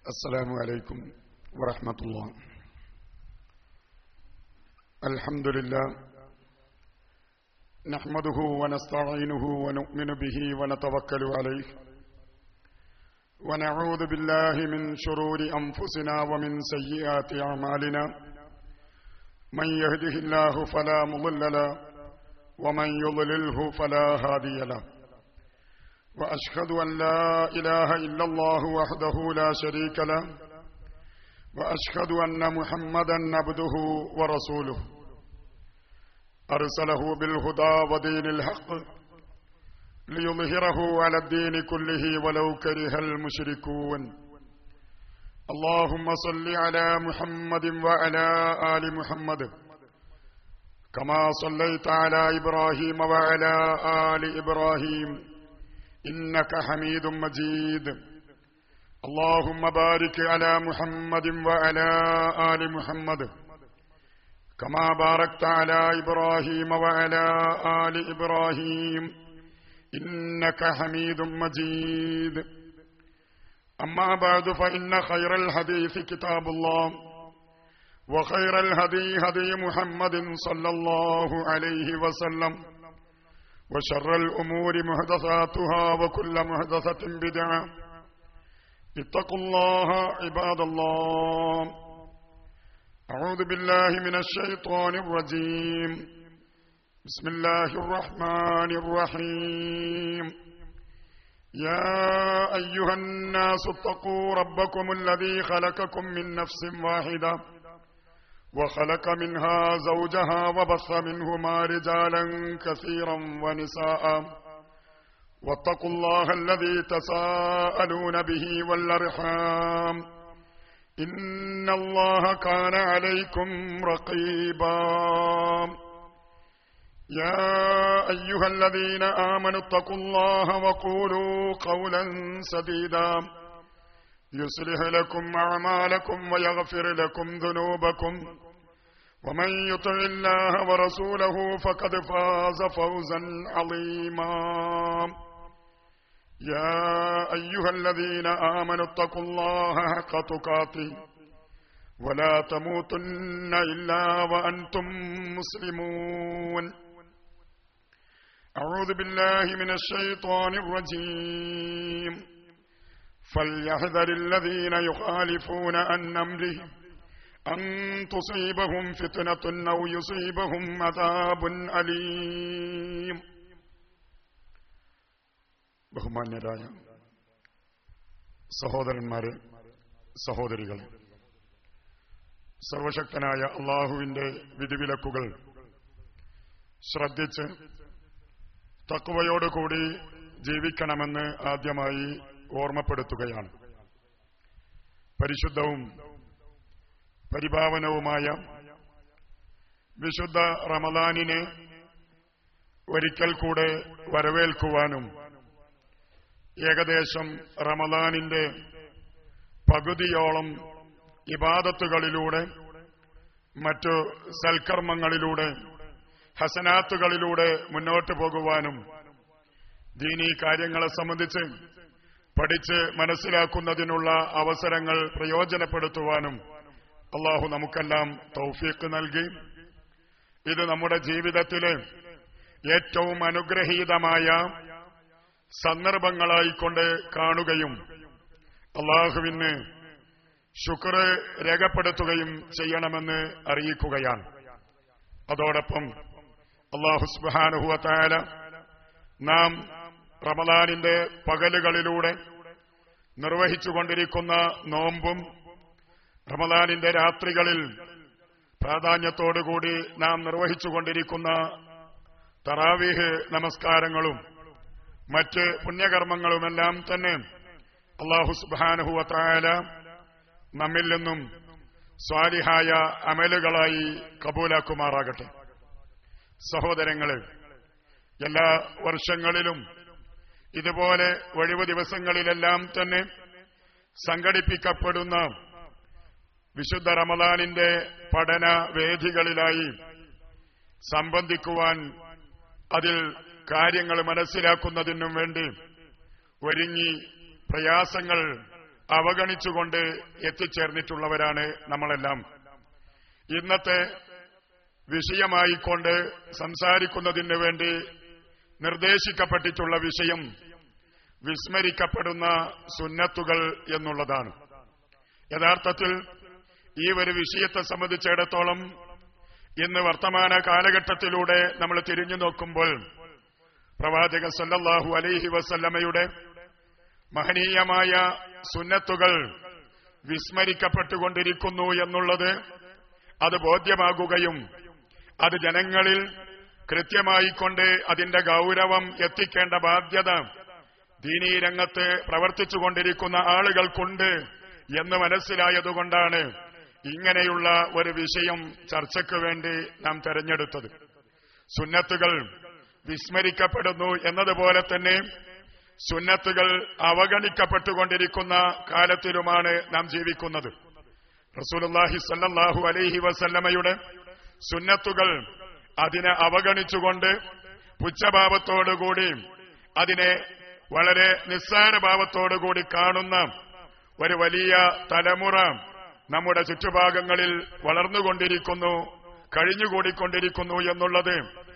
السلام عليكم ورحمة الله الحمد لله نحمده ونستعينه ونؤمن به ونتوكل عليه ونعوذ بالله من شرور أنفسنا ومن سيئات أعمالنا من يهده الله فلا مضل له ومن يضلله فلا هادي له واشهد ان لا اله الا الله وحده لا شريك له واشهد ان محمدا عبده ورسوله ارسله بالهدى ودين الحق ليظهره على الدين كله ولو كره المشركون اللهم صل على محمد وعلى ال محمد كما صليت على ابراهيم وعلى ال ابراهيم إنك حميد مجيد اللهم بارك على محمد وعلى آل محمد كما باركت على إبراهيم وعلى آل إبراهيم إنك حميد مجيد أما بعد فإن خير الحديث كتاب الله وخير الهدي هدي محمد صلى الله عليه وسلم وشر الأمور محدثاتها وكل محدثة بدعة اتقوا الله عباد الله أعوذ بالله من الشيطان الرجيم بسم الله الرحمن الرحيم يا أيها الناس اتقوا ربكم الذي خلقكم من نفس واحدة وخلق منها زوجها وبث منهما رجالا كثيرا ونساء واتقوا الله الذي تساءلون به والارحام ان الله كان عليكم رقيبا يا ايها الذين امنوا اتقوا الله وقولوا قولا سديدا يصلح لكم أعمالكم ويغفر لكم ذنوبكم ومن يطع الله ورسوله فقد فاز فوزا عظيما يا أيها الذين آمنوا اتقوا الله حق تقاته ولا تموتن إلا وأنتم مسلمون أعوذ بالله من الشيطان الرجيم فليحذر الذين يخالفون عن أمره أن تصيبهم فتنة أو يصيبهم عذاب أليم ബഹുമാന്യരായ സഹോദരന്മാരെ സഹോദരികളെ സർവശക്തനായ അള്ളാഹുവിന്റെ വിധിവിലക്കുകൾ ശ്രദ്ധിച്ച് തക്കുവയോടുകൂടി ജീവിക്കണമെന്ന് ആദ്യമായി ഓർമ്മപ്പെടുത്തുകയാണ് പരിശുദ്ധവും പരിഭാവനവുമായ വിശുദ്ധ റമദാനിനെ ഒരിക്കൽ കൂടെ വരവേൽക്കുവാനും ഏകദേശം റമദാനിന്റെ പകുതിയോളം ഇബാദത്തുകളിലൂടെ മറ്റു സൽക്കർമ്മങ്ങളിലൂടെ ഹസനാത്തുകളിലൂടെ മുന്നോട്ടു പോകുവാനും ദീനീ കാര്യങ്ങളെ സംബന്ധിച്ച് പഠിച്ച് മനസ്സിലാക്കുന്നതിനുള്ള അവസരങ്ങൾ പ്രയോജനപ്പെടുത്തുവാനും അള്ളാഹു നമുക്കെല്ലാം തൗഫീഖ് നൽകി ഇത് നമ്മുടെ ജീവിതത്തിലെ ഏറ്റവും അനുഗ്രഹീതമായ സന്ദർഭങ്ങളായിക്കൊണ്ട് കാണുകയും അള്ളാഹുവിന് ശുക്ർ രേഖപ്പെടുത്തുകയും ചെയ്യണമെന്ന് അറിയിക്കുകയാണ് അതോടൊപ്പം അള്ളാഹു സുബാനുഹുവത്തായ നാം റമദാനിന്റെ പകലുകളിലൂടെ നിർവഹിച്ചുകൊണ്ടിരിക്കുന്ന നോമ്പും റമദാനിന്റെ രാത്രികളിൽ പ്രാധാന്യത്തോടുകൂടി നാം നിർവഹിച്ചുകൊണ്ടിരിക്കുന്ന തറാവീഹ് നമസ്കാരങ്ങളും മറ്റ് പുണ്യകർമ്മങ്ങളുമെല്ലാം തന്നെ അള്ളാഹു സുബാനുഹുവത്തായാല നമ്മിൽ നിന്നും സ്വാലിഹായ അമലുകളായി കബൂലാക്കുമാറാകട്ടെ സഹോദരങ്ങളെ എല്ലാ വർഷങ്ങളിലും ഇതുപോലെ ഒഴിവ് ദിവസങ്ങളിലെല്ലാം തന്നെ സംഘടിപ്പിക്കപ്പെടുന്ന വിശുദ്ധ റമദാനിന്റെ പഠന വേദികളിലായി സംബന്ധിക്കുവാൻ അതിൽ കാര്യങ്ങൾ മനസ്സിലാക്കുന്നതിനും വേണ്ടി ഒരുങ്ങി പ്രയാസങ്ങൾ അവഗണിച്ചുകൊണ്ട് എത്തിച്ചേർന്നിട്ടുള്ളവരാണ് നമ്മളെല്ലാം ഇന്നത്തെ വിഷയമായിക്കൊണ്ട് സംസാരിക്കുന്നതിന് വേണ്ടി നിർദ്ദേശിക്കപ്പെട്ടിട്ടുള്ള വിഷയം വിസ്മരിക്കപ്പെടുന്ന സുന്നത്തുകൾ എന്നുള്ളതാണ് യഥാർത്ഥത്തിൽ ഈ ഒരു വിഷയത്തെ സംബന്ധിച്ചിടത്തോളം ഇന്ന് വർത്തമാന കാലഘട്ടത്തിലൂടെ നമ്മൾ തിരിഞ്ഞു നോക്കുമ്പോൾ പ്രവാചക സല്ലല്ലാഹു അലൈഹി വസല്ലമയുടെ മഹനീയമായ സുന്നത്തുകൾ വിസ്മരിക്കപ്പെട്ടുകൊണ്ടിരിക്കുന്നു എന്നുള്ളത് അത് ബോധ്യമാകുകയും അത് ജനങ്ങളിൽ കൃത്യമായിക്കൊണ്ട് അതിന്റെ ഗൗരവം എത്തിക്കേണ്ട ബാധ്യത ദീനീ രംഗത്ത് പ്രവർത്തിച്ചുകൊണ്ടിരിക്കുന്ന ആളുകൾക്കുണ്ട് എന്ന് മനസ്സിലായതുകൊണ്ടാണ് ഇങ്ങനെയുള്ള ഒരു വിഷയം ചർച്ചയ്ക്ക് വേണ്ടി നാം തെരഞ്ഞെടുത്തത് സുന്നത്തുകൾ വിസ്മരിക്കപ്പെടുന്നു എന്നതുപോലെ തന്നെ സുന്നത്തുകൾ അവഗണിക്കപ്പെട്ടുകൊണ്ടിരിക്കുന്ന കാലത്തിലുമാണ് നാം ജീവിക്കുന്നത് റസൂലുള്ളാഹി സല്ലല്ലാഹു അലൈഹി വസല്ലമയുടെ സുന്നത്തുകൾ അതിനെ അവഗണിച്ചുകൊണ്ട് പുച്ഛഭാവത്തോടുകൂടി അതിനെ വളരെ നിസ്സാരഭാവത്തോടുകൂടി കാണുന്ന ഒരു വലിയ തലമുറ നമ്മുടെ ചുറ്റുഭാഗങ്ങളിൽ വളർന്നുകൊണ്ടിരിക്കുന്നു കഴിഞ്ഞുകൂടിക്കൊണ്ടിരിക്കുന്നു എന്നുള്ളത്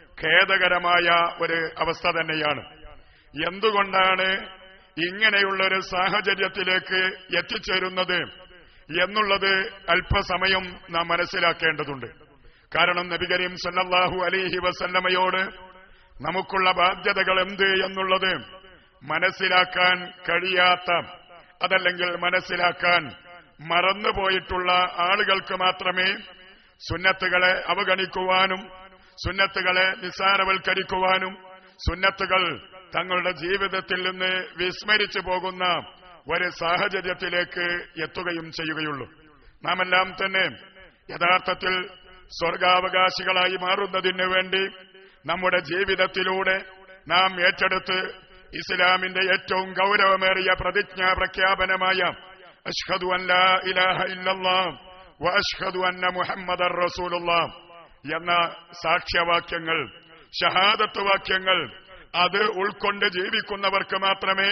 ഖേദകരമായ ഒരു അവസ്ഥ തന്നെയാണ് എന്തുകൊണ്ടാണ് ഇങ്ങനെയുള്ളൊരു സാഹചര്യത്തിലേക്ക് എത്തിച്ചേരുന്നത് എന്നുള്ളത് അല്പസമയം നാം മനസ്സിലാക്കേണ്ടതുണ്ട് കാരണം നബി കരീം സല്ലല്ലാഹു അലൈഹി വസല്ലമയോട് നമുക്കുള്ള ബാധ്യതകൾ എന്ത് എന്നുള്ളത് മനസ്സിലാക്കാൻ കഴിയാത്ത അതല്ലെങ്കിൽ മനസ്സിലാക്കാൻ മറന്നുപോയിട്ടുള്ള ആളുകൾക്ക് മാത്രമേ സുന്നത്തുകളെ അവഗണിക്കുവാനും സുന്നത്തുകളെ നിസ്സാരവൽക്കരിക്കുവാനും സുന്നത്തുകൾ തങ്ങളുടെ ജീവിതത്തിൽ നിന്ന് വിസ്മരിച്ചു പോകുന്ന ഒരു സാഹചര്യത്തിലേക്ക് എത്തുകയും ചെയ്യുകയുള്ളൂ നാം എല്ലാം തന്നെ യഥാർത്ഥത്തിൽ സ്വർഗാവകാശികളായി മാറുന്നതിന് വേണ്ടി നമ്മുടെ ജീവിതത്തിലൂടെ നാം ഏറ്റെടുത്ത് ഇസ്ലാമിന്റെ ഏറ്റവും ഗൗരവമേറിയ പ്രതിജ്ഞാ പ്രഖ്യാപനമായ അഷ്ഹദു അൻ ലാ ഇലാഹ ഇല്ലല്ലാ വ അഷ്ഹദു അന്ന മുഹമ്മദർ റസൂലുള്ളാ എന്ന സാക്ഷ്യവാക്യങ്ങൾ ഷഹാദത്ത് വാക്യങ്ങൾ അത് ഉൾക്കൊണ്ട് ജീവിക്കുന്നവർക്ക് മാത്രമേ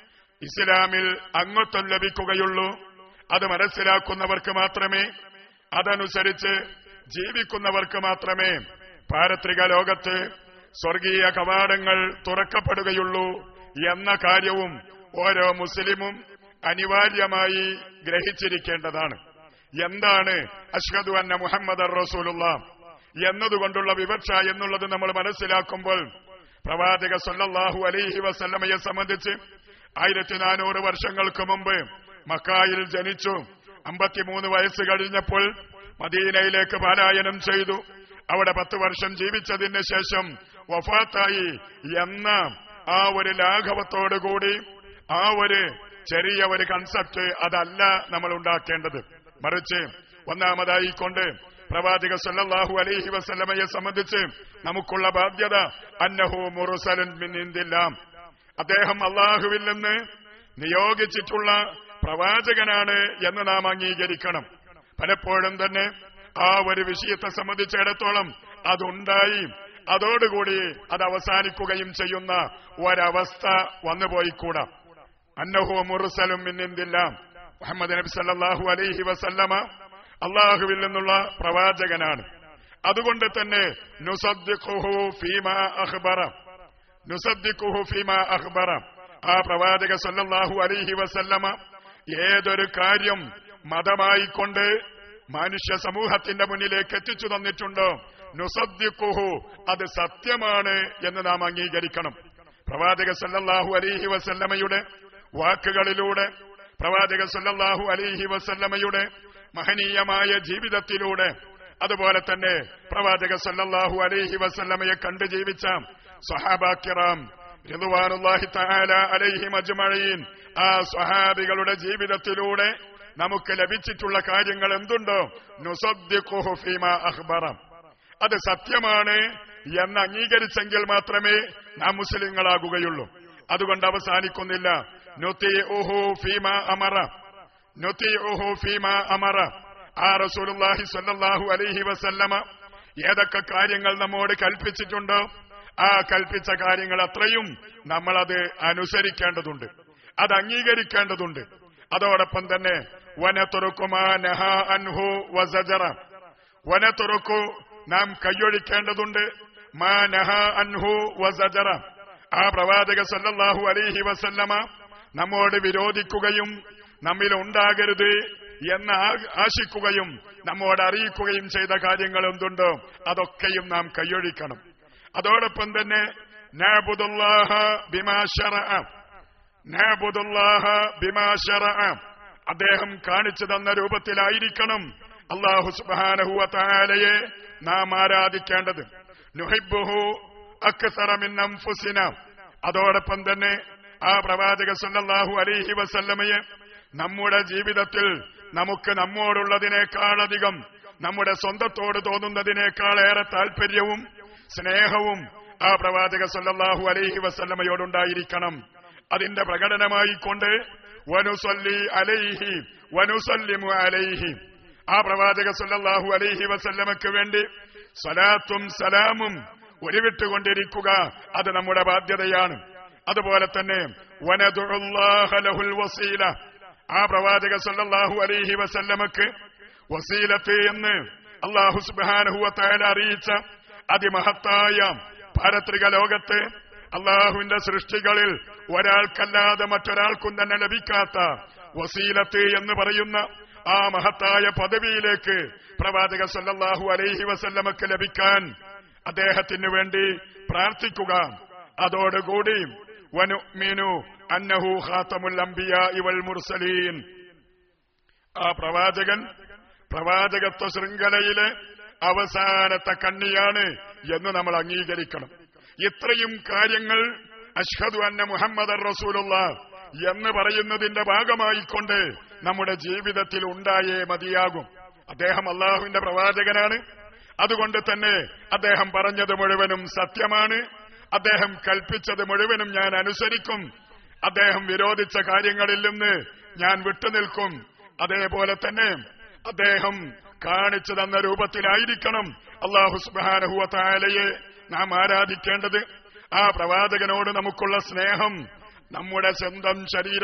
ഇസ്ലാമിൽ അംഗത്വം ലഭിക്കുകയുള്ളൂ അത് മനസ്സിലാക്കുന്നവർക്ക് മാത്രമേ അതനുസരിച്ച് ജീവിക്കുന്നവർക്ക് മാത്രമേ പാരത്രിക ലോകത്ത് സ്വർഗീയ കവാടങ്ങൾ തുറക്കപ്പെടുകയുള്ളൂ എന്ന കാര്യവും ഓരോ മുസ്ലിമും അനിവാര്യമായി ഗ്രഹിച്ചിരിക്കേണ്ടതാണ് എന്താണ് അഷ്ഹദു അന്ന മുഹമ്മദ് റസൂലുള്ള എന്നതുകൊണ്ടുള്ള വിവക്ഷ എന്നുള്ളത് നമ്മൾ മനസ്സിലാക്കുമ്പോൾ പ്രവാചക സല്ലല്ലാഹു അലൈഹി വസല്ലമയെ സംബന്ധിച്ച് ആയിരത്തി നാനൂറ് വർഷങ്ങൾക്ക് മുമ്പ് മക്കായിൽ ജനിച്ചു അമ്പത്തിമൂന്ന് വയസ്സ് കഴിഞ്ഞപ്പോൾ മദീനയിലേക്ക് പലായനം ചെയ്തു അവിടെ പത്ത് വർഷം ജീവിച്ചതിന് ശേഷം വഫാത്തായി എന്ന ആ ഒരു ലാഘവത്തോടുകൂടി ആ ഒരു ചെറിയ ഒരു കൺസെപ്റ്റ് അതല്ല നമ്മൾ ഉണ്ടാക്കേണ്ടത് മറിച്ച് ഒന്നാമതായി കൊണ്ട് പ്രവാചക സല്ലല്ലാഹു അലൈഹി വസല്ലമയെ സംബന്ധിച്ച് നമുക്കുള്ള ബാധ്യത അന്നഹു മുറുസലൻ മിൻ ഇന്ദില്ലാം അദ്ദേഹം അള്ളാഹുവിൽ നിന്ന് നിയോഗിച്ചിട്ടുള്ള പ്രവാചകനാണ് എന്ന് നാം അംഗീകരിക്കണം പലപ്പോഴും തന്നെ ആ ഒരു വിഷയത്തെ സംബന്ധിച്ചിടത്തോളം അതുണ്ടായി അതോടുകൂടി അത് അവസാനിക്കുകയും ചെയ്യുന്ന ഒരവസ്ഥ വന്നുപോയിക്കൂടാ അന്നഹു മുറുസലും മിന്നിന്തില്ല മുഹമ്മദ് നബി സല്ലല്ലാഹു അലൈഹി വസല്ലമ അള്ളാഹുവിൽ നിന്നുള്ള പ്രവാചകനാണ് അതുകൊണ്ട് തന്നെ നുസദ്ദിഖുഹു ഫീമ അഖ്ബറ നുസദ്ദിഖുഹു ഫീമ അഖ്ബറ ആ പ്രവാചക സല്ലല്ലാഹു അലൈഹി വസല്ലമ ഏതൊരു കാര്യം മതമായിക്കൊണ്ട് മനുഷ്യ സമൂഹത്തിന്റെ മുന്നിലേക്ക് എത്തിച്ചു തന്നിട്ടുണ്ടോ നുസദ്ദിഖുഹു അത് സത്യമാണ് എന്ന് നാം അംഗീകരിക്കണം പ്രവാചക സല്ലല്ലാഹു അലൈഹി വസല്ലമയുടെ വാക്കുകളിലൂടെ പ്രവാചക സല്ലല്ലാഹു അലൈഹി വസല്ലമയുടെ മഹനീയമായ ജീവിതത്തിലൂടെ അതുപോലെ തന്നെ പ്രവാചക സല്ലല്ലാഹു അലൈഹി വസല്ലമയെ കണ്ടു ജീവിച്ച സഹാബാക്കിറാം റിദ്വാനുല്ലാഹി തആല അലൈഹിം അജ്മഈൻ ആ സ്വഹാബികളുടെ ജീവിതത്തിലൂടെ നമുക്ക് ലഭിച്ചിട്ടുള്ള കാര്യങ്ങൾ എന്തുണ്ടോ നുസദ്ദിഖുഹു ഫീമാ അഖ്ബറ അത് സത്യമാണ് എന്ന് അംഗീകരിച്ചെങ്കിൽ മാത്രമേ നാം മുസ്ലിങ്ങളാകുകയുള്ളൂ അതുകൊണ്ട് അവസാനിക്കുന്നില്ല നുതിഉഹു ഫീമാ അമറ നുതിഉഹു ഫീമാ അമറ ആ റസൂലുള്ളാഹി സ്വല്ലല്ലാഹു അലൈഹി വസല്ലമ ഏതൊക്കെ കാര്യങ്ങൾ നമ്മോട് കൽപ്പിച്ചിട്ടുണ്ടോ ആ കൽപ്പിച്ച കാര്യങ്ങൾ അത്രയും നമ്മളത് അനുസരിക്കേണ്ടതുണ്ട് അത് അംഗീകരിക്കേണ്ടതുണ്ട് അതോടൊപ്പം തന്നെ വനത്തുറുക്കുമാ നഹ അൻഹു വസജറ വനത്തുറുക്കു നാം കൈയൊഴിക്കേണ്ടതുണ്ട് മാ നഹ അൻഹു വസജറ ആ പ്രവാചക സല്ലല്ലാഹു അലൈഹി വസല്ലമ നമ്മോട് വിരോധിക്കുകയും നമ്മിൽ ഉണ്ടാകരുത് എന്ന് ആ- ആശിക്കുകയും നമ്മോട് അറിയിക്കുകയും ചെയ്ത കാര്യങ്ങൾ എന്തുണ്ടോ അതൊക്കെയും നാം കൈയൊഴിക്കണം അതോടൊപ്പം തന്നെ നഅബുദുല്ലാഹ ബിമാ ശറഅ നഅബുദുല്ലാഹ ബിമാ ശറഅ അദ്ദേഹം കാണിച്ചു തന്ന രൂപത്തിലായിരിക്കണം അള്ളാഹു സുബ്ഹാനഹു വതആലയെ നാം ആരാധിക്കേണ്ടത് നുഹിബ്ബുഹു അക്സറ മിൻ അൻഫുസിന അതോടൊപ്പം തന്നെ ആ പ്രവാചക സല്ലല്ലാഹു അലൈഹി വസല്ലമയെ നമ്മുടെ ജീവിതത്തിൽ നമുക്ക് നമ്മോടുള്ളതിനേക്കാളധികം നമ്മുടെ സ്വന്തത്തോട് തോന്നുന്നതിനേക്കാൾ ഏറെ താല്പര്യവും സ്നേഹവും ആ പ്രവാചക സല്ലല്ലാഹു അലൈഹി വസല്ലമയോടുണ്ടായിരിക്കണം അതിന്റെ പ്രകടനമായി കൊണ്ട് വനുസല്ലി അലൈഹി വനുസല്ലിമു അലൈഹി ആ പ്രവാചക സല്ലല്ലാഹു അലൈഹി വസല്ലമക്ക് വേണ്ടി സലാത്തും സലാമും ഉരുവിട്ടുകൊണ്ടിരിക്കുക അത് നമ്മുടെ ബാധ്യതയാണ് അതുപോലെ തന്നെ വനദുല്ലാഹ ലഹുൽ വസീല ആ പ്രവാചക സല്ലല്ലാഹു അലൈഹി വസല്ലമക്ക് വസീലത്ത് എന്ന് അള്ളാഹു സുബ്ഹാനഹു വതആല അറിയിച്ച അതിമഹത്തായ പാരത്രിക ലോകത്ത് അള്ളാഹുവിന്റെ സൃഷ്ടികളിൽ ഒരാൾക്കല്ലാതെ മറ്റൊരാൾക്കും തന്നെ ലഭിക്കാത്ത വസീലത്ത് എന്ന് പറയുന്ന ആ മഹത്തായ പദവിയിലേക്ക് പ്രവാചക സല്ലല്ലാഹു അലൈഹി വസല്ലമക്ക് ലഭിക്കാൻ അദ്ദേഹത്തിന് വേണ്ടി പ്രാർത്ഥിക്കുക അതോടുകൂടി വനുമിനു അന്നഹു ഖാത്തമുൽ അംബിയാ ഇവൽ മുർസലീൻ ആ പ്രവാചകൻ പ്രവാചകത്വ ശൃംഖലയിലെ അവസാനത്തെ കണ്ണിയാണ് എന്ന് നമ്മൾ അംഗീകരിക്കണം ഇത്രയും കാര്യങ്ങൾ അഷ്ഹദു അന്ന മുഹമ്മദ് റസൂലുള്ള എന്ന് പറയുന്നതിന്റെ ഭാഗമായിക്കൊണ്ട് നമ്മുടെ ജീവിതത്തിൽ ഉണ്ടായേ മതിയാകും അദ്ദേഹം അള്ളാഹുവിന്റെ പ്രവാചകനാണ് അതുകൊണ്ട് തന്നെ അദ്ദേഹം പറഞ്ഞത് മുഴുവനും സത്യമാണ് അദ്ദേഹം കൽപ്പിച്ചത് മുഴുവനും ഞാൻ അനുസരിക്കും അദ്ദേഹം വിരോധിച്ച കാര്യങ്ങളിൽ നിന്ന് ഞാൻ വിട്ടുനിൽക്കും അതേപോലെ തന്നെ അദ്ദേഹം കാണിച്ചു തന്ന രൂപത്തിലായിരിക്കണം അള്ളാഹു സുബാനഹുവ താലയെ നാം ആരാധിക്കേണ്ടത് ആ പ്രവാചകനോട് നമുക്കുള്ള സ്നേഹം നമ്മുടെ സ്വന്തം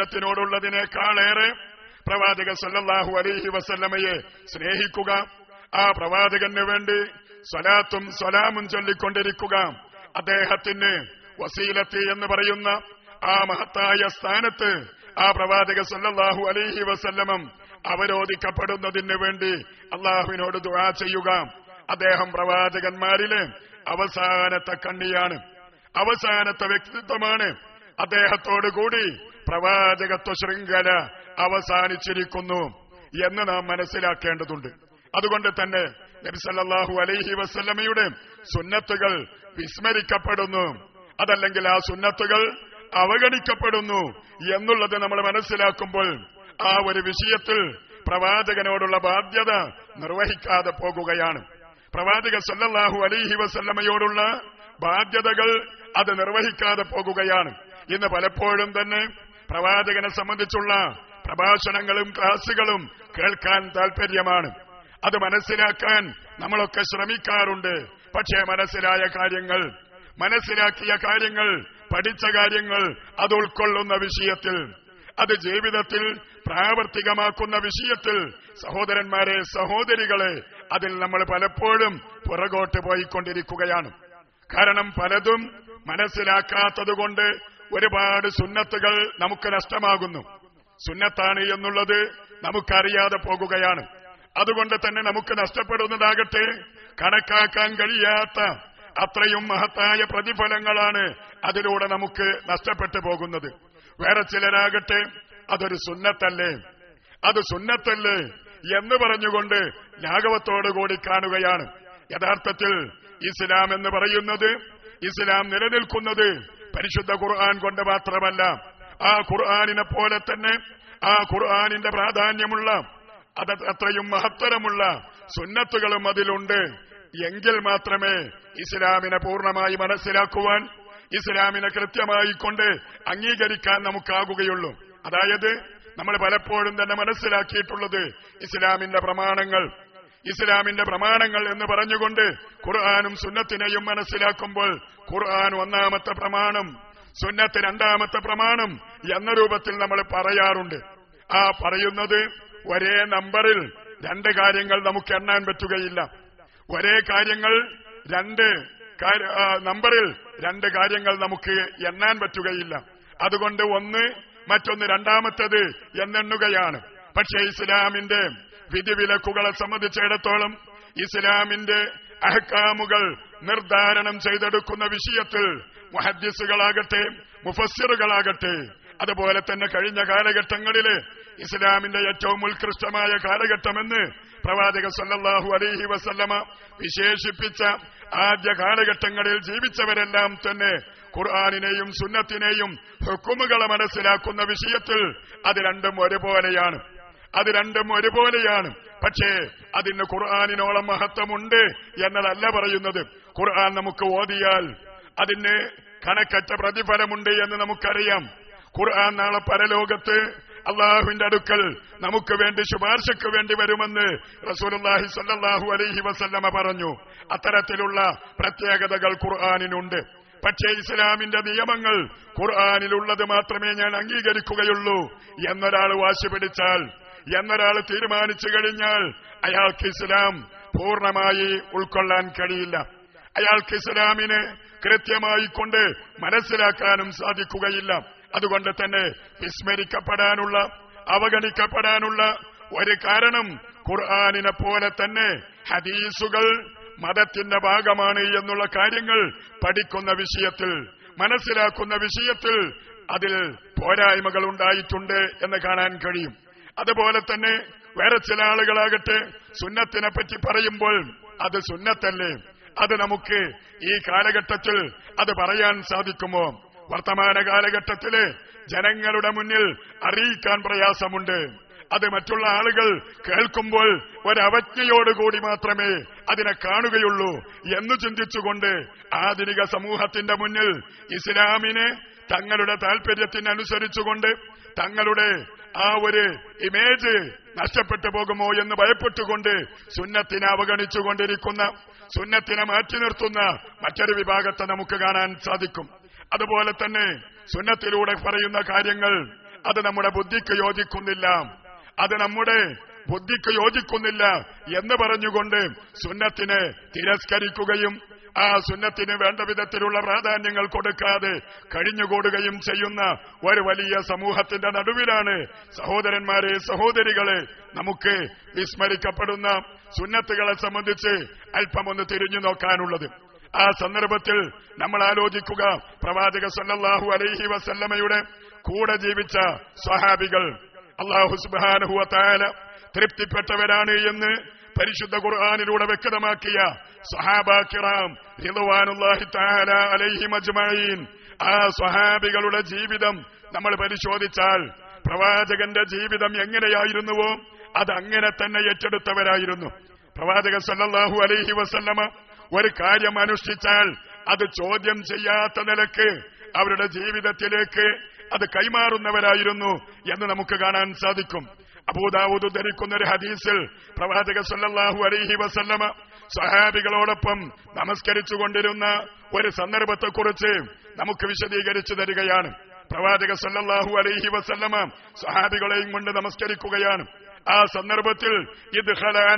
ശരീരത്തിനോടുള്ളതിനേക്കാളേറെ പ്രവാചക സല്ലല്ലാഹു അലൈഹി വസല്ലമയെ സ്നേഹിക്കുക ആ പ്രവാചകന് വേണ്ടി സ്വലാത്തും സ്വലാമും ചൊല്ലിക്കൊണ്ടിരിക്കുക അദ്ദേഹത്തിന് വസീലത്ത് എന്ന് പറയുന്ന ആ മഹത്തായ സ്ഥാനത്ത് ആ പ്രവാചക സല്ലല്ലാഹു അലൈഹി വസല്ലമം അവരോധിക്കപ്പെടുന്നതിന് വേണ്ടി അള്ളാഹുവിനോട് ദുആ ചെയ്യുക അദ്ദേഹം പ്രവാചകന്മാരിലെ അവസാനത്തെ കണ്ണിയാണ് അവസാനത്തെ വ്യക്തിത്വമാണ് അദ്ദേഹത്തോടു കൂടി പ്രവാചകത്വ ശൃംഖല അവസാനിച്ചിരിക്കുന്നു എന്ന് നാം മനസ്സിലാക്കേണ്ടതുണ്ട് അതുകൊണ്ട് തന്നെ നബിസല്ലാഹു അലൈഹി വസല്ലമയുടെ സുന്നത്തുകൾ വിസ്മരിക്കപ്പെടുന്നു അതല്ലെങ്കിൽ ആ സുന്നത്തുകൾ അവഗണിക്കപ്പെടുന്നു എന്നുള്ളത് നമ്മൾ മനസ്സിലാക്കുമ്പോൾ ആ ഒരു വിഷയത്തിൽ പ്രവാചകനോടുള്ള ബാധ്യത നിർവഹിക്കാതെ പോകുകയാണ് പ്രവാചക സല്ലല്ലാഹു അലൈഹി വസല്ലമയോടുള്ള ബാധ്യതകൾ അത് നിർവഹിക്കാതെ പോകുകയാണ് ഇന്ന് പലപ്പോഴും തന്നെ പ്രവാചകനെ സംബന്ധിച്ചുള്ള പ്രഭാഷണങ്ങളും ക്ലാസുകളും കേൾക്കാൻ താല്പര്യമാണ് അത് മനസ്സിലാക്കാൻ നമ്മളൊക്കെ ശ്രമിക്കാറുണ്ട് പക്ഷേ മനസ്സിലായ കാര്യങ്ങൾ മനസ്സിലാക്കിയ കാര്യങ്ങൾ പഠിച്ച കാര്യങ്ങൾ അത് ഉൾക്കൊള്ളുന്ന വിഷയത്തിൽ അത് ജീവിതത്തിൽ പ്രാവർത്തികമാക്കുന്ന വിഷയത്തിൽ സഹോദരന്മാരെ സഹോദരികളെ അതിൽ നമ്മൾ പലപ്പോഴും പുറകോട്ട് പോയിക്കൊണ്ടിരിക്കുകയാണ് കാരണം പലതും മനസ്സിലാക്കാത്തതുകൊണ്ട് ഒരുപാട് സുന്നത്തുകൾ നമുക്ക് നഷ്ടമാകുന്നു സുന്നത്താണ് എന്നുള്ളത് നമുക്കറിയാതെ പോകുകയാണ് അതുകൊണ്ട് തന്നെ നമുക്ക് നഷ്ടപ്പെടുന്നതാകട്ടെ കണക്കാക്കാൻ കഴിയാത്ത അത്രയും മഹത്തായ പ്രതിഫലങ്ങളാണ് അതിലൂടെ നമുക്ക് നഷ്ടപ്പെട്ടു പോകുന്നത് വേറെ ചിലരാകട്ടെ അതൊരു സുന്നത്തല്ലേ അത് സുന്നത്തല്ലേ എന്ന് പറഞ്ഞുകൊണ്ട് ലാഘവത്തോടുകൂടി കാണുകയാണ് യഥാർത്ഥത്തിൽ ഇസ്ലാം എന്ന് പറയുന്നത് ഇസ്ലാം നിലനിൽക്കുന്നത് പരിശുദ്ധ ഖുർആൻ കൊണ്ട് മാത്രമല്ല ആ ഖുർആാനിനെ പോലെ തന്നെ ആ ഖുർആാനിന്റെ പ്രാധാന്യമുള്ള അത് അത്രയും മഹത്തരമുള്ള സുന്നത്തുകളും അതിലുണ്ട് എങ്കിൽ മാത്രമേ ഇസ്ലാമിനെ പൂർണ്ണമായി മനസ്സിലാക്കുവാൻ ഇസ്ലാമിനെ കൃത്യമായി കൊണ്ട് അംഗീകരിക്കാൻ നമുക്കാകുകയുള്ളൂ അതായത് നമ്മൾ പലപ്പോഴും തന്നെ മനസ്സിലാക്കിയിട്ടുള്ളത് ഇസ്ലാമിന്റെ പ്രമാണങ്ങൾ ഇസ്ലാമിന്റെ പ്രമാണങ്ങൾ എന്ന് പറഞ്ഞുകൊണ്ട് ഖുർആാനും സുന്നത്തിനെയും മനസ്സിലാക്കുമ്പോൾ ഖുർആൻ ഒന്നാമത്തെ പ്രമാണം സുന്നത്ത് രണ്ടാമത്തെ പ്രമാണം എന്ന രൂപത്തിൽ നമ്മൾ പറയാറുണ്ട് ആ പറയുന്നത് ഒരേ നമ്പറിൽ രണ്ട് കാര്യങ്ങൾ നമുക്ക് എണ്ണാൻ പറ്റുകയില്ല ഒരേ കാര്യങ്ങൾ രണ്ട് കാര്യ- ആ, നമ്പറിൽ രണ്ട് കാര്യങ്ങൾ നമുക്ക് എണ്ണാൻ പറ്റുകയില്ല അതുകൊണ്ട് ഒന്ന് മറ്റൊന്ന് രണ്ടാമത്തത് എന്നെണ്ണുകയാണ് പക്ഷേ ഇസ്ലാമിന്റെ വിധിവിലക്കുകളെ സംബന്ധിച്ചിടത്തോളം ഇസ്ലാമിന്റെ അഹക്കാമുകൾ നിർദ്ധാരണം ചെയ്തെടുക്കുന്ന വിഷയത്തിൽ മുഹദ്ദിസുകളാകട്ടെ മുഫസ്സിറുകളാകട്ടെ അതുപോലെ തന്നെ കഴിഞ്ഞ കാലഘട്ടങ്ങളില് ഇസ്ലാമിന്റെ ഏറ്റവും ഉത്കൃഷ്ടമായ കാലഘട്ടമെന്ന് പ്രവാചക സല്ലല്ലാഹു അലൈഹി വസല്ലമ വിശേഷിപ്പിച്ച ആദ്യ കാലഘട്ടങ്ങളിൽ ജീവിച്ചവരെല്ലാം തന്നെ ഖുർആാനിനെയും സുന്നത്തിനെയും ഹുക്കുമുകളെ മനസ്സിലാക്കുന്ന വിഷയത്തിൽ അത് രണ്ടും ഒരുപോലെയാണ് അത് രണ്ടും ഒരുപോലെയാണ് പക്ഷേ അതിന് ഖുർആാനിനോളം മഹത്വമുണ്ട് എന്നതല്ല പറയുന്നത് ഖുർആൻ നമുക്ക് ഓതിയാൽ അതിന് കണക്കറ്റ പ്രതിഫലമുണ്ട് എന്ന് നമുക്കറിയാം ഖുർആൻ നാളെ പരലോകത്ത് അള്ളാഹുവിന്റെ അടുക്കൽ നമുക്ക് വേണ്ടി ശുപാർശയ്ക്ക് വേണ്ടി വരുമെന്ന് റസൂലുള്ളാഹി സ്വല്ലല്ലാഹു അലൈഹി വസല്ലമ പറഞ്ഞു അത്തരത്തിലുള്ള പ്രത്യേകതകൾ ഖുർആാനിനുണ്ട് പക്ഷേ ഇസ്ലാമിന്റെ നിയമങ്ങൾ ഖുർആാനിലുള്ളത് മാത്രമേ ഞാൻ അംഗീകരിക്കുകയുള്ളൂ എന്നൊരാൾ വാശി പിടിച്ചാൽ എന്നൊരാൾ തീരുമാനിച്ചു കഴിഞ്ഞാൽ അയാൾക്ക് ഇസ്ലാം പൂർണ്ണമായി ഉൾക്കൊള്ളാൻ കഴിയില്ല അയാൾക്ക് ഇസ്ലാമിനെ കൃത്യമായി കൊണ്ട് മനസ്സിലാക്കാനും സാധിക്കുകയില്ല അതുകൊണ്ട് തന്നെ വിസ്മരിക്കപ്പെടാനുള്ള അവഗണിക്കപ്പെടാനുള്ള ഒരു കാരണം ഖുർആാനിനെ പോലെ തന്നെ ഹദീസുകൾ മതത്തിന്റെ ഭാഗമാണ് എന്നുള്ള കാര്യങ്ങൾ പഠിക്കുന്ന വിഷയത്തിൽ മനസ്സിലാക്കുന്ന വിഷയത്തിൽ അതിൽ പോരായ്മകൾ ഉണ്ടായിട്ടുണ്ട് എന്ന് കാണാൻ കഴിയും അതുപോലെ തന്നെ വേറെ ചില ആളുകളാകട്ടെ സുന്നത്തിനെ പറ്റി പറയുമ്പോൾ അത് സുന്നത്തല്ലേ അത് നമുക്ക് ഈ കാലഘട്ടത്തിൽ അത് പറയാൻ സാധിക്കുമോ വർത്തമാന കാലഘട്ടത്തില് ജനങ്ങളുടെ മുന്നിൽ അറിയിക്കാൻ പ്രയാസമുണ്ട് അത് മറ്റുള്ള ആളുകൾ കേൾക്കുമ്പോൾ ഒരവജ്ഞയോടുകൂടി മാത്രമേ അതിനെ കാണുകയുള്ളൂ എന്ന് ചിന്തിച്ചുകൊണ്ട് ആധുനിക സമൂഹത്തിന്റെ മുന്നിൽ ഇസ്ലാമിനെ തങ്ങളുടെ താല്പര്യത്തിനനുസരിച്ചുകൊണ്ട് തങ്ങളുടെ ആ ഒരു ഇമേജ് നഷ്ടപ്പെട്ടു പോകുമോ എന്ന് ഭയപ്പെട്ടുകൊണ്ട് സുന്നത്തിനെ അവഗണിച്ചുകൊണ്ടിരിക്കുന്ന സുന്നത്തിനെ മാറ്റി നിർത്തുന്ന മറ്റൊരു വിഭാഗത്തെ നമുക്ക് കാണാൻ സാധിക്കും അതുപോലെ തന്നെ സുന്നത്തിലൂടെ പറയുന്ന കാര്യങ്ങൾ അത് നമ്മുടെ ബുദ്ധിക്ക് യോജിക്കുന്നില്ല അത് നമ്മുടെ ബുദ്ധിക്ക് യോജിക്കുന്നില്ല എന്ന് പറഞ്ഞുകൊണ്ട് സുന്നത്തിനെ തിരസ്കരിക്കുകയും ആ സുന്നത്തിന് വേണ്ട വിധത്തിലുള്ള പ്രാധാന്യങ്ങൾ കൊടുക്കാതെ കഴിഞ്ഞുകൂടുകയും ചെയ്യുന്ന ഒരു വലിയ സമൂഹത്തിന്റെ നടുവിലാണ് സഹോദരന്മാരെ സഹോദരികളെ നമുക്ക് വിസ്മരിക്കപ്പെടുന്ന സുന്നത്തുകളെ സംബന്ധിച്ച് അല്പമൊന്ന് തിരിഞ്ഞു നോക്കാനുള്ളത് ആ സന്ദർഭത്തിൽ നമ്മൾ ആലോചിക്കുക പ്രവാചക സല്ലല്ലാഹു അലൈഹി വസല്ലമയുടെ കൂടെ ജീവിച്ച സ്വഹാബികൾ അള്ളാഹു സുബാനുഹുവ താല തൃപ്തിപ്പെട്ടവരാണ് എന്ന് പരിശുദ്ധ ഖുർആാനിലൂടെ വ്യക്തമാക്കിയ സഹാബ കിറാം റിദ്വാനുല്ലാഹി തആല അലൈഹിം അജ്മഈൻ ആ സ്വഹാബികളുടെ ജീവിതം നമ്മൾ പരിശോധിച്ചാൽ പ്രവാചകന്റെ ജീവിതം എങ്ങനെയായിരുന്നുവോ അത് അങ്ങനെ തന്നെ ഏറ്റെടുത്തവരായിരുന്നു പ്രവാചക സല്ലല്ലാഹു അലൈഹി വസല്ലമ ഒരു കാര്യം അനുഷ്ഠിച്ചാൽ അത് ചോദ്യം ചെയ്യാത്ത നിലക്ക് അവരുടെ ജീവിതത്തിലേക്ക് അത് കൈമാറുന്നവരായിരുന്നു എന്ന് നമുക്ക് കാണാൻ സാധിക്കും അബൂദാവൂദ് ധരിക്കുന്ന ഒരു ഹദീസിൽ പ്രവാചക സല്ലല്ലാഹു അലൈഹി വസല്ലമ സഹാബികളോടൊപ്പം നമസ്കരിച്ചു കൊണ്ടിരുന്ന ഒരു സന്ദർഭത്തെക്കുറിച്ച് നമുക്ക് വിശദീകരിച്ചു തരികയാണ് പ്രവാചക സല്ലല്ലാഹു അലൈഹി വസല്ലമ സഹാബികളെയും കൊണ്ട് നമസ്കരിക്കുകയാണ് ആ സന്ദർഭത്തിൽ ഇത്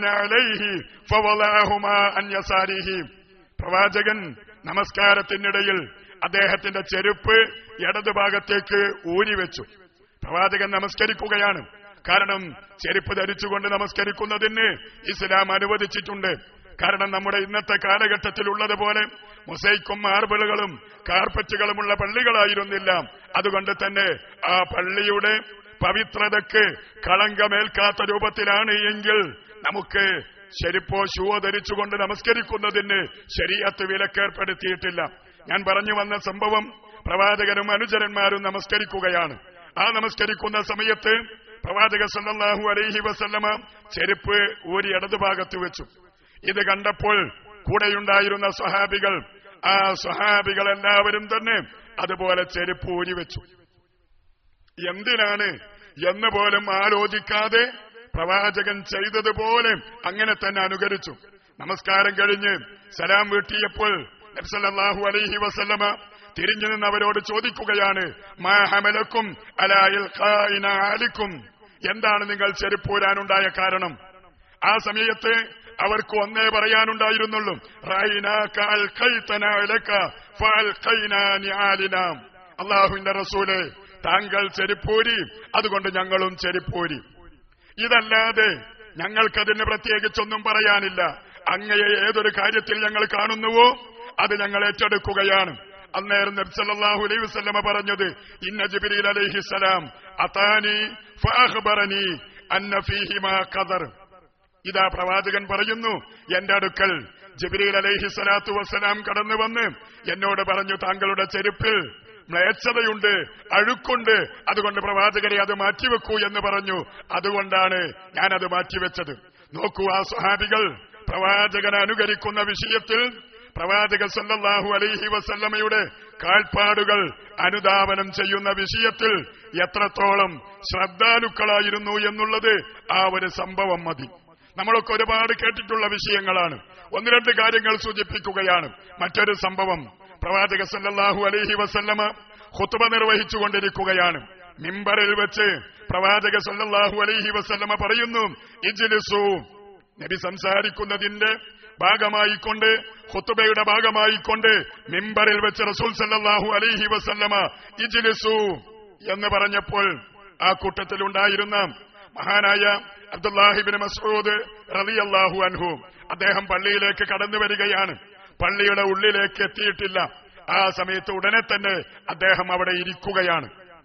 പ്രവാചകൻ നമസ്കാരത്തിനിടയിൽ അദ്ദേഹത്തിന്റെ ചെരുപ്പ് ഇടതുഭാഗത്തേക്ക് ഊരിവെച്ചു പ്രവാചകൻ നമസ്കരിക്കുകയാണ് കാരണം ചെരുപ്പ് ധരിച്ചുകൊണ്ട് നമസ്കരിക്കുന്നതിന് ഇസ്ലാം അനുവദിച്ചിട്ടുണ്ട് കാരണം നമ്മുടെ ഇന്നത്തെ കാലഘട്ടത്തിലുള്ളതുപോലെ മൊസൈക്കും മാർബിളുകളും കാർപ്പറ്റുകളുമുള്ള പള്ളികളായിരുന്നില്ല അതുകൊണ്ട് തന്നെ ആ പള്ളിയുടെ പവിത്രതയ്ക്ക് കളങ്കമേൽക്കാത്ത രൂപത്തിലാണ് എങ്കിൽ നമുക്ക് ചെരുപ്പോ ഷൂവോ ധരിച്ചുകൊണ്ട് നമസ്കരിക്കുന്നതിന് ശരീരത്ത് വിലക്കേർപ്പെടുത്തിയിട്ടില്ല ഞാൻ പറഞ്ഞു വന്ന സംഭവം പ്രവാചകനും അനുചരന്മാരും നമസ്കരിക്കുകയാണ് ആ നമസ്കരിക്കുന്ന സമയത്ത് പ്രവാചക സല്ലല്ലാഹു അലൈഹി വസല്ലമ ചെരുപ്പ് ഊരി ഇടതുഭാഗത്ത് വെച്ചു ഇത് കണ്ടപ്പോൾ കൂടെയുണ്ടായിരുന്ന സ്വഹാബികൾ ആ സ്വഹാബികൾ എല്ലാവരും തന്നെ അതുപോലെ ചെരുപ്പ് ഊരി വെച്ചു എന്തിനാണ് എന്ന് പോലും ആലോചിക്കാതെ പ്രവാചകൻ ചെയ്തതുപോലെ അങ്ങനെ തന്നെ അനുകരിച്ചു നമസ്കാരം കഴിഞ്ഞ് സലാം വീട്ടിയപ്പോൾ നബ്സല്ലാഹു അലൈഹി വസല്ലമ തിരിഞ്ഞു നിന്ന് അവരോട് ചോദിക്കുകയാണ് മാ ഹമലക്കും അലായിൽ ആലിക്കും എന്താണ് നിങ്ങൾ ചെരുപ്പൂരാനുണ്ടായ കാരണം ആ സമയത്ത് അവർക്ക് ഒന്നേ പറയാനുണ്ടായിരുന്നുള്ളൂ റൈനാക അൽഖൈതന ഇലക ഫഅൽഖൈനാ നിആലിനാ. അള്ളാഹുവിന്റെ റസൂലെ താങ്കൾ ചെരുപ്പൂരി അതുകൊണ്ട് ഞങ്ങളും ചെരുപ്പൂരി ഇതല്ലാതെ ഞങ്ങൾക്കതിന് പ്രത്യേകിച്ചൊന്നും പറയാനില്ല അങ്ങയെ ഏതൊരു കാര്യത്തിൽ ഞങ്ങൾ കാണുന്നുവോ അത് ഞങ്ങൾ ഏറ്റെടുക്കുകയാണ് അന്നേരം നബ്സല്ലാഹു അലൈഹി വസല്ലമ പറഞ്ഞത് ഇന്ന ജിബ്രീൽ അലൈഹിസ്സലാം അതാനി ഫഅഖ്ബറനി അന്ന ഫീഹിമാ ഖദർ ഇതാ പ്രവാചകൻ പറയുന്നു എന്റെ അടുക്കൽ ജിബ്രീൽ അലൈഹി സ്വലാത്തു വസ്സലാം കടന്നു വന്ന് എന്നോട് പറഞ്ഞു താങ്കളുടെ ചെരുപ്പിൽ മ്ലേച്ഛതയുണ്ട് അഴുക്കുണ്ട് അതുകൊണ്ട് പ്രവാചകരെ അത് മാറ്റിവെക്കൂ എന്ന് പറഞ്ഞു അതുകൊണ്ടാണ് ഞാനത് മാറ്റിവെച്ചത് നോക്കൂ ആ സ്വഹാബികൾ പ്രവാചകനെ അനുകരിക്കുന്ന വിഷയത്തിൽ പ്രവാചക സല്ലല്ലാഹു അലൈഹി വസല്ലമയുടെ കാൽപ്പാടുകൾ അനുധാവനം ചെയ്യുന്ന വിഷയത്തിൽ എത്രത്തോളം ശ്രദ്ധാലുക്കളായിരുന്നു എന്നുള്ളത് ആ ഒരു സംഭവം മതി നമ്മളൊക്കെ ഒരുപാട് കേട്ടിട്ടുള്ള വിഷയങ്ങളാണ് ഒന്ന് രണ്ട് കാര്യങ്ങൾ സൂചിപ്പിക്കുകയാണ് മറ്റൊരു സംഭവം പ്രവാചക സല്ലല്ലാഹു അലൈഹി വസല്ലമ ഖുത്ബ നിർവഹിച്ചുകൊണ്ടിരിക്കുകയാണ് മിമ്പറിൽ വെച്ച് പ്രവാചക സല്ലല്ലാഹു അലൈഹി വസല്ലമ പറയുന്നു ഇജ്ലിസു നബി സംസാരിക്കുന്നതിന്റെ ഭാഗമായിക്കൊണ്ട് ഖുത്തുബയുടെ ഭാഗമായിക്കൊണ്ട് മിമ്പറിൽ വെച്ച് റസൂൽ സല്ലല്ലാഹു അലൈഹി വസല്ലമ ഇജ്ലിസു എന്ന് പറഞ്ഞപ്പോൾ ആ കൂട്ടത്തിലുണ്ടായിരുന്ന മഹാനായ അബ്ദുല്ലാഹിബിൻ മസ്ഊദ് റളിയല്ലാഹു അൻഹു അദ്ദേഹം പള്ളിയിലേക്ക് കടന്നു വരികയാണ് പള്ളിയുടെ ഉള്ളിലേക്ക് എത്തിയിട്ടില്ല ആ സമയത്ത് ഉടനെ തന്നെ അദ്ദേഹം അവിടെ ഇരിക്കുകയാണ്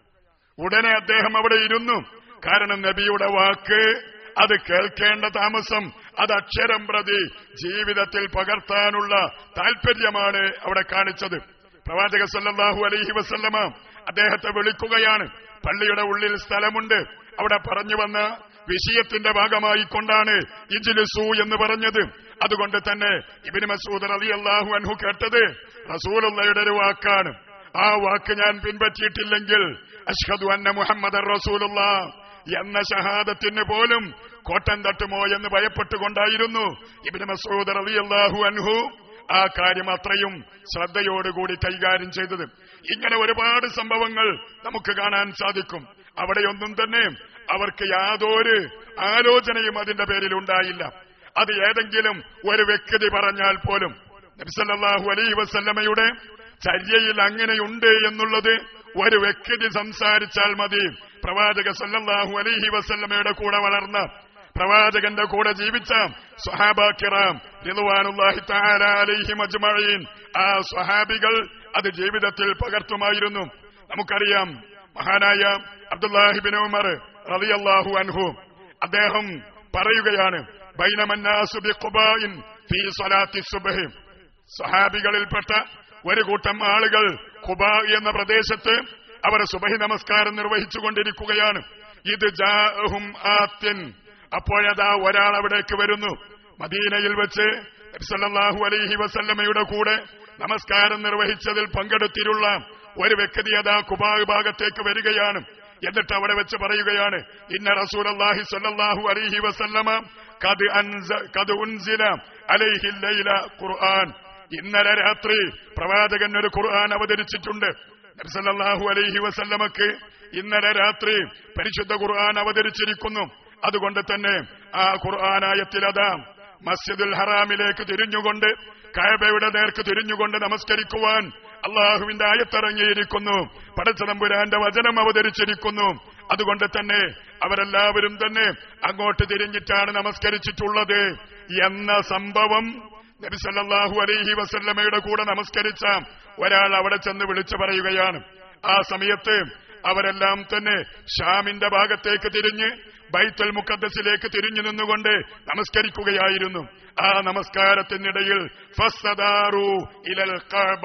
ഉടനെ അദ്ദേഹം അവിടെ ഇരുന്നു കാരണം നബിയുടെ വാക്ക് അത് കേൾക്കേണ്ട താമസം അത് അക്ഷരം പ്രതി ജീവിതത്തിൽ പകർത്താനുള്ള താല്പര്യമാണ് അവിടെ കാണിച്ചത് പ്രവാചക സല്ലല്ലാഹു അലൈഹി വസല്ലമ അദ്ദേഹത്തെ വിളിക്കുകയാണ് പള്ളിയുടെ ഉള്ളിൽ സ്ഥലമുണ്ട് അവിടെ പറഞ്ഞു വന്ന വിഷയത്തിന്റെ ഭാഗമായി കൊണ്ടാണ് ഇജ്ലിസു എന്ന് പറഞ്ഞത് അതുകൊണ്ട് തന്നെ ഇബിന് മസൂദ് റലി അള്ളാഹു അൻഹു കേട്ടത് റസൂലുള്ളയുടെ ഒരു വാക്കാണ് ആ വാക്ക് ഞാൻ പിൻപറ്റിയിട്ടില്ലെങ്കിൽ അഷ്ഹദു അന്ന മുഹമ്മദ് റസൂലുള്ള എന്ന ഷഹാദത്തിന് പോലും കോട്ടം തട്ടുമോ എന്ന് ഭയപ്പെട്ടുകൊണ്ടായിരുന്നു ഇബിന് മസൂദ് റലി അള്ളാഹു അൻഹു ആ കാര്യം അത്രയും ശ്രദ്ധയോടുകൂടി കൈകാര്യം ചെയ്തത് ഇങ്ങനെ ഒരുപാട് സംഭവങ്ങൾ നമുക്ക് കാണാൻ സാധിക്കും അവിടെയൊന്നും തന്നെ അവർക്ക് യാതൊരു ആലോചനയും അതിന്റെ പേരിൽ ഉണ്ടായില്ല അത് ഏതെങ്കിലും ഒരു വ്യക്തി പറഞ്ഞാൽ പോലും നബ്സല്ലാഹു അലൈ വസല്ലമയുടെ ചര്യയിൽ അങ്ങനെയുണ്ട് എന്നുള്ളത് ഒരു വ്യക്തി സംസാരിച്ചാൽ മതി പ്രവാചക സല്ലല്ലാഹു അലൈഹി വസല്ലമയുടെ കൂടെ വളർന്ന പ്രവാചകന്റെ കൂടെ ജീവിച്ച സ്വഹാബാക്കിറാം റിദ്വാനുല്ലാഹി തആല അലൈഹിം അജ്മഈൻ ആ സ്വഹാബികൾ അത് ജീവിതത്തിൽ പകർത്തുമായിരുന്നു നമുക്കറിയാം മഹാനായ അബ്ദുല്ലാഹിബിൻ ഉമർ റളിയല്ലാഹു അൻഹു അദ്ദേഹം പറയുകയാണ് ബൈനമന്നാസു ബിഖുബായിൻ ഫീ സ്വലാത്തി സുബ്ഹി സഹാബികളിൽപ്പെട്ട ഒരു കൂട്ടം ആളുകൾ ഖുബ എന്ന പ്രദേശത്ത് അവർ സുബഹി നമസ്കാരം നിർവഹിച്ചുകൊണ്ടിരിക്കുകയാണ് ഇത് ജാഹും ആത്യൻ അപ്പോഴതാ ഒരാൾ അവിടേക്ക് വരുന്നു മദീനയിൽ വെച്ച് നബിസല്ലാഹു അലൈഹി വസല്ലമയുടെ കൂടെ നമസ്കാരം നിർവഹിച്ചതിൽ പങ്കെടുത്തിട്ടുള്ള ഒരു വ്യക്തി അതാ കുബാ ഭാഗത്തേക്ക് വരികയാണ് എന്നിട്ട് അവിടെ വെച്ച് പറയുകയാണ് ഇന്ന റസൂൽ അള്ളാഹി സല്ലാഹു അലൈഹി വസല്ലമ കത് അൻസ- കത് ഉൻസില അലൈഹി ലൈല ഖുർആൻ ഇന്നലെ രാത്രി പ്രവാചകൻ ഒരു ഖുർആൻ അവതരിച്ചിട്ടുണ്ട് നബിസല്ലാഹു അലൈഹി വസല്ലമക്ക് ഇന്നലെ രാത്രി പരിശുദ്ധ ഖുർആൻ അവതരിച്ചിരിക്കുന്നു അതുകൊണ്ട് തന്നെ ആ ഖുർആനായത്തിലതാ മസ്ജിദുൽ ഹറാമിലേക്ക് തിരിഞ്ഞുകൊണ്ട് കയബയുടെ നേർക്ക് തിരിഞ്ഞുകൊണ്ട് നമസ്കരിക്കുവാൻ അള്ളാഹുവിന്റെ ആയത്തിറങ്ങിയിരിക്കുന്നു പടച്ചതമ്പുരാന്റെ വചനം അവതരിച്ചിരിക്കുന്നു അതുകൊണ്ട് തന്നെ അവരെല്ലാവരും തന്നെ അങ്ങോട്ട് തിരിഞ്ഞിട്ടാണ് നമസ്കരിച്ചിട്ടുള്ളത് എന്ന സംഭവം നബി സല്ലല്ലാഹു അലൈഹി വസല്ലമയുടെ കൂടെ നമസ്കരിച്ച ഒരാൾ അവിടെ ചെന്ന് വിളിച്ചു പറയുകയാണ് ആ സമയത്ത് അവരെല്ലാം തന്നെ ഷാമിന്റെ ഭാഗത്തേക്ക് തിരിഞ്ഞ് ബൈത്തുൽ മുഖദ്ദസിലേക്ക് തിരിഞ്ഞു നിന്നുകൊണ്ട് നമസ്കരിക്കുകയായിരുന്നു ആ നമസ്കാരത്തിനിടയിൽ ഫസ്തദാറു ഇലൽ കഅബ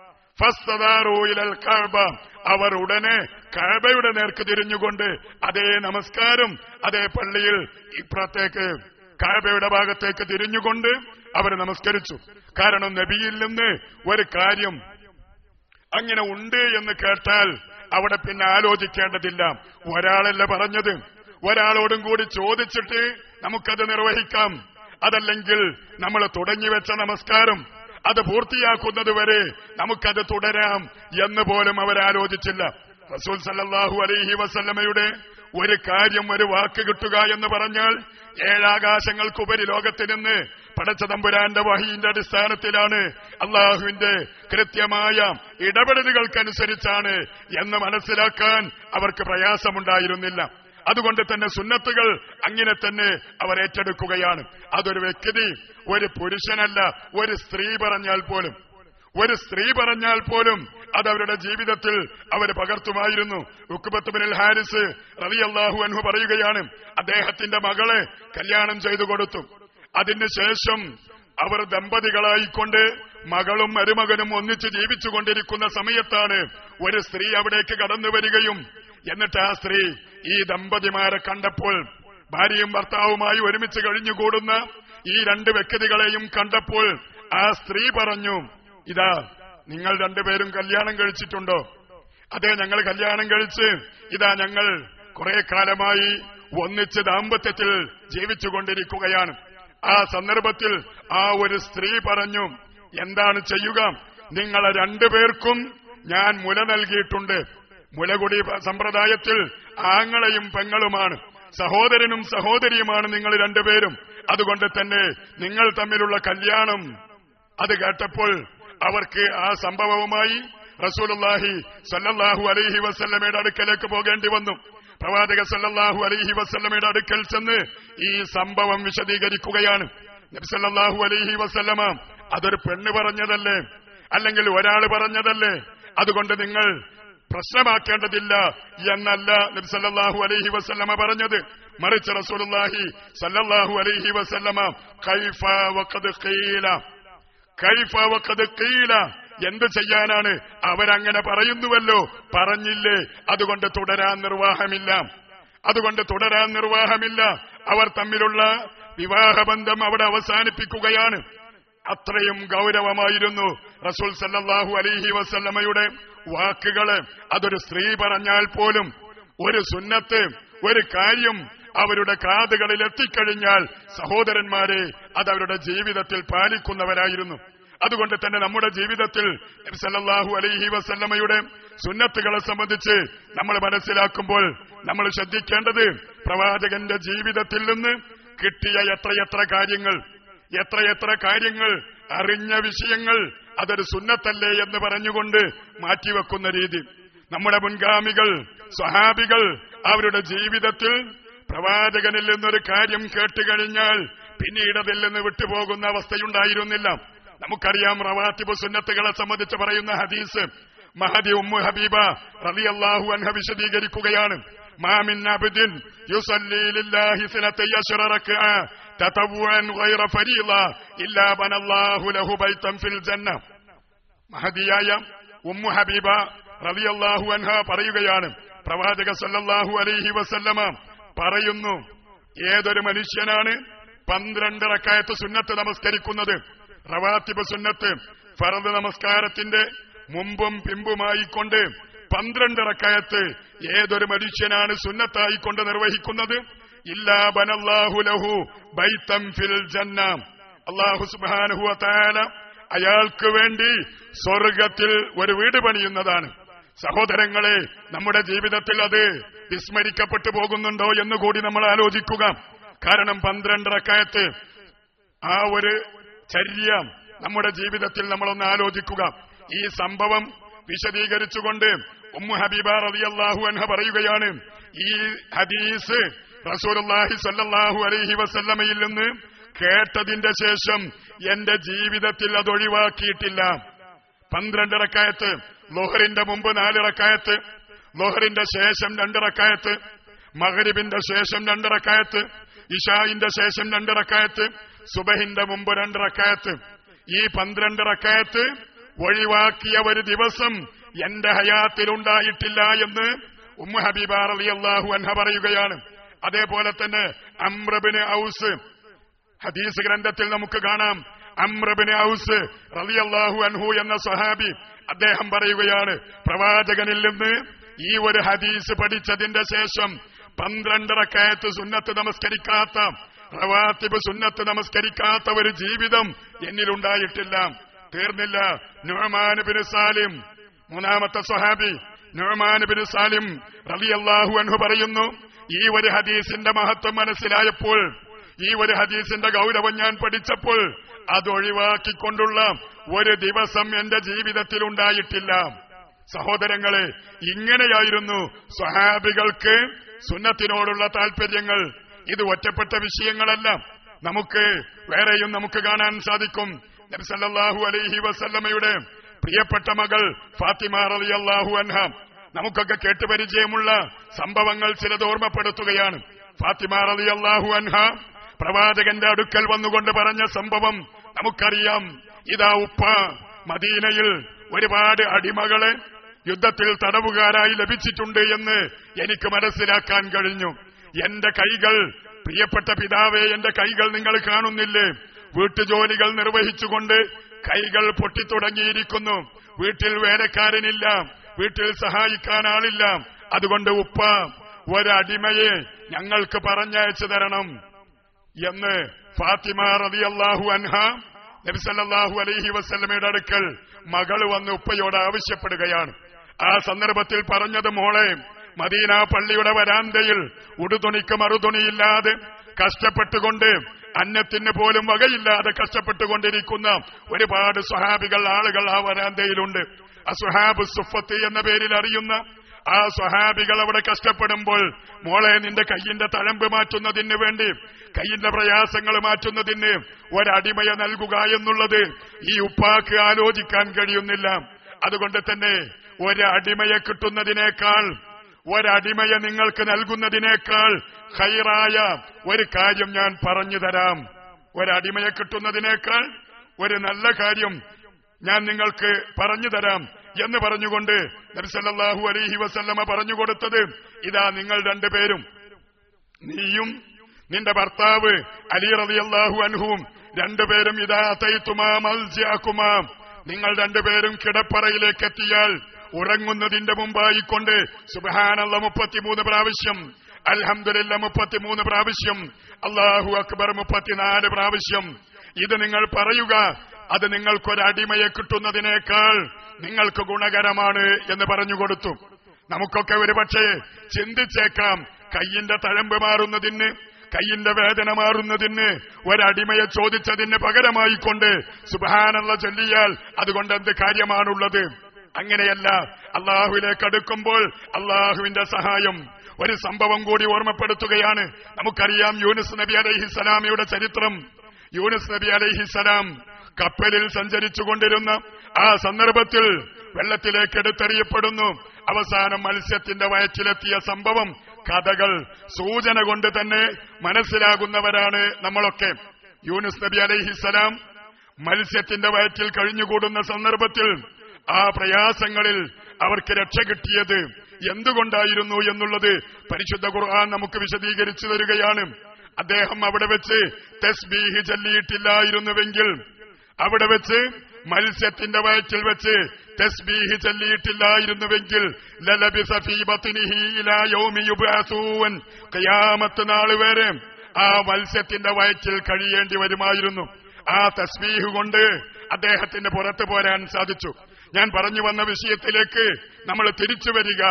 ഫസ്തദാറു ഇലൽ കഅബ അവർ ഉടനെ കഅബയുടെ നേർക്ക് തിരിഞ്ഞുകൊണ്ട് അതേ നമസ്കാരം അതേ പള്ളിയിൽ ഇപ്പുറത്തേക്ക് കഅബയുടെ ഭാഗത്തേക്ക് തിരിഞ്ഞുകൊണ്ട് അവർ നമസ്കരിച്ചു കാരണം നബിയിൽ നിന്ന് ഒരു കാര്യം അങ്ങനെ ഉണ്ട് എന്ന് കേട്ടാൽ അവിടെ പിന്നെ ആലോചിക്കേണ്ടതില്ല ഒരാളല്ല പറഞ്ഞത് ഒരാളോടും കൂടി ചോദിച്ചിട്ട് നമുക്കത് നിർവഹിക്കാം അതല്ലെങ്കിൽ നമ്മൾ തുടങ്ങിവെച്ച നമസ്കാരം അത് പൂർത്തിയാക്കുന്നത് വരെ നമുക്കത് തുടരാം എന്ന് പോലും അവർ ആലോചിച്ചില്ല റസൂൽ സല്ലല്ലാഹു അലൈഹി വസല്ലമയുടെ ഒരു കാര്യം ഒരു വാക്ക് കിട്ടുക എന്ന് പറഞ്ഞാൽ ഏഴാകാശങ്ങൾക്കുപരി ലോകത്ത് നിന്ന് പടച്ചതമ്പുരാന്റെ വഹീന്റെ അടിസ്ഥാനത്തിലാണ് അള്ളാഹുവിന്റെ കൃത്യമായ ഇടപെടലുകൾക്കനുസരിച്ചാണ് എന്ന് മനസ്സിലാക്കാൻ അവർക്ക് പ്രയാസമുണ്ടായിരുന്നില്ല അതുകൊണ്ട് തന്നെ സുന്നത്തുകൾ അങ്ങനെ തന്നെ അവർ ഏറ്റെടുക്കുകയാണ് അതൊരു വ്യക്തി ഒരു പുരുഷനല്ല ഒരു സ്ത്രീ പറഞ്ഞാൽ പോലും ഒരു സ്ത്രീ പറഞ്ഞാൽ പോലും അത് അവരുടെ ജീവിതത്തിൽ അവർ പകർത്തുമായിരുന്നു ഉക്കുബത്തുബിനിൽ ഹാരിസ് റലി അള്ളാഹു അൻഹു പറയുകയാണ് അദ്ദേഹത്തിന്റെ മകളെ കല്യാണം ചെയ്തു കൊടുത്തു അതിനുശേഷം അവർ ദമ്പതികളായിക്കൊണ്ട് മകളും മരുമകനും ഒന്നിച്ച് ജീവിച്ചുകൊണ്ടിരിക്കുന്ന സമയത്താണ് ഒരു സ്ത്രീ അവിടേക്ക് കടന്നു വരികയും എന്നിട്ട് ആ സ്ത്രീ ഈ ദമ്പതിമാരെ കണ്ടപ്പോൾ ഭാര്യയും ഭർത്താവുമായി ഒരുമിച്ച് കഴിഞ്ഞുകൂടുന്ന ഈ രണ്ട് വ്യക്തികളെയും കണ്ടപ്പോൾ ആ സ്ത്രീ പറഞ്ഞു ഇതാ നിങ്ങൾ രണ്ടുപേരും കല്യാണം കഴിച്ചിട്ടുണ്ടോ അതെ ഞങ്ങൾ കല്യാണം കഴിച്ച് ഇതാ ഞങ്ങൾ കുറെ കാലമായി ഒന്നിച്ച് ദാമ്പത്യത്തിൽ ജീവിച്ചുകൊണ്ടിരിക്കുകയാണ് ആ സന്ദർഭത്തിൽ ആ ഒരു സ്ത്രീ പറഞ്ഞു എന്താണ് ചെയ്യുക നിങ്ങളെ രണ്ടുപേർക്കും ഞാൻ മുല നൽകിയിട്ടുണ്ട് മുലകുടി സമ്പ്രദായത്തിൽ ആങ്ങളെയും പെങ്ങളുമാണ് സഹോദരനും സഹോദരിയുമാണ് നിങ്ങൾ രണ്ടുപേരും അതുകൊണ്ട് തന്നെ നിങ്ങൾ തമ്മിലുള്ള കല്യാണം അത് കേട്ടപ്പോൾ അവർക്ക് ആ സംഭവവുമായി റസൂലുല്ലാഹി സല്ലല്ലാഹു അലൈഹി വസല്ലമയുടെ അടുക്കലേക്ക് പോകേണ്ടി വന്നു പ്രവാചക സല്ലല്ലാഹു അലൈഹി വസല്ലമയുടെ അടുക്കൽ ചെന്ന് ഈ സംഭവം വിശദീകരിക്കുകയാണ് നബ്സല്ലാഹു അലൈഹി വസല്ലമ അതൊരു പെണ്ണ് പറഞ്ഞതല്ലേ അല്ലെങ്കിൽ ഒരാൾ പറഞ്ഞതല്ലേ അതുകൊണ്ട് നിങ്ങൾ പ്രശ്നമാക്കേണ്ടതില്ല എന്നല്ല നബ്സല്ലാഹു അലൈഹി വസല്ലമ പറഞ്ഞത് മറിച്ച് റസൂലുല്ലാഹി സല്ലല്ലാഹു അലൈഹി വസല്ലമ കൈഫ വഖദ് ഖീല കൈഫ വഖദ് ഖീല എന്ത് ചെയ്യാനാണ് അവരങ്ങനെ പറയുന്നുവല്ലോ പറഞ്ഞില്ലേ അതുകൊണ്ട് തുടരാൻ നിർവാഹമില്ല അതുകൊണ്ട് തുടരാൻ നിർവാഹമില്ല അവർ തമ്മിലുള്ള വിവാഹബന്ധം അവിടെ അവസാനിപ്പിക്കുകയാണ് അത്രയും ഗൗരവമായിരുന്നു റസൂൽ സല്ലല്ലാഹു അലൈഹി വസല്ലമയുടെ വാക്കുകള് അതൊരു സ്ത്രീ പറഞ്ഞാൽ പോലും ഒരു സുന്നത്ത് ഒരു കാര്യം അവരുടെ കാതുകളിൽ എത്തിക്കഴിഞ്ഞാൽ സഹോദരന്മാരെ അത് അവരുടെ ജീവിതത്തിൽ പാലിക്കുന്നവരായിരുന്നു അതുകൊണ്ട് തന്നെ നമ്മുടെ ജീവിതത്തിൽ സല്ലല്ലാഹു അലൈഹി വസല്ലമയുടെ സുന്നത്തുകളെ സംബന്ധിച്ച് നമ്മൾ മനസ്സിലാക്കുമ്പോൾ നമ്മൾ ശ്രദ്ധിക്കേണ്ടത് പ്രവാചകന്റെ ജീവിതത്തിൽ നിന്ന് കിട്ടിയ എത്രയെത്ര കാര്യങ്ങൾ എത്രയെത്ര കാര്യങ്ങൾ അറിഞ്ഞ വിഷയങ്ങൾ അതൊരു സുന്നത്തല്ലേ എന്ന് പറഞ്ഞുകൊണ്ട് മാറ്റിവെക്കുന്ന രീതി നമ്മുടെ മുൻഗാമികൾ സ്വഹാബികൾ അവരുടെ ജീവിതത്തിൽ പ്രവാചകനിൽ നിന്നൊരു കാര്യം കേട്ടുകഴിഞ്ഞാൽ പിന്നീട് അതിൽ നിന്ന് വിട്ടുപോകുന്ന അവസ്ഥയുണ്ടായിരുന്നില്ല നമുക്കറിയാം റവാത്തിബ് സുന്നത്തുകളെ സംബന്ധിച്ച് പറയുന്ന ഹദീസ് മഹദി ഉമ്മു ഹബീബ റളിയല്ലാഹു അൻഹ വിശദീകരിക്കുകയാണ് മാമിൻ അബ്ദിൻ യുസല്ലി ലില്ലാഹി സനതയ അശ്റ റക്അ തതവ്വുഅൻ ഗൈറ ഫരീള ഇല്ലാ ബനല്ലാഹു ലഹു ബൈതൻ ഫിൽ ജന്ന മഹദിയായ ഉമ്മു ഹബീബ റളിയല്ലാഹു അൻഹ പറയുകയാണ് പ്രവാചക സല്ലല്ലാഹു അലൈഹി വസല്ലമ പറയുന്നു ഏതൊരു മനുഷ്യനാണ് പന്ത്രണ്ട് റക്കായത്ത് സുന്നത്ത് നമസ്കരിക്കുന്നത് റവാത്തിബ് സുന്നത്ത് ഫറദ് നമസ്കാരത്തിന്റെ മുമ്പും പിമ്പുമായിക്കൊണ്ട് പന്ത്രണ്ട് റക്കായത്ത് ഏതൊരു മനുഷ്യനാണ് സുന്നത്തായിക്കൊണ്ട് നിർവഹിക്കുന്നത് ഇല്ലാ ബനല്ലാഹു ലഹു ബൈത്തം ഫിൽ ജന്ന അള്ളാഹു സുബ്ഹാനഹു വതആല അയാൾക്ക് വേണ്ടി സ്വർഗത്തിൽ ഒരു വീട് പണിയുന്നതാണ് സഹോദരങ്ങളെ നമ്മുടെ ജീവിതത്തിൽ അത് വിസ്മരിക്കപ്പെട്ടു പോകുന്നുണ്ടോ എന്ന് കൂടി നമ്മൾ ആലോചിക്കുക കാരണം പന്ത്രണ്ട് റക്കായത്ത് ആ ഒരു ചര്യ നമ്മുടെ ജീവിതത്തിൽ നമ്മളൊന്ന് ആലോചിക്കുക ഈ സംഭവം വിശദീകരിച്ചുകൊണ്ട് ഉമ്മു ഹബീബ റളിയല്ലാഹു അൻഹ പറയുകയാണ് ഈ ഹദീസ് റസൂലുള്ളാഹി സ്വല്ലല്ലാഹു അലൈഹി വസല്ലമയിൽ നിന്ന് കേട്ടതിന്റെ ശേഷം എന്റെ ജീവിതത്തിൽ അത് ഒഴിവാക്കിയിട്ടില്ല പന്ത്രണ്ടിറക്കായത്ത് ലോഹറിന്റെ മുമ്പ് നാലിറക്കായത്ത് ലോഹറിന്റെ ശേഷം രണ്ടിറക്കായത്ത് മഹരിബിന്റെ ശേഷം രണ്ടിറക്കായത്ത് ഇഷായിന്റെ ശേഷം രണ്ടിറക്കായത്ത് സുബഹിന്റെ മുമ്പ് രണ്ടിറക്കായത്ത് ഈ പന്ത്രണ്ടിറക്കായത്ത് ഒഴിവാക്കിയ ഒരു ദിവസം എന്റെ ഹയാത്തിലുണ്ടായിട്ടില്ല എന്ന് ഉമ്മ ഹബീബ റളിയല്ലാഹു അൻഹ പറയുകയാണ് അതേപോലെ തന്നെ അമ്രബിന് ഔസ് ഹദീസ് ഗ്രന്ഥത്തിൽ നമുക്ക് കാണാം അമ്രബിന് ഔസ് റളിയല്ലാഹു അൻഹു എന്ന സഹാബി അദ്ദേഹം പറയുകയാണ് പ്രവാചകനിൽ നിന്ന് ഈ ഒരു ഹദീസ് പഠിച്ചതിന്റെ ശേഷം പന്ത്രണ്ടരക്കയത്ത് സുന്നത്ത് നമസ്കരിക്കാത്ത റവാത്തിബ് സുന്നത്ത് നമസ്കരിക്കാത്ത ഒരു ജീവിതം എന്നിലുണ്ടായിട്ടില്ല തീർന്നില്ല നുഹമാനുബിന് സാലിം മൂന്നാമത്തെ സ്വഹാബി നുഅ്മാൻ ബിൻ സാലിം റളിയല്ലാഹു അൻഹു പറയുന്നു ഈ ഒരു ഹദീസിന്റെ മഹത്വം മനസ്സിലായപ്പോൾ ഈ ഒരു ഹദീസിന്റെ ഗൗരവം ഞാൻ പഠിച്ചപ്പോൾ അതൊഴിവാക്കിക്കൊണ്ടുള്ള ഒരു ദിവസം എന്റെ ജീവിതത്തിൽ ഉണ്ടായിട്ടില്ല സഹോദരങ്ങളെ ഇങ്ങനെയായിരുന്നു സ്വഹാബികൾക്ക് സുന്നത്തിനോടുള്ള താല്പര്യങ്ങൾ ഇത് ഒറ്റപ്പെട്ട വിഷയങ്ങളല്ല നമുക്ക് വേറെയും നമുക്ക് കാണാൻ സാധിക്കും നബി സല്ലല്ലാഹു അലൈഹി വസല്ലമയുടെ പ്രിയപ്പെട്ട മകൾ ഫാത്തിമ റളിയല്ലാഹു അൻഹ നമുക്കൊക്കെ കേട്ടുപരിചയമുള്ള സംഭവങ്ങൾ ചിലത് ഓർമ്മപ്പെടുത്തുകയാണ് ഫാത്തിമ റളിയല്ലാഹു അൻഹ പ്രവാചകന്റെ അടുക്കൽ വന്നുകൊണ്ട് പറഞ്ഞ സംഭവം നമുക്കറിയാം ഇതാ ഉപ്പ മദീനയിൽ ഒരുപാട് അടിമകളെ യുദ്ധത്തിൽ തടവുകാരായി ലഭിച്ചിട്ടുണ്ട് എന്ന് എനിക്ക് മനസ്സിലാക്കാൻ കഴിഞ്ഞു എന്റെ കൈകൾ പ്രിയപ്പെട്ട പിതാവേ എന്റെ കൈകൾ നിങ്ങൾ കാണുന്നില്ലേ വീട്ടുജോലികൾ നിർവഹിച്ചുകൊണ്ട് കൈകൾ പൊട്ടിത്തുടങ്ങിയിരിക്കുന്നു വീട്ടിൽ വേലക്കാരനില്ല വീട്ടിൽ സഹായിക്കാൻ ആളില്ല അതുകൊണ്ട് ഉപ്പ ഒരടിമയെ ഞങ്ങൾക്ക് പറഞ്ഞയച്ചു തരണം എന്ന് ഫാത്തിമ റളിയല്ലാഹു അൻഹ നബിസല്ലാഹു അലൈഹി വസല്ലമയുടെ അടുക്കൽ മകൾ വന്ന് ഉപ്പയോട് ആവശ്യപ്പെടുകയാണ് ആ സന്ദർഭത്തിൽ പറഞ്ഞത് മോളെ മദീന പള്ളിയുടെ വരാന്തയിൽ ഉടുതുണിക്ക് മറുതുണിയില്ലാതെ കഷ്ടപ്പെട്ടുകൊണ്ട് അന്നത്തിന് പോലും വകയില്ലാതെ കഷ്ടപ്പെട്ടുകൊണ്ടിരിക്കുന്ന ഒരുപാട് സ്വഹാബികൾ ആളുകൾ ആ വരാന്തയിലുണ്ട് അസുഹാബ് സുഫത്ത് എന്ന പേരിൽ അറിയുന്ന ആ സ്വഹാബികൾ അവിടെ കഷ്ടപ്പെടുമ്പോൾ മോളെ നിന്റെ കയ്യിന്റെ തഴമ്പ് മാറ്റുന്നതിന് വേണ്ടി കയ്യിന്റെ പ്രയാസങ്ങൾ മാറ്റുന്നതിന് ഒരടിമയെ നൽകുക എന്നുള്ളത് ഈ ഉപ്പാക്ക് ആലോചിക്കാൻ കഴിയുന്നില്ല അതുകൊണ്ട് തന്നെ ഒരടിമയെ കിട്ടുന്നതിനേക്കാൾ ഒരടിമയെ നിങ്ങൾക്ക് നൽകുന്നതിനേക്കാൾ ഹൈറായ ഒരു കാര്യം ഞാൻ പറഞ്ഞു തരാം ഒരടിമയെ കിട്ടുന്നതിനേക്കാൾ ഒരു നല്ല കാര്യം ഞാൻ നിങ്ങൾക്ക് പറഞ്ഞു തരാം എന്ന് പറഞ്ഞുകൊണ്ട് നബിസല്ലാഹു അലൈഹി വസല്ലമ പറഞ്ഞു കൊടുത്തത് ഇതാ നിങ്ങൾ രണ്ടുപേരും നീയും നിന്റെ ഭർത്താവ് അലി റളിയല്ലാഹു അൻഹുവും രണ്ടുപേരും ഇതാ തൈത്തുമാ മൽജിയാക്കുമാ നിങ്ങൾ രണ്ടുപേരും കിടപ്പറയിലേക്ക് എത്തിയാൽ ഉറങ്ങുന്നതിന്റെ മുമ്പായിക്കൊണ്ട് സുബഹാനല്ല മുപ്പത്തിമൂന്ന് പ്രാവശ്യം അൽഹംദുലില്ല മുപ്പത്തിമൂന്ന് പ്രാവശ്യം അള്ളാഹു അക്ബർ മുപ്പത്തിനാല് പ്രാവശ്യം ഇത് നിങ്ങൾ പറയുക അത് നിങ്ങൾക്കൊരടിമയെ കിട്ടുന്നതിനേക്കാൾ നിങ്ങൾക്ക് ഗുണകരമാണ് എന്ന് പറഞ്ഞു കൊടുത്തു നമുക്കൊക്കെ ഒരുപക്ഷെ ചിന്തിച്ചേക്കാം കയ്യിന്റെ തഴമ്പ് മാറുന്നതിന് കയ്യിന്റെ വേദന മാറുന്നതിന് ഒരടിമയെ ചോദിച്ചതിന് പകരമായിക്കൊണ്ട് സുബാനുള്ള ചൊല്ലിയാൽ അതുകൊണ്ട് എന്ത് കാര്യമാണുള്ളത് അങ്ങനെയല്ല അള്ളാഹുവിലേക്ക് അടുക്കുമ്പോൾ അള്ളാഹുവിന്റെ സഹായം ഒരു സംഭവം കൂടി ഓർമ്മപ്പെടുത്തുകയാണ് നമുക്കറിയാം യൂനുസ് നബി അലഹിസലാമയുടെ ചരിത്രം യൂനുസ് നബി അലഹിസലാം കപ്പലിൽ സഞ്ചരിച്ചുകൊണ്ടിരുന്ന ആ സന്ദർഭത്തിൽ വെള്ളത്തിലേക്ക് എടുത്തെറിയപ്പെടുന്നു അവസാനം മത്സ്യത്തിന്റെ വയറ്റിലെത്തിയ സംഭവം കഥകൾ സൂചന കൊണ്ട് തന്നെ മനസ്സിലാകുന്നവരാണ് നമ്മളൊക്കെ യൂനുസ് നബി അലഹിസലാം മത്സ്യത്തിന്റെ വയറ്റിൽ കഴിഞ്ഞുകൂടുന്ന സന്ദർഭത്തിൽ ആ പ്രയാസങ്ങളിൽ അവർക്ക് രക്ഷ കിട്ടിയത് എന്തുകൊണ്ടായിരുന്നു എന്നുള്ളത് പരിശുദ്ധ ഖുർആൻ നമുക്ക് വിശദീകരിച്ചു തരികയാണ് അദ്ദേഹം അവിടെ വെച്ച് തസ്ബീഹ് ചൊല്ലിയിട്ടില്ലായിരുന്നുവെങ്കിൽ അവിടെ വെച്ച് മത്സ്യത്തിന്റെ വയറ്റിൽ വെച്ച് തസ്ബീഹ് ചൊല്ലിയിട്ടില്ലായിരുന്നുവെങ്കിൽ ലലബിസ ഫീ ബത്നിഹി ഇലാ യൗമി യുബ്അസൂൻ ഖിയാമത്ത് നാൾ വരെ ആ മത്സ്യത്തിന്റെ വയറ്റിൽ കഴിയേണ്ടി വരുമായിരുന്നു ആ തസ്ബീഹ് കൊണ്ട് അദ്ദേഹത്തിന് പുറത്തു പോരാൻ സാധിച്ചു ഞാൻ പറഞ്ഞു വന്ന വിഷയത്തിലേക്ക് നമ്മൾ തിരിച്ചു വരിക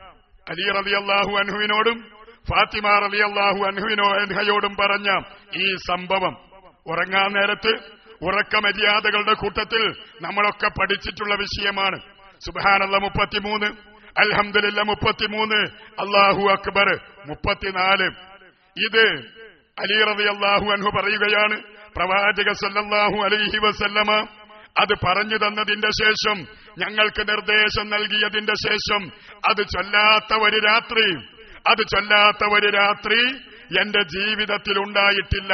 അലി റലി അള്ളാഹു അൻഹുവിനോടും ഫാത്തിമ റലി അള്ളാഹു അൻഹുവിനോ അൻഹയോടും പറഞ്ഞ ഈ സംഭവം ഉറങ്ങാൻ നേരത്ത് ഉറക്കമര്യാദകളുടെ കൂട്ടത്തിൽ നമ്മളൊക്കെ പഠിച്ചിട്ടുള്ള വിഷയമാണ് സുബാനല്ല മുപ്പത്തിമൂന്ന് അൽഹംദുലില്ല മുപ്പത്തിമൂന്ന് അള്ളാഹു അക്ബർ മുപ്പത്തിനാല് ഇത് അലി റബി അള്ളാഹു അൻഹു പറയുകയാണ് പ്രവാചക സല്ലല്ലാഹു അലൈഹി വസല്ലമ അത് പറഞ്ഞു തന്നതിന്റെ ശേഷം ഞങ്ങൾക്ക് നിർദ്ദേശം നൽകിയതിന്റെ ശേഷം അത് ചൊല്ലാത്ത ഒരു രാത്രി അത് ചൊല്ലാത്ത ഒരു രാത്രി എന്റെ ജീവിതത്തിൽ ഉണ്ടായിട്ടില്ല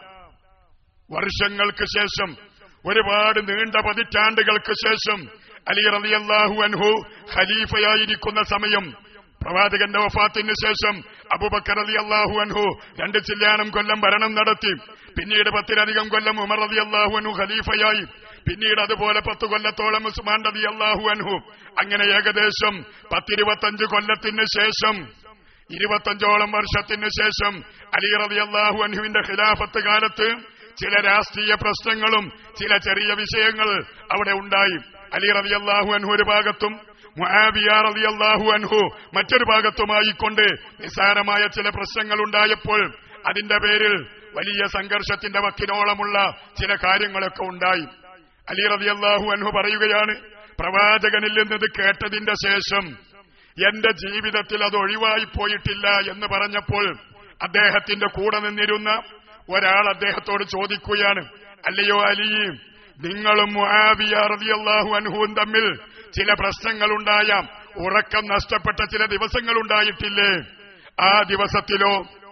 വർഷങ്ങൾക്ക് ശേഷം ഒരുപാട് നീണ്ട പതിറ്റാണ്ടുകൾക്ക് ശേഷം അലി റളിയല്ലാഹു അൻഹു ഖലീഫയായിരിക്കുന്ന സമയം പ്രവാചകന്റെ വഫാത്തിന് ശേഷം അബൂബക്കർ അലി അള്ളാഹു അൻഹു രണ്ട് ചില്ലാനം കൊല്ലം ഭരണം നടത്തി പിന്നീട് പത്തിലധികം കൊല്ലം ഉമർ അലി അള്ളാഹു അൻഹു ഖലീഫയായി പിന്നീട് അതുപോലെ പത്ത് കൊല്ലത്തോളം ഉസ്മാൻ റബി അള്ളാഹു അൻഹു അങ്ങനെ ഏകദേശം പത്തിരുപത്തഞ്ച് കൊല്ലത്തിന് ശേഷം ഇരുപത്തഞ്ചോളം വർഷത്തിന് ശേഷം അലി റബി അള്ളാഹു അൻഹുവിന്റെ ഖിലാഫത്ത് കാലത്ത് ചില രാഷ്ട്രീയ പ്രശ്നങ്ങളും ചില ചെറിയ വിഷയങ്ങൾ അവിടെ ഉണ്ടായി അലി റബി അള്ളാഹു അൻഹു ഒരു ഭാഗത്തും മുആബിയാറിയാഹു അൻഹു മറ്റൊരു ഭാഗത്തുമായിക്കൊണ്ട് നിസ്സാരമായ ചില പ്രശ്നങ്ങൾ ഉണ്ടായപ്പോൾ അതിന്റെ പേരിൽ വലിയ സംഘർഷത്തിന്റെ വക്കിനോളമുള്ള ചില കാര്യങ്ങളൊക്കെ ഉണ്ടായി അലി റളിയല്ലാഹു അൻഹു പറയുകയാണ് പ്രവാചകനിൽ നിന്നത് കേട്ടതിന്റെ ശേഷം എന്റെ ജീവിതത്തിൽ അത് ഒഴിവായി പോയിട്ടില്ല എന്ന് പറഞ്ഞപ്പോൾ അദ്ദേഹത്തിന്റെ കൂടെ നിന്നിരുന്ന ഒരാൾ അദ്ദേഹത്തോട് ചോദിക്കുകയാണ് അല്ലയോ അലി നിങ്ങളും മുആവിയ റളിയല്ലാഹു അൻഹുവും തമ്മിൽ ചില പ്രശ്നങ്ങളുണ്ടായ ഉറക്കം നഷ്ടപ്പെട്ട ചില ദിവസങ്ങൾ ഉണ്ടായിട്ടില്ലേ ആ ദിവസത്തിലോ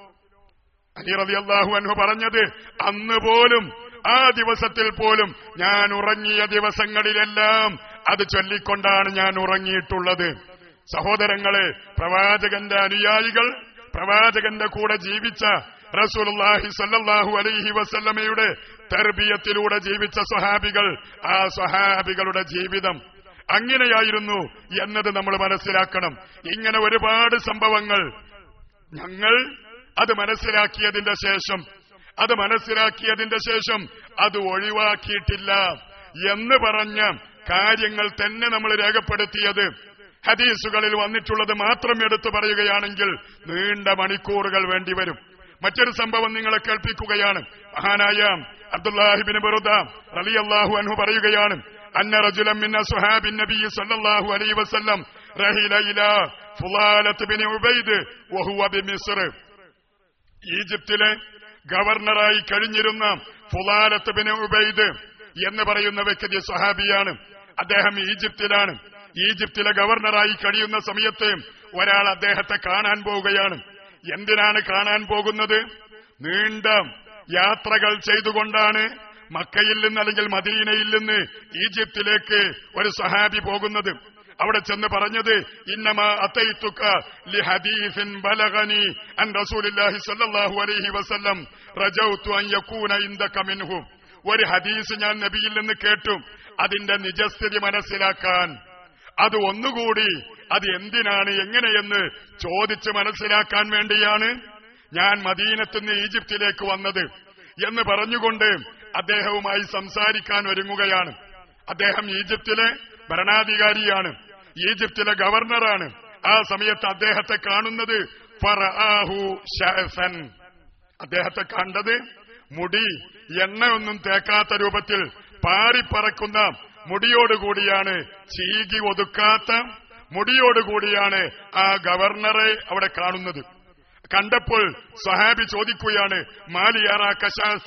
അലി റളിയല്ലാഹു അൻഹു പറഞ്ഞത് അന്ന് പോലും ആ ദിവസത്തിൽ പോലും ഞാൻ ഉറങ്ങിയ ദിവസങ്ങളിലെല്ലാം അത് ചൊല്ലിക്കൊണ്ടാണ് ഞാൻ ഉറങ്ങിയിട്ടുള്ളത് സഹോദരങ്ങളെ പ്രവാചകന്റെ അനുയായികൾ പ്രവാചകന്റെ കൂടെ ജീവിച്ച റസൂലുള്ളാഹി സല്ലല്ലാഹു അലൈഹി വസല്ലമയുടെ തെർബിയത്തിലൂടെ ജീവിച്ച സ്വഹാബികൾ ആ സ്വഹാബികളുടെ ജീവിതം അങ്ങനെയായിരുന്നു എന്നത് നമ്മൾ മനസ്സിലാക്കണം ഇങ്ങനെ ഒരുപാട് സംഭവങ്ങൾ ഞങ്ങൾ അത് മനസ്സിലാക്കിയതിന്റെ ശേഷം അത് മനസ്സിലാക്കിയതിന്റെ ശേഷം അത് ഒഴിവാക്കിയിട്ടില്ല എന്ന് പറഞ്ഞ കാര്യങ്ങൾ തന്നെ നമ്മൾ രേഖപ്പെടുത്തിയത് ഹദീസുകളിൽ വന്നിട്ടുള്ളത് മാത്രം എടുത്തു പറയുകയാണെങ്കിൽ നീണ്ട മണിക്കൂറുകൾ വേണ്ടിവരും മറ്റൊരു സംഭവം നിങ്ങളെ കേൾപ്പിക്കുകയാണ് മഹാനായ അബ്ദുല്ലാഹിബിൻ ബറുദ റളിയല്ലാഹു അൻഹു പറയുകയാണ് അന്ന റജുലം മിന്ന സുഹാബിൻ നബി സല്ലല്ലാഹു അലൈഹി വസല്ലം റഹില ഇലാ ഫുലാലത്ത് ബിൻ ഉബൈദ് വഹുവ ബിമിസ്ർ ഈജിപ്തിലെ ഗവർണറായി കഴിഞ്ഞിരുന്ന ഫുലാലത്ത് ബിൻ ഉബൈദ് എന്ന് പറയുന്ന വ്യക്തി സ്വഹാബിയാണ് അദ്ദേഹം ഈജിപ്തിലാണ് ഈജിപ്തിലെ ഗവർണറായി കഴിയുന്ന സമയത്ത് ഒരാൾ അദ്ദേഹത്തെ കാണാൻ പോവുകയാണ് എന്തിനാണ് കാണാൻ പോകുന്നത് നീണ്ട യാത്രകൾ ചെയ്തുകൊണ്ടാണ് മക്കയിൽ നിന്ന് അല്ലെങ്കിൽ മദീനയിൽ നിന്ന് ഈജിപ്തിലേക്ക് ഒരു സഹാബി പോകുന്നത് അവിടെ ചെന്ന് പറഞ്ഞത് ഇന്നമ അത്തൈത്തുക്ക ലി ഹദീസിൻ ബലഗനി അൻ റസൂലില്ലാഹി സ്വല്ലല്ലാഹു അലൈഹി വസല്ലം റജൗതു അൻ യകൂന ഇൻദക മിൻഹു ഒരു ഹദീസ് ഞാൻ നബിയിൽ നിന്ന് കേട്ടു അതിന്റെ നിജസ്ഥിതി മനസ്സിലാക്കാൻ അത് ഒന്നുകൂടി അത് എന്തിനാണ് എങ്ങനെയെന്ന് ചോദിച്ച് മനസ്സിലാക്കാൻ വേണ്ടിയാണ് ഞാൻ മദീനത്ത് നിന്ന് ഈജിപ്തിലേക്ക് വന്നത് എന്ന് പറഞ്ഞുകൊണ്ട് അദ്ദേഹവുമായി സംസാരിക്കാൻ ഒരുങ്ങുകയാണ് അദ്ദേഹം ഈജിപ്തിലെ ഭരണാധികാരിയാണ് ഈജിപ്തിലെ ഗവർണറാണ് ആ സമയത്ത് അദ്ദേഹത്തെ കാണുന്നത് ഫറആഹു ശഅസൻ. അദ്ദേഹത്തെ കണ്ടത് മുടി എണ്ണയൊന്നും തേക്കാത്ത രൂപത്തിൽ പാറിപ്പറക്കുന്ന മുടിയോടുകൂടിയാണ് ചീകി ഒതുക്കാത്ത മുടിയോടുകൂടിയാണ് ആ ഗവർണറെ അവിടെ കാണുന്നത് കണ്ടപ്പോൾ സഹാബി ചോദിക്കുകയാണ് മാലിയാറ കശാസ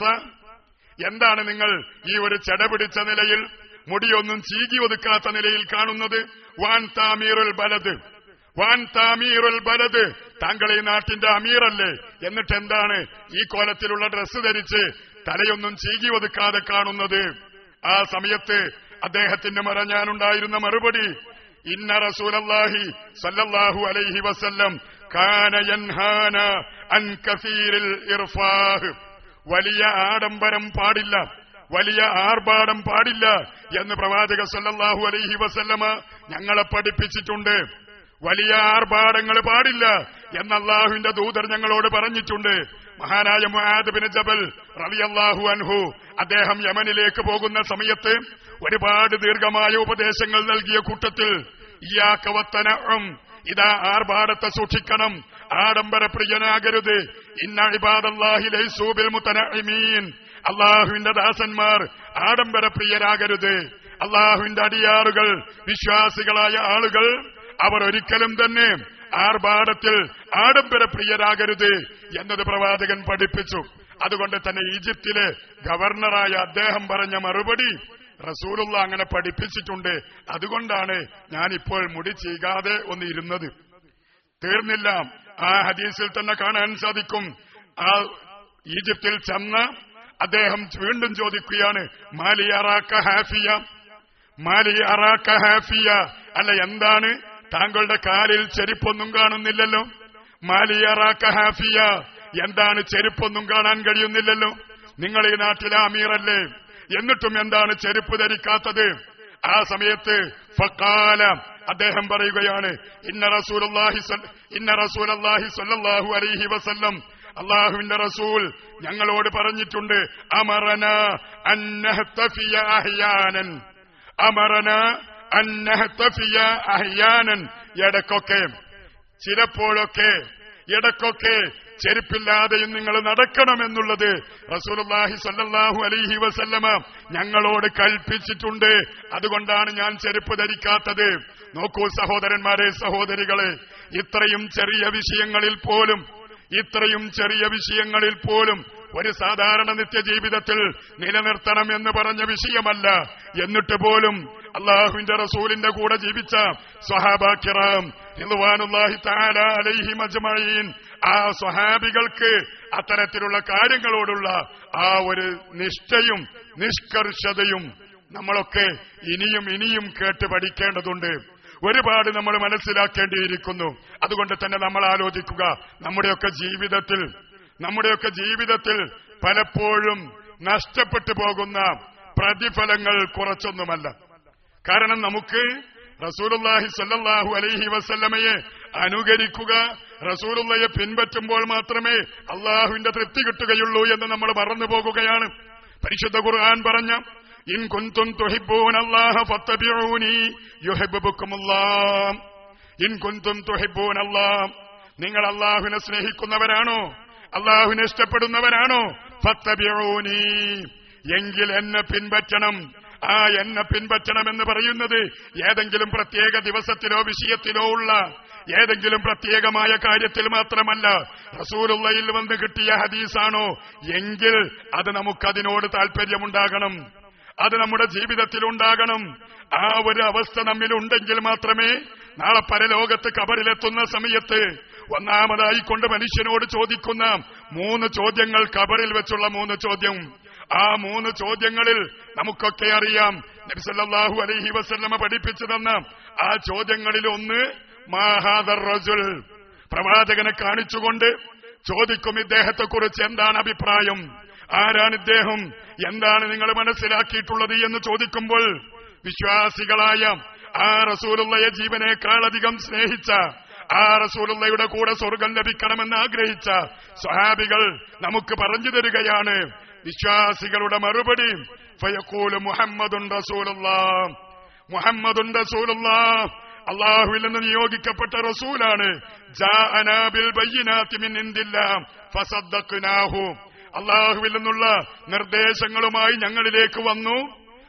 എന്താണ് നിങ്ങൾ ഈ ഒരു ചെട പിടിച്ച നിലയിൽ മുടിയൊന്നും ചീകി ഒതുക്കാത്ത നിലയിൽ കാണുന്നത് വാൻ താമീറുൽ ബലത് വാൻ താമീറുൽ ബലത് താങ്കൾ ഈ നാട്ടിന്റെ അമീറല്ലേ എന്നിട്ട് എന്താണ് ഈ കോലത്തിലുള്ള ഡ്രസ്സ് ധരിച്ച് തലയൊന്നും ചീകി ഒതുക്കാതെ കാണുന്നത് ആ സമയത്ത് അദ്ദേഹത്തിന്റെ മറഞ്ഞാനുണ്ടായിരുന്ന മറുപടി ഇന്ന റസൂലല്ലാഹി സല്ലല്ലാഹു അലൈഹി വസല്ലം കാന യൻഹാന അൻ കസീരിൽ ഇർഫാഹ് വലിയ ആഡംബരം പാടില്ല വലിയ ആർഭാടം പാടില്ല എന്ന് പ്രവാചക സല്ലല്ലാഹു അലൈഹി വസല്ലമ ഞങ്ങളെ പഠിപ്പിച്ചിട്ടുണ്ട് വലിയ ആർഭാടങ്ങൾ പാടില്ല എന്ന് അള്ളാഹുവിന്റെ ദൂതർ ഞങ്ങളോട് പറഞ്ഞിട്ടുണ്ട് മഹാനായ മുആദ് ബിൻ ജബൽ റളിയല്ലാഹു അൻഹു അദ്ദേഹം യമനിലേക്ക് പോകുന്ന സമയത്ത് ഒരുപാട് ദീർഘമായ ഉപദേശങ്ങൾ നൽകിയ കൂട്ടത്തിൽ ഇയാക്കവത്തനം ഇതാ ആർഭാടത്തെ സൂക്ഷിക്കണം ആഡംബര പ്രിയനാകരുത് ഇന്ന ഇബാദല്ലാഹി ലൈസൂ ബിൽ മുതനഇമീൻ അള്ളാഹുവിന്റെ ദാസന്മാർ ആഡംബര പ്രിയരാകരുത് അള്ളാഹുവിന്റെ അടിയാറുകൾ വിശ്വാസികളായ ആളുകൾ അവർ ഒരിക്കലും തന്നെ ആർഭാടത്തിൽ ആഡംബര പ്രിയരാകരുത് എന്നത് പ്രവാചകൻ പഠിപ്പിച്ചു അതുകൊണ്ട് തന്നെ ഈജിപ്തിലെ ഗവർണറായ അദ്ദേഹം പറഞ്ഞ മറുപടി റസൂലുള്ള അങ്ങനെ പഠിപ്പിച്ചിട്ടുണ്ട് അതുകൊണ്ടാണ് ഞാനിപ്പോൾ മുടി ചീകാതെ ഒന്ന് ഇരുന്നത് തീർന്നില്ല ആ ഹദീസിൽ തന്നെ കാണാൻ സാധിക്കും ആ ഈജിപ്തിൽ ചെന്ന അദ്ദേഹം വീണ്ടും ചോദിക്കുകയാണ് മാലി അറാക്ക ഹാഫിയ മാലി അറാക്ക ഹാഫിയ അല്ല എന്താണ് താങ്കളുടെ കാലിൽ ചെരുപ്പൊന്നും കാണുന്നില്ലല്ലോ മാലി അറാക്ക ഹാഫിയ എന്താണ് ചെരുപ്പൊന്നും കാണാൻ കഴിയുന്നില്ലല്ലോ നിങ്ങൾ ഈ നാട്ടിലെ അമീറല്ലേ എന്നിട്ടും എന്താണ് ചെരുപ്പ് ധരിക്കാത്തത് ആ സമയത്ത് ഫക്കാല അദ്ദേഹം പറയുകയാണ് ഇന്ന റസൂലി ഇന്ന റസൂലി സല്ലല്ലാഹു അലൈഹി വസല്ലം അള്ളാഹുവിന്റെ റസൂൽ ഞങ്ങളോട് പറഞ്ഞിട്ടുണ്ട് അമറന അന്നഹ്തഫിയ അഹ്യാനൻ അമറന അന്നഹത്തഫിയ അഹ്യാനൻ ഇടക്കൊക്കെ ചിലപ്പോഴൊക്കെ ഇടക്കൊക്കെ ചെരുപ്പില്ലാതെയും നിങ്ങൾ നടക്കണമെന്നുള്ളത് റസൂലുള്ളാഹി സ്വല്ലല്ലാഹു അലൈഹി വസല്ലമ ഞങ്ങളോട് കൽപ്പിച്ചിട്ടുണ്ട് അതുകൊണ്ടാണ് ഞാൻ ചെരുപ്പ് ധരിക്കാത്തത് നോക്കൂ സഹോദരന്മാരെ സഹോദരികളെ ഇത്രയും ചെറിയ വിഷയങ്ങളിൽ പോലും ഇത്രയും ചെറിയ വിഷയങ്ങളിൽ പോലും ഒരു സാധാരണ നിത്യജീവിതത്തിൽ നിലനിർത്തണം എന്ന് പറഞ്ഞ വിഷയമല്ല എന്നിട്ട് പോലും അള്ളാഹുവിന്റെ റസൂലിന്റെ കൂടെ ജീവിച്ച സ്വഹാബാക്കിറാം റിദ്വാനുല്ലാഹി തആല അലൈഹിം അജ്മഈൻ ആ സ്വഹാബികൾക്ക് അത്തരത്തിലുള്ള കാര്യങ്ങളോടുള്ള ആ ഒരു നിഷ്ഠയും നിഷ്കർഷതയും നമ്മളൊക്കെ ഇനിയും ഇനിയും കേട്ട് പഠിക്കേണ്ടതുണ്ട് ഒരുപാട് നമ്മൾ മനസ്സിലാക്കേണ്ടിയിരിക്കുന്നു അതുകൊണ്ട് തന്നെ നമ്മൾ ആലോചിക്കുക നമ്മുടെയൊക്കെ ജീവിതത്തിൽ നമ്മുടെയൊക്കെ ജീവിതത്തിൽ പലപ്പോഴും നഷ്ടപ്പെട്ടു പോകുന്ന പ്രതിഫലങ്ങൾ കുറച്ചൊന്നുമല്ല കാരണം നമുക്ക് റസൂലുള്ളാഹി സല്ലല്ലാഹു അലൈഹി വസല്ലമയെ അനുകരിക്കുക റസൂലുള്ളയെ പിൻപറ്റുമ്പോൾ മാത്രമേ അള്ളാഹുവിന്റെ തൃപ്തി കിട്ടുകയുള്ളൂ എന്ന് നമ്മൾ മറന്നു പോകുകയാണ് പരിശുദ്ധ ഖുർആൻ പറഞ്ഞ ഇൻ കുന്തും തുഹിബ്ബൂന അല്ലാഹ ഫത്തബിഊനി യുഹിബ്ബുക്കുമുല്ലാഹ് ഇൻ കുന്തും തുഹിബ്ബൂന അല്ലാഹ് നിങ്ങൾ അള്ളാഹുവിനെ സ്നേഹിക്കുന്നവരാണോ അള്ളാഹുവിനെ ഇഷ്ടപ്പെടുന്നവരാണോ ഫത്തബിഊനി എങ്കിൽ എന്നെ പിൻപറ്റണം ആ എന്നെ പിൻപറ്റണം എന്ന് പറയുന്നത് ഏതെങ്കിലും പ്രത്യേക ദിവസത്തിലോ വിഷയത്തിലോ ഉള്ള ഏതെങ്കിലും പ്രത്യേകമായ കാര്യത്തിൽ മാത്രമല്ല റസൂലുള്ളയിൽ വന്ന് കിട്ടിയ ഹദീസാണോ എങ്കിൽ അത് നമുക്കതിനോട് താല്പര്യമുണ്ടാകണം അത് നമ്മുടെ ജീവിതത്തിൽ ഉണ്ടാകണം ആ ഒരു അവസ്ഥ നമ്മിൽ ഉണ്ടെങ്കിൽ മാത്രമേ നാളെ പരലോകത്ത് കബറിലെത്തുന്ന സമയത്ത് ഒന്നാമതായി കൊണ്ട് മനുഷ്യനോട് ചോദിക്കുന്ന മൂന്ന് ചോദ്യങ്ങൾ കബറിൽ വെച്ചുള്ള മൂന്ന് ചോദ്യം ആ മൂന്ന് ചോദ്യങ്ങളിൽ നമുക്കൊക്കെ അറിയാം നബിസല്ലാഹു അലൈഹി വസല്ലമ പഠിപ്പിച്ചു തന്ന ആ ചോദ്യങ്ങളിൽ ഒന്ന് മാഹാദർ റജുൽ പ്രവാചകനെ കാണിച്ചുകൊണ്ട് ചോദിക്കും ഇദ്ദേഹത്തെക്കുറിച്ച് എന്താണ് അഭിപ്രായം ആരാണ് ഇദ്ദേഹം എന്താണ് നിങ്ങൾ മനസ്സിലാക്കിയിട്ടുള്ളത് എന്ന് ചോദിക്കുമ്പോൾ വിശ്വാസികളായ ആ റസൂലുള്ളയെ ജീവനേക്കാളധികം സ്നേഹിച്ച ആ റസൂലുള്ളയുടെ കൂടെ സ്വർഗം ലഭിക്കണമെന്ന് ആഗ്രഹിച്ച സ്വഹാബികൾ നമുക്ക് പറഞ്ഞു തരികയാണ് വിശ്വാസികളുടെ മറുപടി ഫയക്കൂല് മുഹമ്മദുൻ റസൂലുള്ള മുഹമ്മദുൻ റസൂലുള്ള അള്ളാഹുവിൽ നിന്ന് നിയോഗിക്കപ്പെട്ട റസൂലാണ് ജാഅനാബിൽ ബയ്യിനാത്തി മിൻ ഇന്ദില്ലാ ഫസദ്ദഖ്നാഹു അള്ളാഹുവിൽ നിന്നുള്ള നിർദ്ദേശങ്ങളുമായി ഞങ്ങളിലേക്ക് വന്നു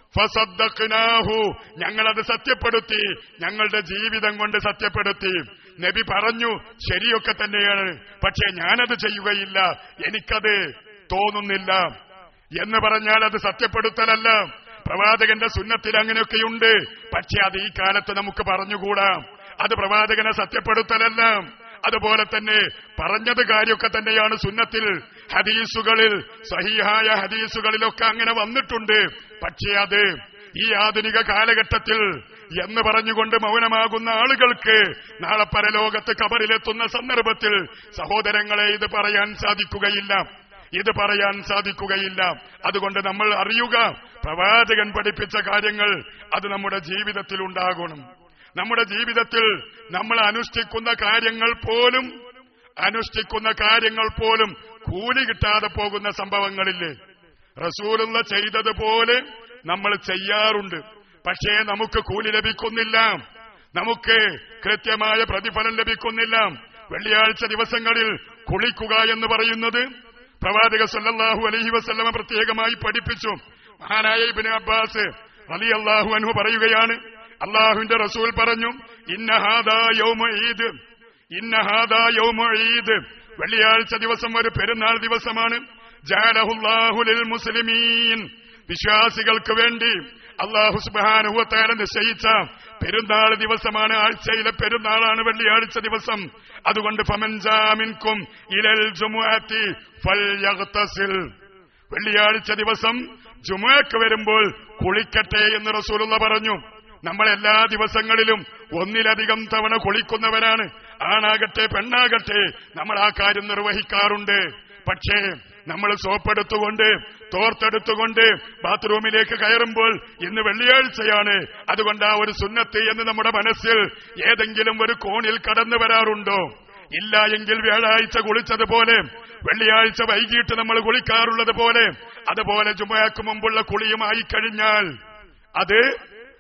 ഫസദ്ദഖ്നാഹു ഞങ്ങളത് സത്യപ്പെടുത്തി ഞങ്ങളുടെ ജീവിതം കൊണ്ട് സത്യപ്പെടുത്തി നബി പറഞ്ഞു ശരിയൊക്കെ തന്നെയാണ് പക്ഷേ ഞാനത് ചെയ്യുകയില്ല എനിക്കത് തോന്നുന്നില്ല എന്ന് പറഞ്ഞാൽ അത് സത്യപ്പെടുത്തലല്ല പ്രവാചകന്റെ സുന്നത്തിൽ അങ്ങനെയൊക്കെയുണ്ട് പക്ഷെ അത് ഈ കാലത്ത് നമുക്ക് പറഞ്ഞുകൂടാ അത് പ്രവാചകനെ സത്യപ്പെടുത്തലല്ല അതുപോലെ തന്നെ പറഞ്ഞത് കാര്യമൊക്കെ തന്നെയാണ് സുന്നത്തിൽ ഹദീസുകളിൽ സഹിഹായ ഹദീസുകളിലൊക്കെ അങ്ങനെ വന്നിട്ടുണ്ട് പക്ഷേ അത് ഈ ആധുനിക കാലഘട്ടത്തിൽ എന്ന് പറഞ്ഞുകൊണ്ട് മൗനമാകുന്ന ആളുകൾക്ക് നാളെ പരലോകത്ത് കബറിലെത്തുന്ന സന്ദർഭത്തിൽ സഹോദരങ്ങളെ ഇത് പറയാൻ സാധിക്കുകയില്ല ഇത് പറയാൻ സാധിക്കുകയില്ല അതുകൊണ്ട് നമ്മൾ അറിയുക പ്രവാചകൻ പഠിപ്പിച്ച കാര്യങ്ങൾ അത് നമ്മുടെ ജീവിതത്തിൽ ഉണ്ടാകണം നമ്മുടെ ജീവിതത്തിൽ നമ്മൾ അനുഷ്ഠിക്കുന്ന കാര്യങ്ങൾ പോലും അനുഷ്ഠിക്കുന്ന കാര്യങ്ങൾ പോലും കൂലി കിട്ടാതെ പോകുന്ന സംഭവങ്ങളില്ലേ റസൂലുള്ള ചെയ്തതുപോലെ നമ്മൾ ചെയ്യാറുണ്ട് പക്ഷേ നമുക്ക് കൂലി ലഭിക്കുന്നില്ല നമുക്ക് കൃത്യമായ പ്രതിഫലം ലഭിക്കുന്നില്ല വെള്ളിയാഴ്ച ദിവസങ്ങളിൽ കുളിക്കുക എന്ന് പറയുന്നത് പ്രവാചക സല്ലല്ലാഹു അലൈഹി വസല്ലമ പ്രത്യേകമായി പഠിപ്പിച്ചു മഹാനായ ഇബ്നു അബ്ബാസ് റളിയല്ലാഹു അൻഹു പറയുകയാണ് അള്ളാഹുവിന്റെ റസൂൽ പറഞ്ഞു ഇന്നഹാദാ യൗമ ഈദ് ഇന്നഹാദാ യൗമ ഈദ് വെള്ളിയാഴ്ച ദിവസം ഒരു പെരുന്നാൾ ദിവസമാണ് ജാലഹുല്ലാഹുലിൽ മുസ്ലിമീൻ വിശ്വാസികൾക്ക് വേണ്ടി അള്ളാഹു സുബാനുഹത്താല നിശ്ചയിച്ച പെരുന്നാൾ ദിവസമാണ് ആഴ്ചയിലെ പെരുന്നാളാണ് വെള്ളിയാഴ്ച ദിവസം അതുകൊണ്ട് ഫമൻജാമിൻകും ഇലൽ ജുമുഅത്തി ഫൽയഗ്തസിൽ വെള്ളിയാഴ്ച ദിവസം ജുമുഅക്ക് വരുമ്പോൾ കുളിക്കട്ടെ എന്ന് റസൂലുള്ള പറഞ്ഞു നമ്മൾ എല്ലാ ദിവസങ്ങളിലും ഒന്നിലധികം തവണ കുളിക്കുന്നവരാണ് ആണാകട്ടെ പെണ്ണാകട്ടെ നമ്മൾ ആ കാര്യം നിർവഹിക്കാറുണ്ട് പക്ഷേ നമ്മൾ സോപ്പെടുത്തുകൊണ്ട് തോർത്തെടുത്തുകൊണ്ട് ബാത്റൂമിലേക്ക് കയറുമ്പോൾ ഇന്ന് വെള്ളിയാഴ്ചയാണ് അതുകൊണ്ട് ആ ഒരു സുന്നത്ത് എന്ന് നമ്മുടെ മനസ്സിൽ ഏതെങ്കിലും ഒരു കോണിൽ കടന്നു വരാറുണ്ടോ ഇല്ല എങ്കിൽ വ്യാഴാഴ്ച കുളിച്ചതുപോലെ വെള്ളിയാഴ്ച വൈകിട്ട് നമ്മൾ കുളിക്കാറുള്ളത് പോലെ അതുപോലെ ജുമയാക്ക് മുമ്പുള്ള കുളിയുമായി കഴിഞ്ഞാൽ അത്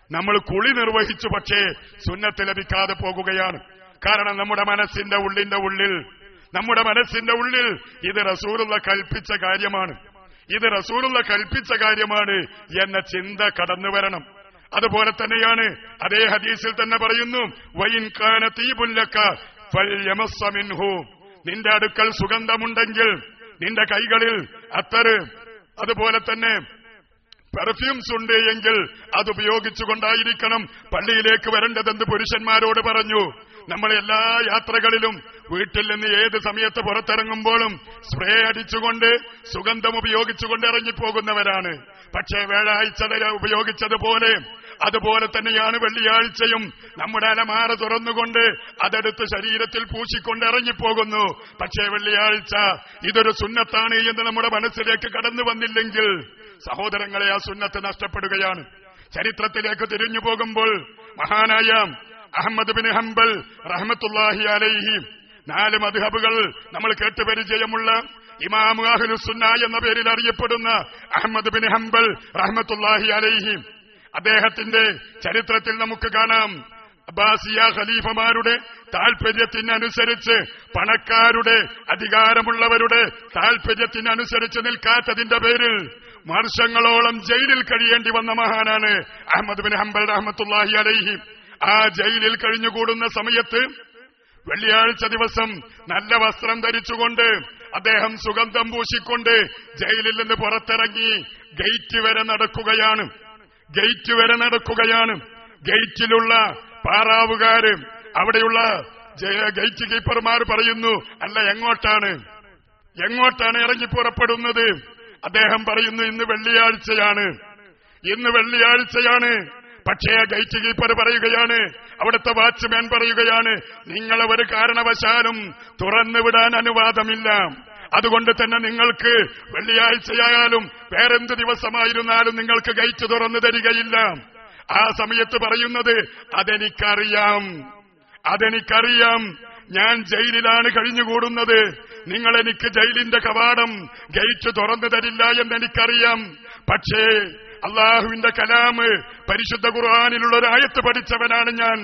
നമ്മൾ കുളി നിർവഹിച്ചു പക്ഷേ സുന്നത്ത് ലഭിക്കാതെ പോകുകയാണ് കാരണം നമ്മുടെ മനസ്സിന്റെ ഉള്ളിന്റെ ഉള്ളിൽ നമ്മുടെ മനസ്സിന്റെ ഉള്ളിൽ ഇത് റസൂലുള്ള കൽപ്പിച്ച കാര്യമാണ് ഇത് റസൂലുള്ള കൽപ്പിച്ച കാര്യമാണ് എന്ന ചിന്ത കടന്നു വരണം അതുപോലെ തന്നെയാണ് അതേ ഹദീസിൽ തന്നെ പറയുന്നു വൈൻ കാന തീപുല്ലക്ക ഫൽയമസ്സമിൻഹു നിന്റെ അടുക്കൽ സുഗന്ധമുണ്ടെങ്കിൽ നിന്റെ കൈകളിൽ അത്തറ് അതുപോലെ തന്നെ പെർഫ്യൂംസ് ഉണ്ട് എങ്കിൽ അത് ഉപയോഗിച്ചുകൊണ്ടായിരിക്കണം പള്ളിയിലേക്ക് വരേണ്ടതെന്ന് പുരുഷന്മാരോട് പറഞ്ഞു നമ്മൾ എല്ലാ യാത്രകളിലും വീട്ടിൽ നിന്ന് ഏത് സമയത്ത് പുറത്തിറങ്ങുമ്പോഴും സ്പ്രേ അടിച്ചുകൊണ്ട് സുഗന്ധം ഉപയോഗിച്ചുകൊണ്ട് ഇറങ്ങിപ്പോകുന്നവരാണ് പക്ഷേ വ്യാഴാഴ്ച ഉപയോഗിച്ചതുപോലെ അതുപോലെ തന്നെയാണ് വെള്ളിയാഴ്ചയും നമ്മുടെ അലമാര തുറന്നുകൊണ്ട് അതെടുത്ത് ശരീരത്തിൽ പൂശിക്കൊണ്ട് ഇറങ്ങിപ്പോകുന്നു പക്ഷേ വെള്ളിയാഴ്ച ഇതൊരു സുന്നത്താണ് എന്ന് നമ്മുടെ മനസ്സിലേക്ക് കടന്നു വന്നില്ലെങ്കിൽ സഹോദരങ്ങളെ ആ സുന്നത്ത് നഷ്ടപ്പെടുകയാണ് ചരിത്രത്തിലേക്ക് തിരിഞ്ഞു പോകുമ്പോൾ മഹാനായ അഹമ്മദ് ബിൻ ഹംബൽ റഹ്മത്തുല്ലാഹി അലൈഹി നാല് മധുഹബുകൾ നമ്മൾ കേട്ടുപരിചയമുള്ള ഇമാം അഹ്ലുസുന്ന എന്ന പേരിൽ അറിയപ്പെടുന്ന അഹമ്മദ് ബിൻ ഹംബൽ റഹ്മത്തുല്ലാഹി അലൈഹി അദ്ദേഹത്തിന്റെ ചരിത്രത്തിൽ നമുക്ക് കാണാം അബ്ബാസിയ ഖലീഫമാരുടെ താൽപര്യത്തിനനുസരിച്ച് പണക്കാരുടെ അധികാരമുള്ളവരുടെ താൽപര്യത്തിനനുസരിച്ച് നിൽക്കാത്തതിന്റെ പേരിൽ വർഷങ്ങളോളം ജയിലിൽ കഴിയേണ്ടി വന്ന മഹാനാണ് അഹമ്മദ് ബിൻ ഹംബൽ റഹ്മത്തുല്ലാഹി അലൈഹി ആ ജയിലിൽ കഴിഞ്ഞുകൂടുന്ന സമയത്ത് വെള്ളിയാഴ്ച ദിവസം നല്ല വസ്ത്രം ധരിച്ചുകൊണ്ട് അദ്ദേഹം സുഗന്ധം പൂശിക്കൊണ്ട് ജയിലിൽ നിന്ന് പുറത്തിറങ്ങി ഗേറ്റ് വരെ നടക്കുകയാണ് ഗേറ്റ് വരെ നടക്കുകയാണ് ഗേറ്റിലുള്ള പാറാവുകാര് അവിടെയുള്ള ജയ- ഗേറ്റ് കീപ്പർമാർ പറയുന്നു അല്ല എങ്ങോട്ടാണ് എങ്ങോട്ടാണ് ഇറങ്ങി പുറപ്പെടുന്നത് അദ്ദേഹം പറയുന്നു ഇന്ന് വെള്ളിയാഴ്ചയാണ് ഇന്ന് വെള്ളിയാഴ്ചയാണ് പക്ഷേ ഗേറ്റ് കീപ്പർ പറയുകയാണ് അവിടുത്തെ വാച്ച്മാൻ പറയുകയാണ് നിങ്ങളെ ഒരു കാരണവശാലും തുറന്നുവിടാൻ അനുവാദമില്ല അതുകൊണ്ട് തന്നെ നിങ്ങൾക്ക് വെള്ളിയാഴ്ചയായാലും വേറെന്ത് ദിവസമായിരുന്നാലും നിങ്ങൾക്ക് ഗേറ്റ് തുറന്നു തരികയില്ല ആ സമയത്ത് പറയുന്നത് അതെനിക്കറിയാം അതെനിക്കറിയാം ഞാൻ ജയിലിലാണ് കഴിഞ്ഞുകൂടുന്നത് നിങ്ങൾ എനിക്ക് ജയിലിന്റെ കവാടം ഗേറ്റ് തുറന്നു തരില്ല എന്നെനിക്കറിയാം പക്ഷേ അള്ളാഹുവിന്റെ കലാമ് പരിശുദ്ധ ഖുർആാനിലുള്ള ഒരു ആയത്ത് പഠിച്ചവനാണ് ഞാൻ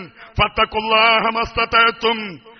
ഫത്തക്കുല്ലാഹമസ്തത്തും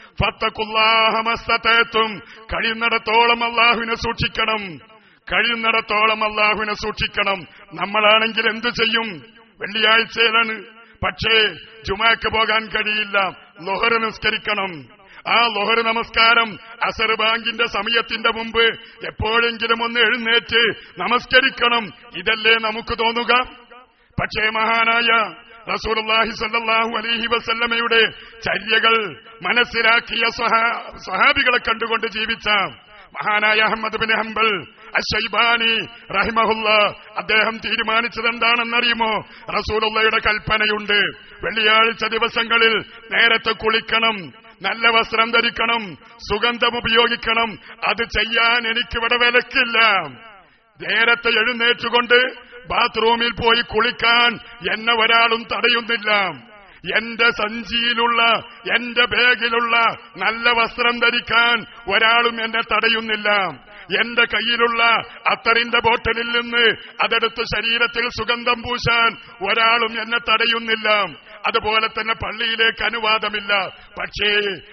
ഫത്തക്കുല്ലാഹമസ്തത്തും കഴിയുന്നിടത്തോളം അള്ളാഹുവിനെ സൂക്ഷിക്കണം കഴിയുന്നിടത്തോളം അള്ളാഹുവിനെ സൂക്ഷിക്കണം നമ്മളാണെങ്കിൽ എന്തു ചെയ്യും വെള്ളിയാഴ്ചയിലാണ് പക്ഷേ ജുമാക്ക് പോകാൻ കഴിയില്ല ലൊഹറ് നിസ്കരിക്കണം ആ ലൊഹറ് നമസ്കാരം അസർ ബാങ്കിന്റെ സമയത്തിന്റെ മുമ്പ് എപ്പോഴെങ്കിലും ഒന്ന് എഴുന്നേറ്റ് നമസ്കരിക്കണം ഇതല്ലേ നമുക്ക് തോന്നുക പക്ഷേ മഹാനായ റസൂലുള്ളാഹി സ്വല്ലല്ലാഹു അലൈഹി വസല്ലമയുടെ ചര്യകൾ മനസ്സിലാക്കിയ സ്വഹാ- സ്വഹാബികളെ കണ്ടുകൊണ്ട് ജീവിച്ച മഹാനായ അഹമ്മദ് ബിൻ ഹംബൽ അഷൈബാനി റഹിമഹുല്ല അദ്ദേഹം തീരുമാനിച്ചത് എന്താണെന്നറിയുമോ റസൂലുള്ളയുടെ കൽപ്പനയുണ്ട് വെള്ളിയാഴ്ച ദിവസങ്ങളിൽ നേരത്തെ കുളിക്കണം നല്ല വസ്ത്രം ധരിക്കണം സുഗന്ധം ഉപയോഗിക്കണം അത് ചെയ്യാൻ എനിക്കിവിടെ വിലക്കില്ല നേരത്തെ എഴുന്നേറ്റുകൊണ്ട് ബാത്റൂമിൽ പോയി കുളിക്കാൻ എന്നെ ഒരാളും തടയുന്നില്ല എന്റെ സഞ്ചിയിലുള്ള എന്റെ ബാഗിലുള്ള നല്ല വസ്ത്രം ധരിക്കാൻ ഒരാളും എന്നെ തടയുന്നില്ല എന്റെ കയ്യിലുള്ള അത്തറിന്റെ ബോട്ടലിൽ നിന്ന് അതെടുത്ത് ശരീരത്തിൽ സുഗന്ധം പൂശാൻ ഒരാളും എന്നെ തടയുന്നില്ല അതുപോലെ തന്നെ പള്ളിയിലേക്ക് അനുവാദമില്ല പക്ഷേ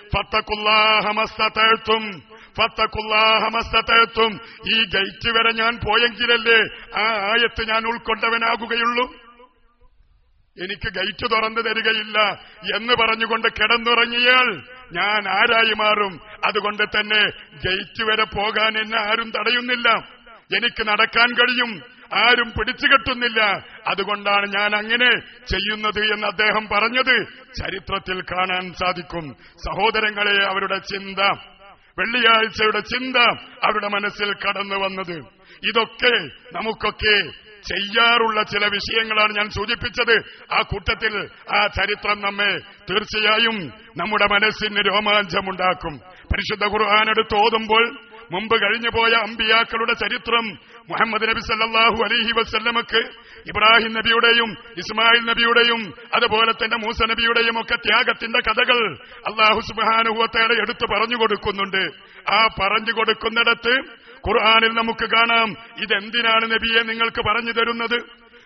ഫത്തക്കുല്ലാഹമസ്തത്തും ഫത്തക്കുല്ലാഹമസ്തത്തും ഈ ഗേറ്റ് വരെ ഞാൻ പോയെങ്കിലല്ലേ ആ ആയത്ത് ഞാൻ ഉൾക്കൊണ്ടവനാകുകയുള്ളൂ എനിക്ക് ഗേറ്റ് തുറന്നു തരികയില്ല എന്ന് പറഞ്ഞുകൊണ്ട് കിടന്നുറങ്ങിയാൽ ഞാൻ ആരായി മാറും അതുകൊണ്ട് തന്നെ ഗേറ്റ് വരെ പോകാൻ എന്നെ ആരും തടയുന്നില്ല എനിക്ക് നടക്കാൻ കഴിയും ആരും പിടിച്ചു കെട്ടുന്നില്ല അതുകൊണ്ടാണ് ഞാൻ അങ്ങനെ ചെയ്യുന്നത് എന്ന് അദ്ദേഹം പറഞ്ഞത് ചരിത്രത്തിൽ കാണാൻ സാധിക്കും സഹോദരങ്ങളെ അവരുടെ ചിന്ത വെള്ളിയാഴ്ചയുടെ ചിന്ത അവരുടെ മനസ്സിൽ കടന്നു വന്നത് ഇതൊക്കെ നമുക്കൊക്കെ ചെയ്യാറുള്ള ചില വിഷയങ്ങളാണ് ഞാൻ സൂചിപ്പിച്ചത് ആ കൂട്ടത്തിൽ ആ ചരിത്രം നമ്മെ തീർച്ചയായും നമ്മുടെ മനസ്സിന് രോമാഞ്ചമുണ്ടാക്കും പരിശുദ്ധ ഖുർആൻ എടുത്ത് ഓതുമ്പോൾ മുമ്പ് കഴിഞ്ഞുപോയ അമ്പിയാക്കളുടെ ചരിത്രം മുഹമ്മദ് നബി സല്ലല്ലാഹു അലൈഹി വസല്ലമക്ക് ഇബ്രാഹിം നബിയുടെയും ഇസ്മായിൽ നബിയുടെയും അതുപോലെ തന്നെ മൂസ നബിയുടെയും ഒക്കെ ത്യാഗത്തിന്റെ കഥകൾ അള്ളാഹു സുബാനുഭവത്തേടെ എടുത്തു പറഞ്ഞു കൊടുക്കുന്നുണ്ട് ആ പറഞ്ഞു കൊടുക്കുന്നിടത്ത് ഖുർആാനിൽ നമുക്ക് കാണാം ഇതെന്തിനാണ് നബിയെ നിങ്ങൾക്ക് പറഞ്ഞു തരുന്നത്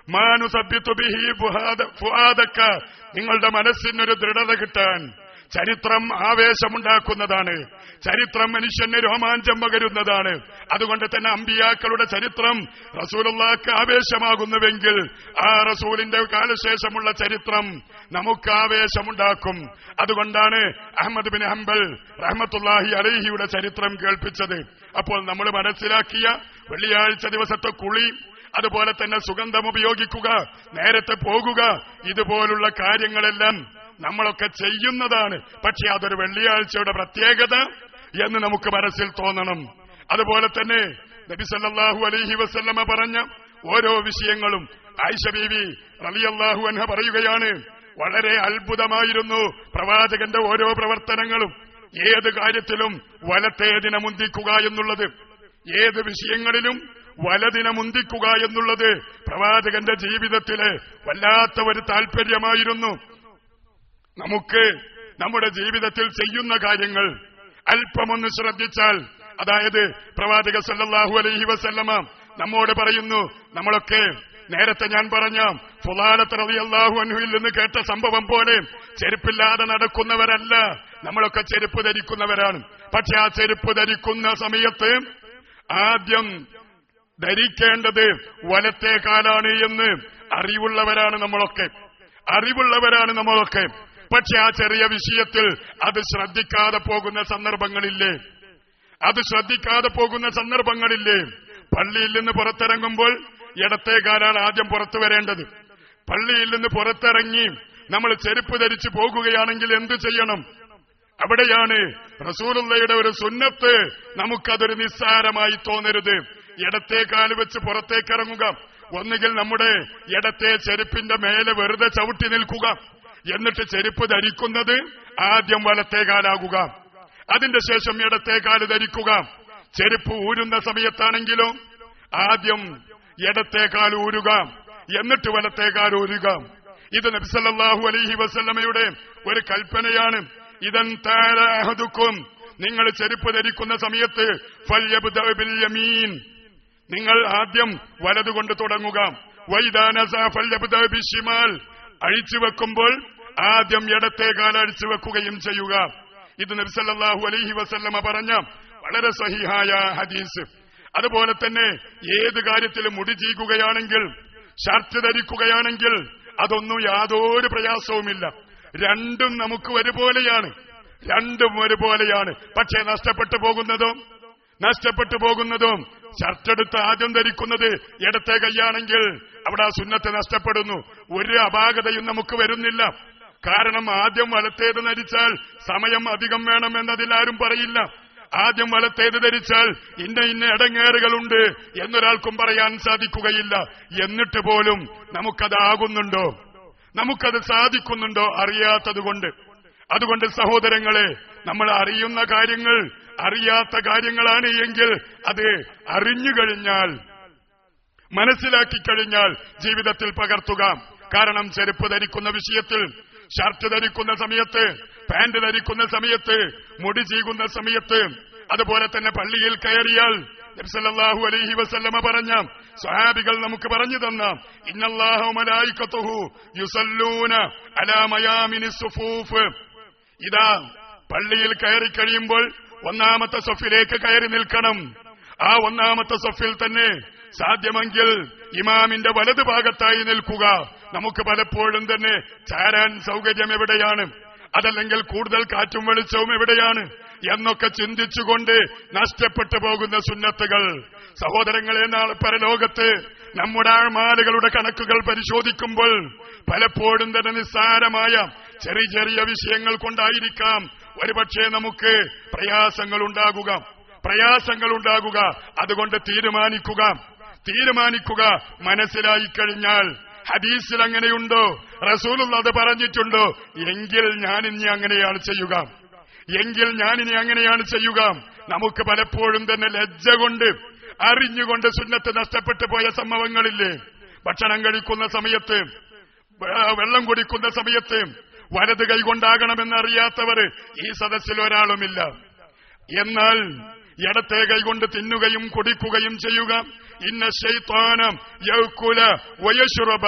മാനു സഭ്യത്തുബിഹി ഫുഹാദക്ക നിങ്ങളുടെ മനസ്സിനൊരു ദൃഢത കിട്ടാൻ ചരിത്രം ആവേശമുണ്ടാക്കുന്നതാണ് ചരിത്രം മനുഷ്യന് രോമാഞ്ചം പകരുന്നതാണ് അതുകൊണ്ട് തന്നെ അമ്പിയാക്കളുടെ ചരിത്രം റസൂലുള്ളാക്ക് ആവേശമാകുന്നുവെങ്കിൽ ആ റസൂലിന്റെ കാലശേഷമുള്ള ചരിത്രം നമുക്ക് ആവേശമുണ്ടാക്കും അതുകൊണ്ടാണ് അഹമ്മദ് ബിൻ ഹംബൽ റഹ്മത്തുല്ലാഹി അലഹിയുടെ ചരിത്രം കേൾപ്പിച്ചത് അപ്പോൾ നമ്മൾ മനസ്സിലാക്കിയ വെള്ളിയാഴ്ച ദിവസത്തെ കുളി അതുപോലെ തന്നെ സുഗന്ധം ഉപയോഗിക്കുക നേരത്തെ പോകുക ഇതുപോലുള്ള കാര്യങ്ങളെല്ലാം നമ്മളൊക്കെ ചെയ്യുന്നതാണ് പക്ഷെ അതൊരു വെള്ളിയാഴ്ചയുടെ പ്രത്യേകത എന്ന് നമുക്ക് മനസ്സിൽ തോന്നണം അതുപോലെ തന്നെ നബി സല്ലല്ലാഹു അലൈഹി വസല്ലമ പറഞ്ഞ ഓരോ വിഷയങ്ങളും ആയിഷ ബീവി റളിയല്ലാഹു അൻഹ പറയുകയാണ് വളരെ അത്ഭുതമായിരുന്നു പ്രവാചകന്റെ ഓരോ പ്രവർത്തനങ്ങളും ഏത് കാര്യത്തിലും വലത്തേതിനെ മുന്തിക്കുക എന്നുള്ളത് ഏത് വിഷയങ്ങളിലും വലതിനെ മുന്തിക്കുക എന്നുള്ളത് പ്രവാചകന്റെ ജീവിതത്തിലെ വല്ലാത്ത ഒരു താല്പര്യമായിരുന്നു നമുക്ക് നമ്മുടെ ജീവിതത്തിൽ ചെയ്യുന്ന കാര്യങ്ങൾ അല്പമൊന്ന് ശ്രദ്ധിച്ചാൽ അതായത് പ്രവാചക സല്ലല്ലാഹു അലൈഹി വസല്ലമ നമ്മോട് പറയുന്നു നമ്മളൊക്കെ നേരത്തെ ഞാൻ പറഞ്ഞ ഫുലാലത്ത് റളിയല്ലാഹു അൻഹുവിൽ നിന്ന് കേട്ട സംഭവം പോലെ ചെരുപ്പില്ലാതെ നടക്കുന്നവരല്ല നമ്മളൊക്കെ ചെരുപ്പ് ധരിക്കുന്നവരാണ് പക്ഷെ ആ ചെരുപ്പ് ധരിക്കുന്ന സമയത്ത് ആദ്യം ധരിക്കേണ്ടത് വലത്തെ കാലാണ് എന്ന് അറിവുള്ളവരാണ് നമ്മളൊക്കെ അറിവുള്ളവരാണ് നമ്മളൊക്കെ പക്ഷെ ആ ചെറിയ വിഷയത്തിൽ അത് ശ്രദ്ധിക്കാതെ പോകുന്ന സന്ദർഭങ്ങളില്ലേ അത് ശ്രദ്ധിക്കാതെ പോകുന്ന സന്ദർഭങ്ങളില്ലേ പള്ളിയിൽ നിന്ന് പുറത്തിറങ്ങുമ്പോൾ ഇടത്തെ കാലാണ് ആദ്യം പുറത്തു വരേണ്ടത് പള്ളിയിൽ നിന്ന് പുറത്തിറങ്ങി നമ്മൾ ചെരുപ്പ് ധരിച്ചു പോകുകയാണെങ്കിൽ എന്തു ചെയ്യണം അവിടെയാണ് റസൂലുള്ളയുടെ ഒരു സുന്നത്ത് നമുക്കതൊരു നിസ്സാരമായി തോന്നരുത് ഇടത്തെ കാല് വെച്ച് പുറത്തേക്ക് ഇറങ്ങുക ഒന്നുകിൽ നമ്മുടെ ഇടത്തെ ചെരുപ്പിന്റെ മേലെ വെറുതെ ചവിട്ടി നിൽക്കുക എന്നിട്ട് ചെരുപ്പ് ധരിക്കുന്നത് ആദ്യം വലത്തെ കാലാകുക അതിന്റെ ശേഷം ഇടത്തെ കാല് ധരിക്കുക ചെരുപ്പ് ഊരുന്ന സമയത്താണെങ്കിലോ ആദ്യം ഇടത്തെ കാൽ ഊരുക എന്നിട്ട് വലത്തെ കാൽ ഊരുക ഇത് നബിസല്ലാഹു അലൈഹി വസല്ലമയുടെ ഒരു കൽപ്പനയാണ് ഇതൻ താരഹതുക്കും നിങ്ങൾ ചെരുപ്പ് ധരിക്കുന്ന സമയത്ത് ഫല്യബ്ദഅ ബിൽ യമീൻ നിങ്ങൾ ആദ്യം വലതുകൊണ്ട് തുടങ്ങുക വൈദാനസ ഫല്യബ്ദഅ ബിശ്ശിമാൽ അഴിച്ചു വെക്കുമ്പോൾ ആദ്യം ഇടത്തെ കാൽ അഴിച്ചു വെക്കുകയും ചെയ്യുക ഇത് നബിസല്ലാഹു അലൈഹി വസല്ലമ പറഞ്ഞ വളരെ സഹിഹായ ഹദീസ് അതുപോലെ തന്നെ ഏത് കാര്യത്തിലും മുടി ചീകുകയാണെങ്കിൽ ഷർട്ട് ധരിക്കുകയാണെങ്കിൽ അതൊന്നും യാതൊരു പ്രയാസവുമില്ല രണ്ടും നമുക്ക് ഒരുപോലെയാണ് രണ്ടും ഒരുപോലെയാണ് പക്ഷേ നഷ്ടപ്പെട്ടു പോകുന്നതോ നഷ്ടപ്പെട്ടു പോകുന്നതും ഷർട്ടെടുത്ത് ആദ്യം ധരിക്കുന്നത് ഇടത്തെ കൈയാണെങ്കിൽ അവിടെ ആ സുന്നത്ത് നഷ്ടപ്പെടുന്നു ഒരു അപാകതയും നമുക്ക് വരുന്നില്ല കാരണം ആദ്യം വലത്തേത് ധരിച്ചാൽ സമയം അധികം വേണമെന്നതിൽ ആരും പറയില്ല ആദ്യം വലത്തേത് ധരിച്ചാൽ ഇന്ന ഇന്ന ഇടങ്ങേറുകളുണ്ട് എന്നൊരാൾക്കും പറയാൻ സാധിക്കുകയില്ല എന്നിട്ട് പോലും നമുക്കതാകുന്നുണ്ടോ നമുക്കത് സാധിക്കുന്നുണ്ടോ അറിയാത്തതുകൊണ്ട് അതുകൊണ്ട് സഹോദരങ്ങളെ നമ്മൾ അറിയുന്ന കാര്യങ്ങൾ അറിയാത്ത കാര്യങ്ങളാണ് എങ്കിൽ അത് അറിഞ്ഞു കഴിഞ്ഞാൽ മനസ്സിലാക്കി കഴിഞ്ഞാൽ ജീവിതത്തിൽ പകർത്തുക കാരണം ചെരുപ്പ് ധരിക്കുന്ന വിഷയത്തിൽ ഷർട്ട് ധരിക്കുന്ന സമയത്ത് പാന്റ് ധരിക്കുന്ന സമയത്ത് മുടി ചീകുന്ന സമയത്ത് അതുപോലെ തന്നെ പള്ളിയിൽ കയറിയാൽ നബ്സല്ലാഹു അലൈഹി വസല്ലമ പറഞ്ഞ സ്വഹാബികൾ നമുക്ക് പറഞ്ഞു തന്ന ഇന്നല്ലാഹു മലായിക്കത്തുഹു യുസല്ലൂന അലാ മയാമിനി സുഫൂഫ് ഇതാ പള്ളിയിൽ കയറി കഴിയുമ്പോൾ ഒന്നാമത്തെ സൊഫിലേക്ക് കയറി നിൽക്കണം ആ ഒന്നാമത്തെ സൊഫിൽ തന്നെ സാധ്യമെങ്കിൽ ഇമാമിന്റെ വലതു ഭാഗത്തായി നിൽക്കുക നമുക്ക് പലപ്പോഴും തന്നെ ചാരാൻ സൗകര്യം എവിടെയാണ് അതല്ലെങ്കിൽ കൂടുതൽ കാറ്റും വെളിച്ചവും എവിടെയാണ് എന്നൊക്കെ ചിന്തിച്ചുകൊണ്ട് നഷ്ടപ്പെട്ടു പോകുന്ന സുന്നത്തുകൾ സഹോദരങ്ങളെ നാളെ പരലോകത്ത് നമ്മുടെ ആഴ്മാലുകളുടെ കണക്കുകൾ പരിശോധിക്കുമ്പോൾ പലപ്പോഴും തന്നെ നിസ്സാരമായ ചെറിയ ചെറിയ വിഷയങ്ങൾ കൊണ്ടായിരിക്കാം ഒരുപക്ഷെ നമുക്ക് പ്രയാസങ്ങൾ ഉണ്ടാകുക പ്രയാസങ്ങൾ ഉണ്ടാകുക അതുകൊണ്ട് തീരുമാനിക്കുക തീരുമാനിക്കുക മനസ്സിലായി കഴിഞ്ഞാൽ ഹദീസിൽ അങ്ങനെയുണ്ടോ റസൂലുള്ള അത് പറഞ്ഞിട്ടുണ്ടോ എങ്കിൽ ഞാൻ ഇനി അങ്ങനെയാണ് ചെയ്യുക എങ്കിൽ ഞാൻ ഇനി അങ്ങനെയാണ് ചെയ്യുക നമുക്ക് പലപ്പോഴും തന്നെ ലജ്ജ കൊണ്ട് അറിഞ്ഞുകൊണ്ട് സുന്നത്ത് നഷ്ടപ്പെട്ടു പോയ സംഭവങ്ങളില്ലേ ഭക്ഷണം കഴിക്കുന്ന സമയത്ത് വെള്ളം കുടിക്കുന്ന സമയത്ത് വലത് കൈകൊണ്ടാകണമെന്ന് അറിയാത്തവർ ഈ സദസ്സിൽ ഒരാളുമില്ല എന്നാൽ ഇടത്തെ കൈകൊണ്ട് തിന്നുകയും കുടിക്കുകയും ചെയ്യുക ഇന്ന ശൈത്താനം യൗക്കുല വയശുറബ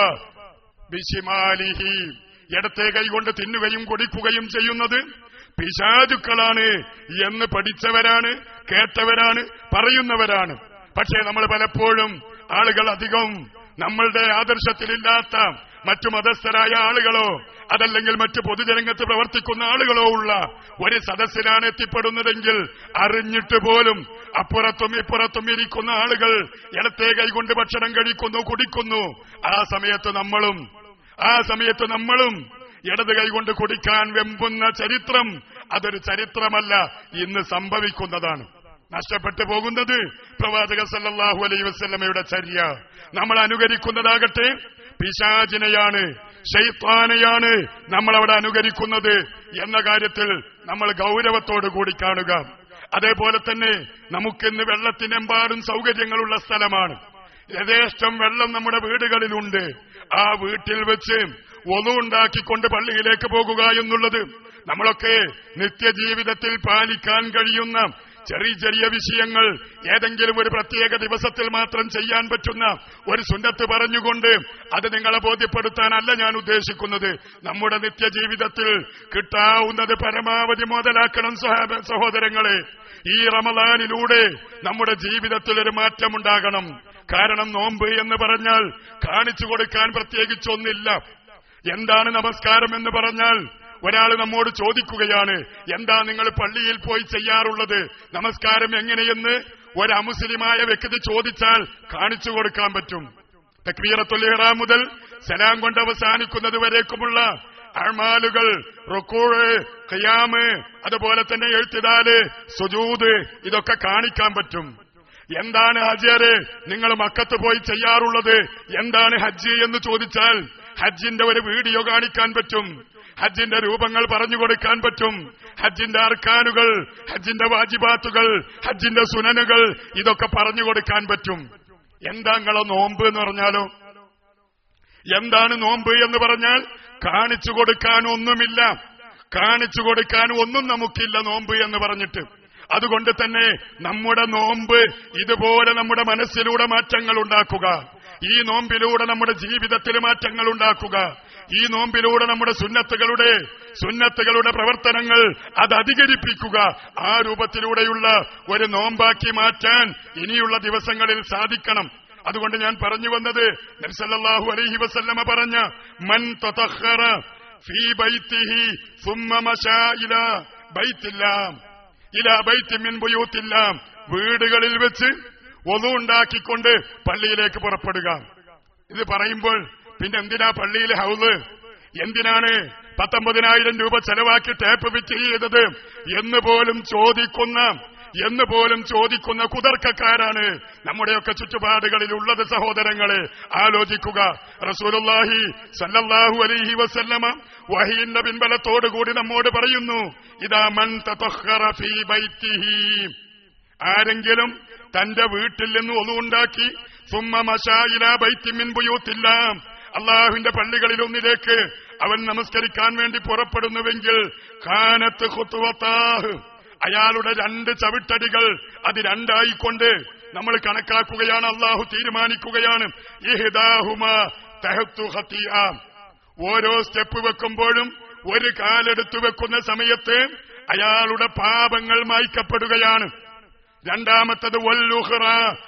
ബിശിമാലിഹി ഇടത്തെ കൈകൊണ്ട് തിന്നുകയും കുടിക്കുകയും ചെയ്യുന്നത് പിശാചുക്കളാണ് എന്ന് പഠിച്ചവരാണ് കേട്ടവരാണ് പറയുന്നവരാണ് പക്ഷേ നമ്മൾ പലപ്പോഴും ആളുകൾ അധികം നമ്മളുടെ ആദർശത്തിലില്ലാത്ത മറ്റു മതസ്ഥരായ ആളുകളോ അതല്ലെങ്കിൽ മറ്റു പൊതുജനങ്ങൾക്ക് പ്രവർത്തിക്കുന്ന ആളുകളോ ഉള്ള ഒരു സദസ്സിലാണ് എത്തിപ്പെടുന്നതെങ്കിൽ അറിഞ്ഞിട്ട് പോലും അപ്പുറത്തും ഇപ്പുറത്തും ഇരിക്കുന്ന ആളുകൾ ഇടത്തെ കൈകൊണ്ട് ഭക്ഷണം കഴിക്കുന്നു കുടിക്കുന്നു ആ സമയത്ത് നമ്മളും ആ സമയത്ത് നമ്മളും ഇടത് കൈകൊണ്ട് കുടിക്കാൻ വെമ്പുന്ന ചരിത്രം അതൊരു ചരിത്രമല്ല ഇന്ന് സംഭവിക്കുന്നതാണ് നഷ്ടപ്പെട്ടു പോകുന്നത് പ്രവാചക സല്ലല്ലാഹു അലൈഹി വസല്ലമയുടെ ചര്യ നമ്മൾ അനുകരിക്കുന്നതാകട്ടെ പിശാചിനെയാണ് ഷെയ്ത്താനെയാണ് നമ്മൾ അവിടെ അനുകരിക്കുന്നത് എന്ന കാര്യത്തിൽ നമ്മൾ ഗൗരവത്തോടു കൂടി കാണുക അതേപോലെ തന്നെ നമുക്കിന്ന് വെള്ളത്തിനെമ്പാടും സൗകര്യങ്ങളുള്ള സ്ഥലമാണ് യഥേഷ്ടം വെള്ളം നമ്മുടെ വീടുകളിലുണ്ട് ആ വീട്ടിൽ വെച്ച് ഒന്നുണ്ടാക്കിക്കൊണ്ട് പള്ളിയിലേക്ക് പോകുക എന്നുള്ളത് നമ്മളൊക്കെ നിത്യജീവിതത്തിൽ പാലിക്കാൻ കഴിയുന്ന ചെറിയ ചെറിയ വിഷയങ്ങൾ ഏതെങ്കിലും ഒരു പ്രത്യേക ദിവസത്തിൽ മാത്രം ചെയ്യാൻ പറ്റുന്ന ഒരു സുന്നത്ത് പറഞ്ഞുകൊണ്ട് അത് നിങ്ങളെ ബോധ്യപ്പെടുത്താനല്ല ഞാൻ ഉദ്ദേശിക്കുന്നത് നമ്മുടെ നിത്യജീവിതത്തിൽ കിട്ടാവുന്നത് പരമാവധി മുതലാക്കണം സഹാബ- സഹോദരങ്ങളെ ഈ റമദാനിലൂടെ നമ്മുടെ ജീവിതത്തിൽ ഒരു മാറ്റമുണ്ടാകണം കാരണം നോമ്പ് എന്ന് പറഞ്ഞാൽ കാണിച്ചു കൊടുക്കാൻ പ്രത്യേകിച്ചൊന്നില്ല എന്താണ് നമസ്കാരം എന്ന് പറഞ്ഞാൽ ഒരാൾ നമ്മോട് ചോദിക്കുകയാണ് എന്താ നിങ്ങൾ പള്ളിയിൽ പോയി ചെയ്യാറുള്ളത് നമസ്കാരം എങ്ങനെയെന്ന് ഒരു അമുസ്ലിമായ വ്യക്തി ചോദിച്ചാൽ കാണിച്ചു കൊടുക്കാൻ പറ്റും തക്ബീറത്തുൽ ഇഹ്റാം മുതൽ സലാം കൊണ്ട് അവസാനിക്കുന്നത് വരേക്കുമുള്ള അഴ്മാലുകൾ റുക്കൂഴ് ഖിയാമ് അതുപോലെ തന്നെ എഴുത്തിതാല് സുജൂദ് ഇതൊക്കെ കാണിക്കാൻ പറ്റും എന്താണ് ഹജ്ജേറെ നിങ്ങൾ മക്കത്ത് പോയി ചെയ്യാറുള്ളത് എന്താണ് ഹജ്ജ് എന്ന് ചോദിച്ചാൽ ഹജ്ജിന്റെ ഒരു വീഡിയോ കാണിക്കാൻ പറ്റും ഹജ്ജിന്റെ രൂപങ്ങൾ പറഞ്ഞു കൊടുക്കാൻ പറ്റും ഹജ്ജിന്റെ അർക്കാനുകൾ ഹജ്ജിന്റെ വാജിബാത്തുകൾ ഹജ്ജിന്റെ സുനനുകൾ ഇതൊക്കെ പറഞ്ഞു കൊടുക്കാൻ പറ്റും എന്താ നിങ്ങളെ നോമ്പ് എന്ന് പറഞ്ഞാലോ എന്താണ് നോമ്പ് എന്ന് പറഞ്ഞാൽ കാണിച്ചു കൊടുക്കാൻ ഒന്നുമില്ല കാണിച്ചു കൊടുക്കാൻ ഒന്നും നമുക്കില്ല നോമ്പ് എന്ന് പറഞ്ഞിട്ട് അതുകൊണ്ട് തന്നെ നമ്മുടെ നോമ്പ് ഇതുപോലെ നമ്മുടെ മനസ്സിലൂടെ മാറ്റങ്ങൾ ഉണ്ടാക്കുക ഈ നോമ്പിലൂടെ നമ്മുടെ ജീവിതത്തിൽ മാറ്റങ്ങൾ ഉണ്ടാക്കുക ഈ നോമ്പിലൂടെ നമ്മുടെ സുന്നത്തുകളുടെ സുന്നത്തുകളുടെ പ്രവർത്തനങ്ങൾ അത് അധികരിപ്പിക്കുക ആ രൂപത്തിലൂടെയുള്ള ഒരു നോമ്പാക്കി മാറ്റാൻ ഇനിയുള്ള ദിവസങ്ങളിൽ സാധിക്കണം അതുകൊണ്ട് ഞാൻ പറഞ്ഞു വന്നത് നബ്സല്ലാഹു അലൈഹി വസല്ലമ പറഞ്ഞ മൻ തതഖറ ഫീ ബൈത്തിഹി സുമ്മ മശാ ഇലാ ബൈത്തില്ലാം ഇലാ ബൈത്തി മിൻ ബുയൂത്തില്ലാം വീടുകളിൽ വെച്ച് ഒതുണ്ടാക്കിക്കൊണ്ട് പള്ളിയിലേക്ക് പുറപ്പെടുക ഇത് പറയുമ്പോൾ പിന്നെ എന്തിനാ പള്ളിയിൽ ഹൗസ് എന്തിനാണ് പത്തൊമ്പതിനായിരം രൂപ ചെലവാക്കി ടേപ്പ് ഫിറ്റ് ചെയ്തത് എന്ന് പോലും ചോദിക്കുന്ന എന്ന് പോലും ചോദിക്കുന്ന കുതർക്കക്കാരാണ് നമ്മുടെയൊക്കെ ചുറ്റുപാടുകളിൽ ഉള്ളത് സഹോദരങ്ങളെ ആലോചിക്കുക റസൂലുള്ളാഹി സല്ലല്ലാഹു അലൈഹി വസല്ലമ വഹീന്റെ പിൻബലത്തോടുകൂടി നമ്മോട് പറയുന്നു ഇതാ മൻ തതഖറ ഫീ ബൈത്തിഹി ആരെങ്കിലും തന്റെ വീട്ടിൽ നിന്ന് ഒന്നുണ്ടാക്കി സുമ്മ മശായില ബൈത്തിമിൻ ബുയൂത്തില്ല അള്ളാഹുവിന്റെ പള്ളികളിൽ ഒന്നിലേക്ക് അവൻ നമസ്കരിക്കാൻ വേണ്ടി പുറപ്പെടുന്നുവെങ്കിൽ കാനത്ത് ഖുത്വത്താഹ് അയാളുടെ രണ്ട് ചവിട്ടടികൾ അത് രണ്ടായിക്കൊണ്ട് നമ്മൾ കണക്കാക്കുകയാണ് അള്ളാഹു തീരുമാനിക്കുകയാണ് ഇഹ്ദാഹുമ തഹത്തു ഖത്തിയ ഓരോ സ്റ്റെപ്പ് വെക്കുമ്പോഴും ഒരു കാലെടുത്തു വെക്കുന്ന സമയത്ത് അയാളുടെ പാപങ്ങൾ മായ്ക്കപ്പെടുകയാണ് രണ്ടാമത്തത് വല്ലുഹ്റ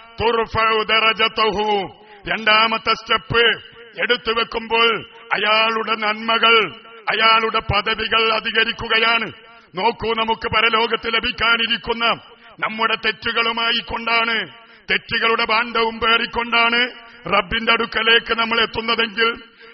തുർഫഉ ദറജതഹു രണ്ടാമത്തെ സ്റ്റെപ്പ് എടുത്തു വെക്കുമ്പോൾ അയാളുടെ നന്മകൾ അയാളുടെ പദവികൾ അധികരിക്കുകയാണ് നോക്കൂ നമുക്ക് പരലോകത്ത് ലഭിക്കാനിരിക്കുന്ന നമ്മുടെ തെറ്റുകളുമായി കൊണ്ടാണ് തെറ്റുകളുടെ ബാണ്ഡവും പേറിക്കൊണ്ടാണ് റബ്ബിന്റെ അടുക്കലേക്ക് നമ്മൾ എത്തുന്നതെങ്കിൽ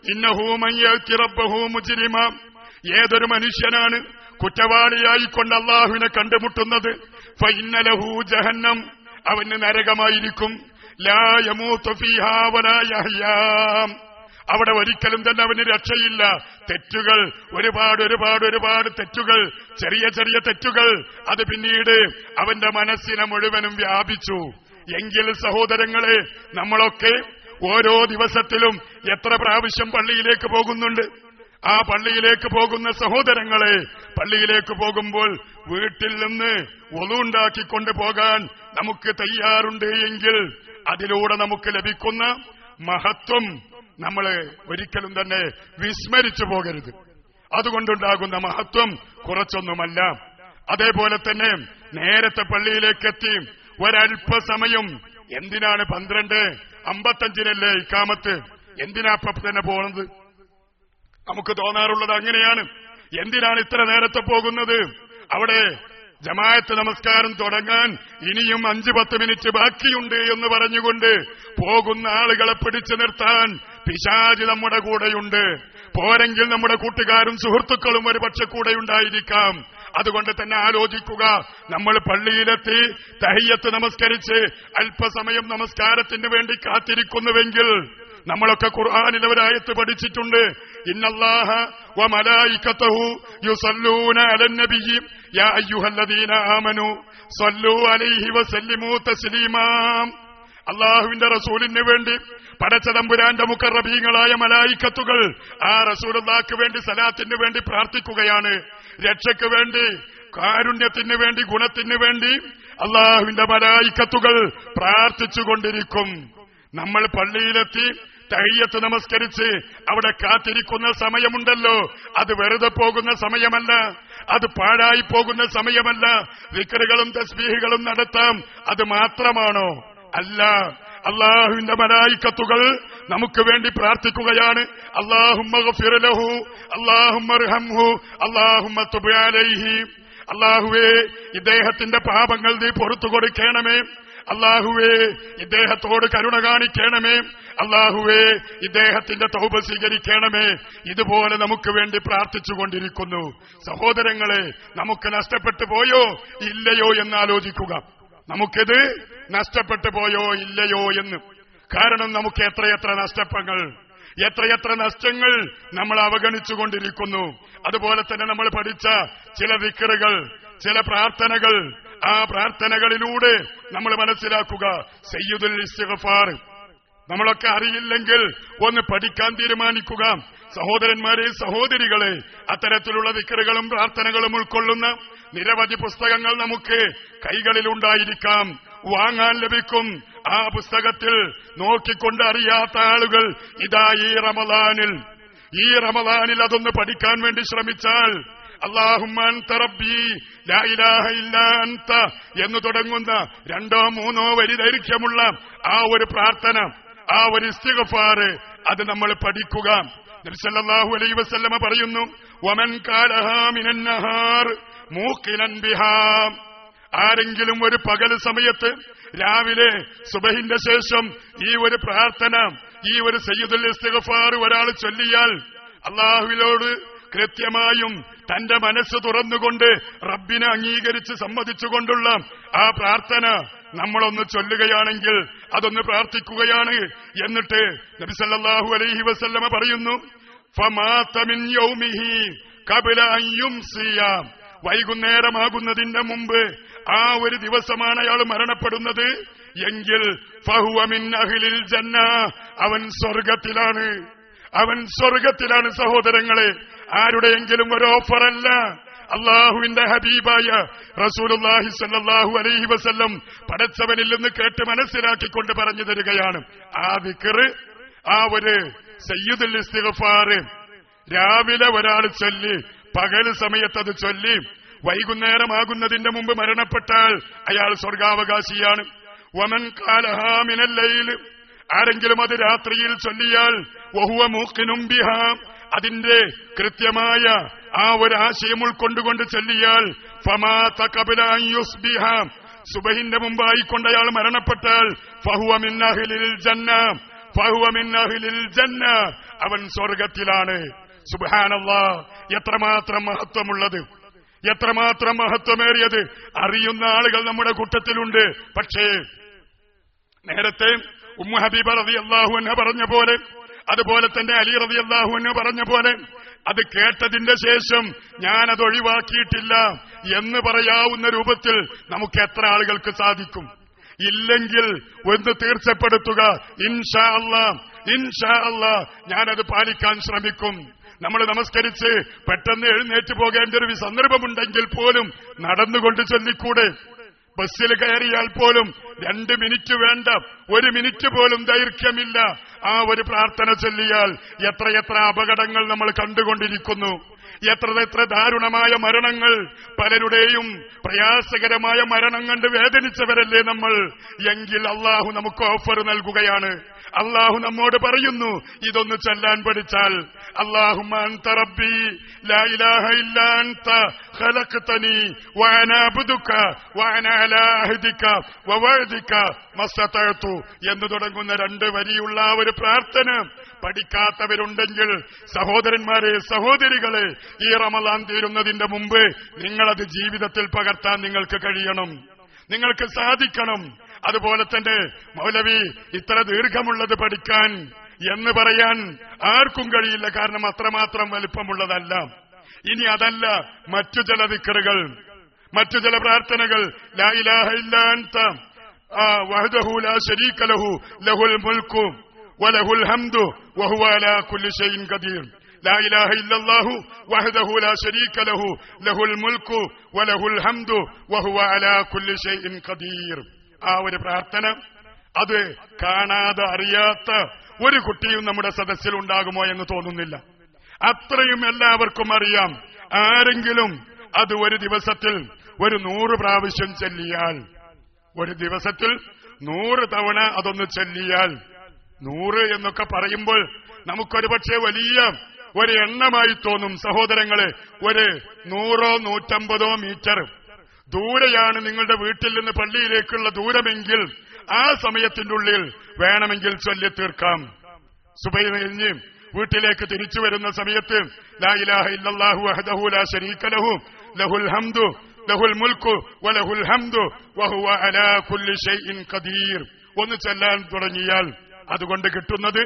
ഇന്നഹൂമയ്യറബഹൂ മുജിരിമ ഏതൊരു മനുഷ്യനാണ് കുറ്റവാളിയായിക്കൊണ്ട് അള്ളാഹുവിനെ കണ്ടുമുട്ടുന്നത് ഫൈന്നലഹൂ ജഹന്നം അവന് നരകമായിരിക്കും ലാ യമൂത്തു ഫീഹാ വലാ യഹ്യാം അവിടെ ഒരിക്കലും തന്നെ അവന് രക്ഷയില്ല തെറ്റുകൾ ഒരുപാട് ഒരുപാട് ഒരുപാട് തെറ്റുകൾ ചെറിയ ചെറിയ തെറ്റുകൾ അത് പിന്നീട് അവന്റെ മനസ്സിനെ മുഴുവനും വ്യാപിച്ചു എങ്കിൽ സഹോദരങ്ങളെ നമ്മളൊക്കെ ഓരോ ദിവസത്തിലും എത്ര പ്രാവശ്യം പള്ളിയിലേക്ക് പോകുന്നുണ്ട് ആ പള്ളിയിലേക്ക് പോകുന്ന സഹോദരങ്ങളെ പള്ളിയിലേക്ക് പോകുമ്പോൾ വീട്ടിൽ നിന്ന് ഒതുണ്ടാക്കിക്കൊണ്ട് പോകാൻ നമുക്ക് തയ്യാറുണ്ട് എങ്കിൽ അതിലൂടെ നമുക്ക് ലഭിക്കുന്ന മഹത്വം നമ്മൾ ഒരിക്കലും തന്നെ വിസ്മരിച്ചു പോകരുത് അതുകൊണ്ടുണ്ടാകുന്ന മഹത്വം കുറച്ചൊന്നുമല്ല അതേപോലെ തന്നെ നേരത്തെ പള്ളിയിലേക്ക് എത്തി ഒരല്പസമയം എന്തിനാണ് പന്ത്രണ്ട് അമ്പത്തഞ്ചിനല്ലേ ഇക്കാമത്ത് എന്തിനാ ഇപ്പൊ തന്നെ പോകുന്നത് നമുക്ക് തോന്നാറുള്ളത് അങ്ങനെയാണ് എന്തിനാണ് ഇത്ര നേരത്തെ പോകുന്നത് അവിടെ ജമായത്ത് നമസ്കാരം തുടങ്ങാൻ ഇനിയും അഞ്ചു പത്ത് മിനിറ്റ് ബാക്കിയുണ്ട് എന്ന് പറഞ്ഞുകൊണ്ട് പോകുന്ന ആളുകളെ പിടിച്ചു നിർത്താൻ പിശാജ് നമ്മുടെ കൂടെയുണ്ട് പോരെങ്കിൽ നമ്മുടെ കൂട്ടുകാരും സുഹൃത്തുക്കളും ഒരു പക്ഷെ കൂടെയുണ്ടായിരിക്കാം അതുകൊണ്ട് തന്നെ ആലോചിക്കുക നമ്മൾ പള്ളിയിലെത്തി തഹയ്യത്ത് നമസ്കരിച്ച് അല്പസമയം നമസ്കാരത്തിന് വേണ്ടി കാത്തിരിക്കുന്നുവെങ്കിൽ നമ്മളൊക്കെ ഖുർആാനിൽ ഒരായത്ത് പഠിച്ചിട്ടുണ്ട് ഇന്നല്ലാഹ വമലായിക്കത്തഹു യുസല്ലൂന അലൻ നബിയ്യി യാ അയ്യുഹല്ലദീന ആമനു സല്ലു അലൈഹി വസല്ലിമു തസ്ലീമാ അള്ളാഹുവിന്റെ റസൂലിന് വേണ്ടി പടച്ചതമ്പുരാന്റെ മുക്കറബീങ്ങളായ മലായിക്കത്തുകൾ ആ റസൂലുള്ളാക്ക് വേണ്ടി സലാത്തിന് വേണ്ടി പ്രാർത്ഥിക്കുകയാണ് രക്ഷയ്ക്ക് വേണ്ടി കാരുണ്യത്തിന് വേണ്ടി ഗുണത്തിന് വേണ്ടി അള്ളാഹുവിന്റെ മലായിക്കത്തുകൾ പ്രാർത്ഥിച്ചുകൊണ്ടിരിക്കും നമ്മൾ പള്ളിയിലെത്തി തയ്യത്ത് നമസ്കരിച്ച് അവിടെ കാത്തിരിക്കുന്ന സമയമുണ്ടല്ലോ അത് വെറുതെ പോകുന്ന സമയമല്ല അത് പാഴായി പോകുന്ന സമയമല്ല വിക്കറുകളും തസ്ബീഹുകളും നടത്താം അത് മാത്രമാണോ അല്ല അള്ളാഹുവിന്റെ മലായിക്കത്തുകൾ നമുക്ക് വേണ്ടി പ്രാർത്ഥിക്കുകയാണ് അള്ളാഹുമ്മഹു അള്ളാഹുമ്മർഹംഹു അള്ളാഹുമ്മ തുബാലൈഹി അള്ളാഹുവേ ഇദ്ദേഹത്തിന്റെ പാപങ്ങൾ നീ പുറത്തു കൊടുക്കണമേ അള്ളാഹുവേ ഇദ്ദേഹത്തോട് കരുണ കാണിക്കണമേ അള്ളാഹുവേ ഇദ്ദേഹത്തിന്റെ തൗബ സ്വീകരിക്കണമേ ഇതുപോലെ നമുക്ക് വേണ്ടി പ്രാർത്ഥിച്ചുകൊണ്ടിരിക്കുന്നു സഹോദരങ്ങളെ നമുക്ക് നഷ്ടപ്പെട്ടു പോയോ ഇല്ലയോ എന്ന് ആലോചിക്കുക നമുക്കിത് നഷ്ടപ്പെട്ടു പോയോ ഇല്ലയോ എന്ന് കാരണം നമുക്ക് എത്രയെത്ര നഷ്ടങ്ങൾ എത്രയെത്ര നഷ്ടങ്ങൾ നമ്മൾ അവഗണിച്ചുകൊണ്ടിരിക്കുന്നു അതുപോലെ തന്നെ നമ്മൾ പഠിച്ച ചില വിക്കറുകൾ ചില പ്രാർത്ഥനകൾ ആ പ്രാർത്ഥനകളിലൂടെ നമ്മൾ മനസ്സിലാക്കുക സയ്യുദുൽ ഇസ്തിഗ്ഫാർ നമ്മളൊക്കെ അറിയില്ലെങ്കിൽ ഒന്ന് പഠിക്കാൻ തീരുമാനിക്കുക സഹോദരന്മാരെ സഹോദരികളെ അത്തരത്തിലുള്ള വിക്കറുകളും പ്രാർത്ഥനകളും ഉൾക്കൊള്ളുന്ന നിരവധി പുസ്തകങ്ങൾ നമുക്ക് കൈകളിലുണ്ടായിരിക്കാം വാങ്ങാൻ ലഭിക്കും ആ പുസ്തകത്തിൽ നോക്കിക്കൊണ്ട് അറിയാത്ത ആളുകൾ ഇതാ ഈ റമദാനിൽ ഈ റമദാനിൽ അതൊന്ന് പഠിക്കാൻ വേണ്ടി ശ്രമിച്ചാൽ അള്ളാഹുമാൻ തറബി അന്ത എന്ന് തുടങ്ങുന്ന രണ്ടോ മൂന്നോ വരി ദൈർഘ്യമുള്ള ആ ഒരു പ്രാർത്ഥന ആ ഒരു ഇസ്തിഗഫാറ് അത് നമ്മൾ പഠിക്കുക നബിസല്ലാഹു അലൈ വസല്ലമ പറയുന്നു വമൻ കാലഹാമിനന്നഹാർ മൂക്കിനൻ ബിഹാം ആരെങ്കിലും ഒരു പകൽ സമയത്ത് രാവിലെ സുബഹിന്റെ ശേഷം ഈ ഒരു പ്രാർത്ഥന ഈ ഒരു സയ്യിദുൽ ഇസ്തിഗഫാർ ഒരാൾ ചൊല്ലിയാൽ അള്ളാഹുവിനോട് കൃത്യമായും തന്റെ മനസ്സ് തുറന്നുകൊണ്ട് റബ്ബിനെ അംഗീകരിച്ച് സമ്മതിച്ചുകൊണ്ടുള്ള ആ പ്രാർത്ഥന നമ്മളൊന്ന് ചൊല്ലുകയാണെങ്കിൽ അതൊന്ന് പ്രാർത്ഥിക്കുകയാണ് എന്നിട്ട് നബിസല്ലാഹു അലൈഹി വസല്ലമ പറയുന്നു ഫമാത്തമിൻ യൗമിഹി കപില അയ്യുംസിയാം വൈകുന്നേരമാകുന്നതിന്റെ മുമ്പ് ആ ഒരു ദിവസമാണ് അയാൾ മരണപ്പെടുന്നത് എങ്കിൽ ഫഹുവമിൻ അഹിലിൽ ജന്ന അവൻ സ്വർഗത്തിലാണ് അവൻ സ്വർഗത്തിലാണ് സഹോദരങ്ങളെ ആരുടെയെങ്കിലും ഒരു ഓഫറല്ല അള്ളാഹുവിന്റെ ഹബീബായ റസൂലുല്ലാഹി സല്ലാഹു അലൈഹി വസല്ലം പടച്ചവനിൽ നിന്ന് കേട്ട് മനസ്സിലാക്കിക്കൊണ്ട് പറഞ്ഞു തരികയാണ് ആ വിക്കറ് ആ ഒരു സയ്യിദുൽ ഇസ്തിഗ്ഫാറ് രാവിലെ ഒരാൾ ചൊല്ലി പകൽ സമയത്ത് അത് ചൊല്ലി വൈകുന്നേരമാകുന്നതിന്റെ മുമ്പ് മരണപ്പെട്ടാൽ അയാൾ സ്വർഗാവകാശിയാണ് വമൻ കാലഹാമിനല്ലയിൽ ആരെങ്കിലും അത് രാത്രിയിൽ ചൊല്ലിയാൽ വഹുവ മൂക്കിനും ബിഹാം അതിന്റെ കൃത്യമായ ആ ഒരു ആശയം ഉൾക്കൊണ്ടുകൊണ്ട് ചൊല്ലിയാൽ ഫമാ തകബിലാം സുബഹിന്റെ മുമ്പായിക്കൊണ്ട് അയാൾ മരണപ്പെട്ടാൽ ഫഹുവമിന്നഹിലിൽ ജന്ന ഫഹുവമിന്നഹിലിൽ ജന്ന അവൻ സ്വർഗത്തിലാണ് സുബാനല്ല എത്രമാത്രം മഹത്വമുള്ളത് എത്രമാത്രം മഹത്വമേറിയത് അറിയുന്ന ആളുകൾ നമ്മുടെ കൂട്ടത്തിലുണ്ട് പക്ഷേ നേരത്തെ ഉമ്മ ഹബീബ റതി അള്ളാഹുവിനെ പറഞ്ഞ പോലെ അതുപോലെ തന്നെ അലി റതി അള്ളാഹുവിനെ പറഞ്ഞ പോലെ അത് കേട്ടതിന്റെ ശേഷം ഞാൻ അത് ഒഴിവാക്കിയിട്ടില്ല എന്ന് പറയാവുന്ന രൂപത്തിൽ നമുക്ക് എത്ര ആളുകൾക്ക് സാധിക്കും ഇല്ലെങ്കിൽ ഒന്ന് തീർച്ചപ്പെടുത്തുക ഇൻഷാ അല്ലാ ഇൻഷാ അല്ലാ ഞാനത് പാലിക്കാൻ ശ്രമിക്കും നമ്മൾ നമസ്കരിച്ച് പെട്ടെന്ന് എഴുന്നേറ്റ് പോകേണ്ട ഒരു സന്ദർഭമുണ്ടെങ്കിൽ പോലും നടന്നുകൊണ്ട് ചൊല്ലിക്കൂടെ ബസ്സിൽ കയറിയാൽ പോലും രണ്ട് മിനിറ്റ് വേണ്ട ഒരു മിനിറ്റ് പോലും ദൈർഘ്യമില്ല ആ ഒരു പ്രാർത്ഥന ചൊല്ലിയാൽ എത്രയെത്ര അപകടങ്ങൾ നമ്മൾ കണ്ടുകൊണ്ടിരിക്കുന്നു എത്ര എത്ര ദാരുണമായ മരണങ്ങൾ പലരുടെയും പ്രയാസകരമായ മരണം കണ്ട് വേദനിച്ചവരല്ലേ നമ്മൾ എങ്കിൽ അള്ളാഹു നമുക്ക് ഓഫർ നൽകുകയാണ് അള്ളാഹു നമ്മോട് പറയുന്നു ഇതൊന്ന് ചൊല്ലാൻ പഠിച്ചാൽ എന്ന് തുടങ്ങുന്ന രണ്ട് വരിയുള്ള ആ ഒരു പ്രാർത്ഥന പഠിക്കാത്തവരുണ്ടെങ്കിൽ സഹോദരന്മാരെ സഹോദരികളെ ഈ റമലാൻ തീരുന്നതിന്റെ മുമ്പ് നിങ്ങളത് ജീവിതത്തിൽ പകർത്താൻ നിങ്ങൾക്ക് കഴിയണം നിങ്ങൾക്ക് സാധിക്കണം അതുപോലെ തന്നെ മൗലവി ഇത്ര ദീർഘമുള്ളത് പഠിക്കാൻ എന്ന് പറയാൻ ആർക്കും കഴിയില്ല കാരണം അത്രമാത്രം വലിപ്പമുള്ളതല്ല ഇനി അതല്ല മറ്റു ചില ദിക്കറുകൾ മറ്റു ചില പ്രാർത്ഥനകൾ ലാ ഇലാഹ ഇല്ലാ അൻത ആ, വഹ്ദഹു ലാ ശരീക ലഹു ലഹുൽ മുൽക്കു വലഹുൽ ഹംദു വഹുവ അലാ കുല്ലി ഷൈഇൻ ഖദീർ ലാ ഇലാഹ ഇല്ലല്ലാഹു വഹ്ദഹു ലാ ശരീക ലഹു ലഹുൽ മുൽക്കു വലഹുൽ ഹംദു വഹുവ അലാ കുല്ലി ഷൈഇൻ ഖദീർ ആ ഒരു പ്രാർത്ഥന അത് കാണാതെ അറിയാത്ത ഒരു കുട്ടിയും നമ്മുടെ സദസ്സിൽ ഉണ്ടാകുമോ എന്ന് തോന്നുന്നില്ല അത്രയും എല്ലാവർക്കും അറിയാം ആരെങ്കിലും അത് ഒരു ദിവസത്തിൽ ഒരു നൂറ് പ്രാവശ്യം ചെല്ലിയാൽ ഒരു ദിവസത്തിൽ നൂറ് തവണ അതൊന്ന് ചെല്ലിയാൽ നൂറ് എന്നൊക്കെ പറയുമ്പോൾ നമുക്കൊരു പക്ഷേ വലിയ ഒരു എണ്ണമായി തോന്നും സഹോദരങ്ങളെ ഒരു നൂറോ നൂറ്റമ്പതോ മീറ്റർ ദൂരെയാണ് നിങ്ങളുടെ വീട്ടിൽ നിന്ന് പള്ളിയിലേക്കുള്ള ദൂരമെങ്കിൽ ആ സമയത്തിന്റെ ഉള്ളിൽ വേണമെങ്കിൽ ചൊല്ലി തീർക്കാം സുബൈ കഴിഞ്ഞ് വീട്ടിലേക്ക് തിരിച്ചു വരുന്ന സമയത്ത് ലാ ഇലാഹ ഇല്ലല്ലാഹു വഹ്ദഹു ലാ ശരീക ലഹു ലഹുൽ ഹംദു ലഹുൽ മുൽക്കു വലഹുൽ ഹംദു വഹുവ അലാ കുല്ലി ഷൈഇൻ ഖദീർ ഒന്ന് ചെല്ലാൻ തുടങ്ങിയാൽ അതുകൊണ്ട് കിട്ടുന്നത്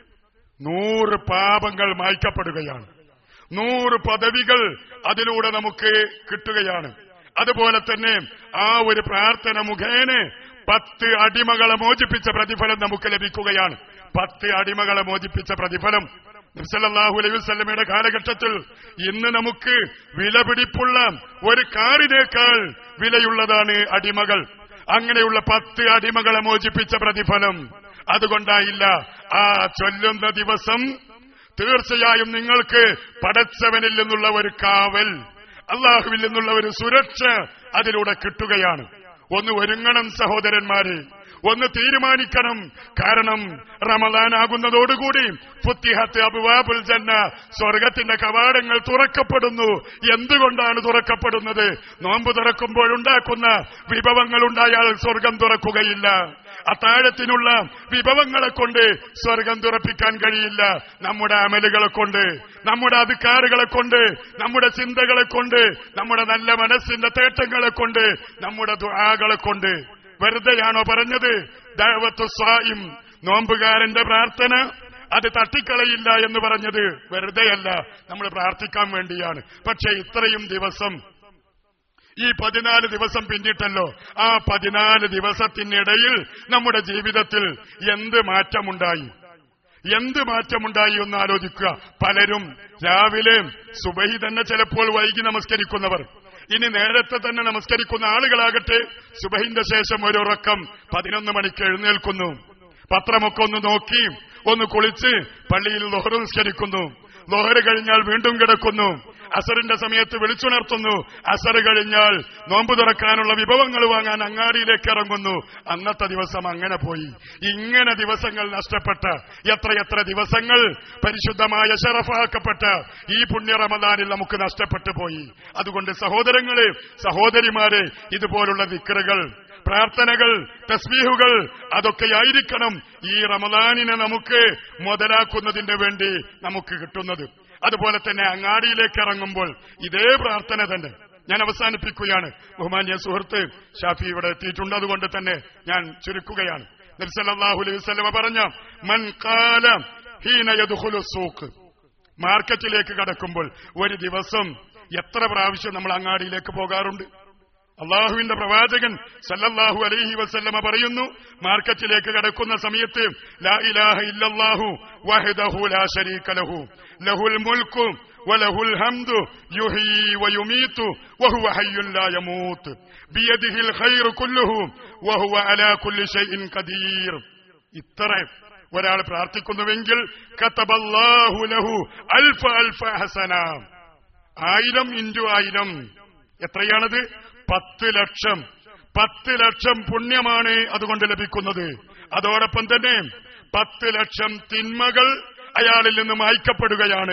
നൂറ് പാപങ്ങൾ മായ്ക്കപ്പെടുകയാണ് നൂറ് പദവികൾ അതിലൂടെ നമുക്ക് കിട്ടുകയാണ് അതുപോലെ തന്നെ ആ ഒരു പ്രാർത്ഥന മുഖേന പത്ത് അടിമകളെ മോചിപ്പിച്ച പ്രതിഫലം നമുക്ക് ലഭിക്കുകയാണ് പത്ത് അടിമകളെ മോചിപ്പിച്ച പ്രതിഫലം നബ്സല്ലാഹു അലൈഹി വസല്ലമയുടെ കാലഘട്ടത്തിൽ ഇന്ന് നമുക്ക് വിലപിടിപ്പുള്ള ഒരു കാറിനേക്കാൾ വിലയുള്ളതാണ് അടിമകൾ അങ്ങനെയുള്ള പത്ത് അടിമകളെ മോചിപ്പിച്ച പ്രതിഫലം അതുകൊണ്ടായില്ല ആ ചൊല്ലുന്ന ദിവസം തീർച്ചയായും നിങ്ങൾക്ക് പടച്ചവനിൽ നിന്നുള്ള ഒരു കാവൽ അള്ളാഹുവിൽ നിന്നുള്ള ഒരു സുരക്ഷ അതിലൂടെ കിട്ടുകയാണ് ഒന്ന് ഒരുങ്ങണം സഹോദരന്മാരെ ഒന്ന് തീരുമാനിക്കണം കാരണം റമദാനാകുന്നതോടുകൂടി ഫുത്തിഹത്ത് അബുവാബുൽ ജന്ന സ്വർഗത്തിന്റെ കവാടങ്ങൾ തുറക്കപ്പെടുന്നു എന്തുകൊണ്ടാണ് തുറക്കപ്പെടുന്നത് നോമ്പ് തുറക്കുമ്പോഴുണ്ടാക്കുന്ന വിഭവങ്ങൾ ഉണ്ടായാൽ സ്വർഗം തുറക്കുകയില്ല അത്താഴത്തിനുള്ള വിഭവങ്ങളെ കൊണ്ട് സ്വർഗം തുറപ്പിക്കാൻ കഴിയില്ല നമ്മുടെ അമലുകളെ കൊണ്ട് നമ്മുടെ അധികാറുകളെ കൊണ്ട് നമ്മുടെ ചിന്തകളെ കൊണ്ട് നമ്മുടെ നല്ല മനസ്സിന്റെ തേട്ടങ്ങളെ കൊണ്ട് നമ്മുടെ ദുആകളെ കൊണ്ട് വെറുതെയാണോ പറഞ്ഞത് ദഅവത്തു സ്വായിം നോമ്പുകാരന്റെ പ്രാർത്ഥന അത് തട്ടിക്കളയില്ല എന്ന് പറഞ്ഞത് വെറുതെയല്ല നമ്മൾ പ്രാർത്ഥിക്കാൻ വേണ്ടിയാണ് പക്ഷെ ഇത്രയും ദിവസം ഈ പതിനാല് ദിവസം പിന്നിട്ടല്ലോ ആ പതിനാല് ദിവസത്തിനിടയിൽ നമ്മുടെ ജീവിതത്തിൽ എന്ത് മാറ്റമുണ്ടായി എന്ത് മാറ്റമുണ്ടായി എന്ന് ആലോചിക്കുക പലരും രാവിലെ സുബഹി തന്നെ ചിലപ്പോൾ വൈകി നമസ്കരിക്കുന്നവർ ഇനി നേരത്തെ തന്നെ നമസ്കരിക്കുന്ന ആളുകളാകട്ടെ സുബഹിന്റെ ശേഷം ഒരു ഉറക്കം പതിനൊന്ന് മണിക്ക് എഴുന്നേൽക്കുന്നു പത്രമൊക്കെ ഒന്ന് നോക്കി ഒന്ന് കുളിച്ച് പള്ളിയിൽ ലോഹറ് നിസ്കരിക്കുന്നു ലോഹറ് കഴിഞ്ഞാൽ വീണ്ടും കിടക്കുന്നു അസറിന്റെ സമയത്ത് വിളിച്ചുണർത്തുന്നു അസർ കഴിഞ്ഞാൽ നോമ്പ് തുറക്കാനുള്ള വിഭവങ്ങൾ വാങ്ങാൻ അങ്ങാടിയിലേക്ക് ഇറങ്ങുന്നു അന്നത്തെ ദിവസം അങ്ങനെ പോയി ഇങ്ങനെ ദിവസങ്ങൾ നഷ്ടപ്പെട്ട എത്രയെത്ര ദിവസങ്ങൾ പരിശുദ്ധമായ ഷറഫാക്കപ്പെട്ട ഈ പുണ്യ റമദാനിൽ നമുക്ക് നഷ്ടപ്പെട്ടു പോയി അതുകൊണ്ട് സഹോദരങ്ങളെ സഹോദരിമാരെ ഇതുപോലുള്ള വിക്രുകൾ പ്രാർത്ഥനകൾ തസ്ബീഹുകൾ അതൊക്കെയായിരിക്കണം ഈ റമദാനിനെ നമുക്ക് മുതലാക്കുന്നതിന് വേണ്ടി നമുക്ക് കിട്ടുന്നത് അതുപോലെ തന്നെ അങ്ങാടിയിലേക്ക് ഇറങ്ങുമ്പോൾ ഇതേ പ്രാർത്ഥന തന്നെ ഞാൻ അവസാനിപ്പിക്കുകയാണ് ബഹുമാന്യ സുഹൃത്ത് ഷാഫി ഇവിടെ എത്തിയിട്ടുണ്ട് അതുകൊണ്ട് തന്നെ ഞാൻ ചുരുക്കുകയാണ് നബ്സല്ലാഹു അലൈഹി വസല്ലമ പറഞ്ഞ മൻ കാല ഹീന യദ്ഖുലു സൂഖ് മാർക്കറ്റിലേക്ക് കടക്കുമ്പോൾ ഒരു ദിവസം എത്ര പ്രാവശ്യം നമ്മൾ അങ്ങാടിയിലേക്ക് പോകാറുണ്ട് അള്ളാഹുവിന്റെ പ്രവാചകൻ സല്ലല്ലാഹു അലൈഹി വസല്ലമ പറയുന്നു മാർക്കറ്റിലേക്ക് കടക്കുന്ന സമയത്ത് ലാ ഇലാഹ ഇല്ലല്ലാഹു വഹദഹു ലാ ശരീക ലഹു ലഹുൽ മുൽക്കു വലഹുൽ ഹംദു യുഹീ വയുമീതു വഹുവ ഹയ്യുൻ ലാ യമൂത്ത് ബിയദിഹിൽ ഖൈറു കുല്ലുഹു വഹുവ അലാ കുല്ലി ഷൈഇൻ ഖദീർ ഇത്ര ഒരാൾ പ്രാർത്ഥിക്കുന്നുവെങ്കിൽ കതബല്ലാഹു ലഹു അൽഫ അൽഫ ഹസന ആയിരം ഇൻറ്റു ആയിരം എത്രയാണത് പത്ത് ലക്ഷം പത്ത് ലക്ഷം പുണ്യമാണ് അതുകൊണ്ട് ലഭിക്കുന്നത് അതോടൊപ്പം തന്നെ പത്ത് ലക്ഷം തിന്മകൾ അയാളിൽ നിന്ന് മായ്ക്കപ്പെടുകയാണ്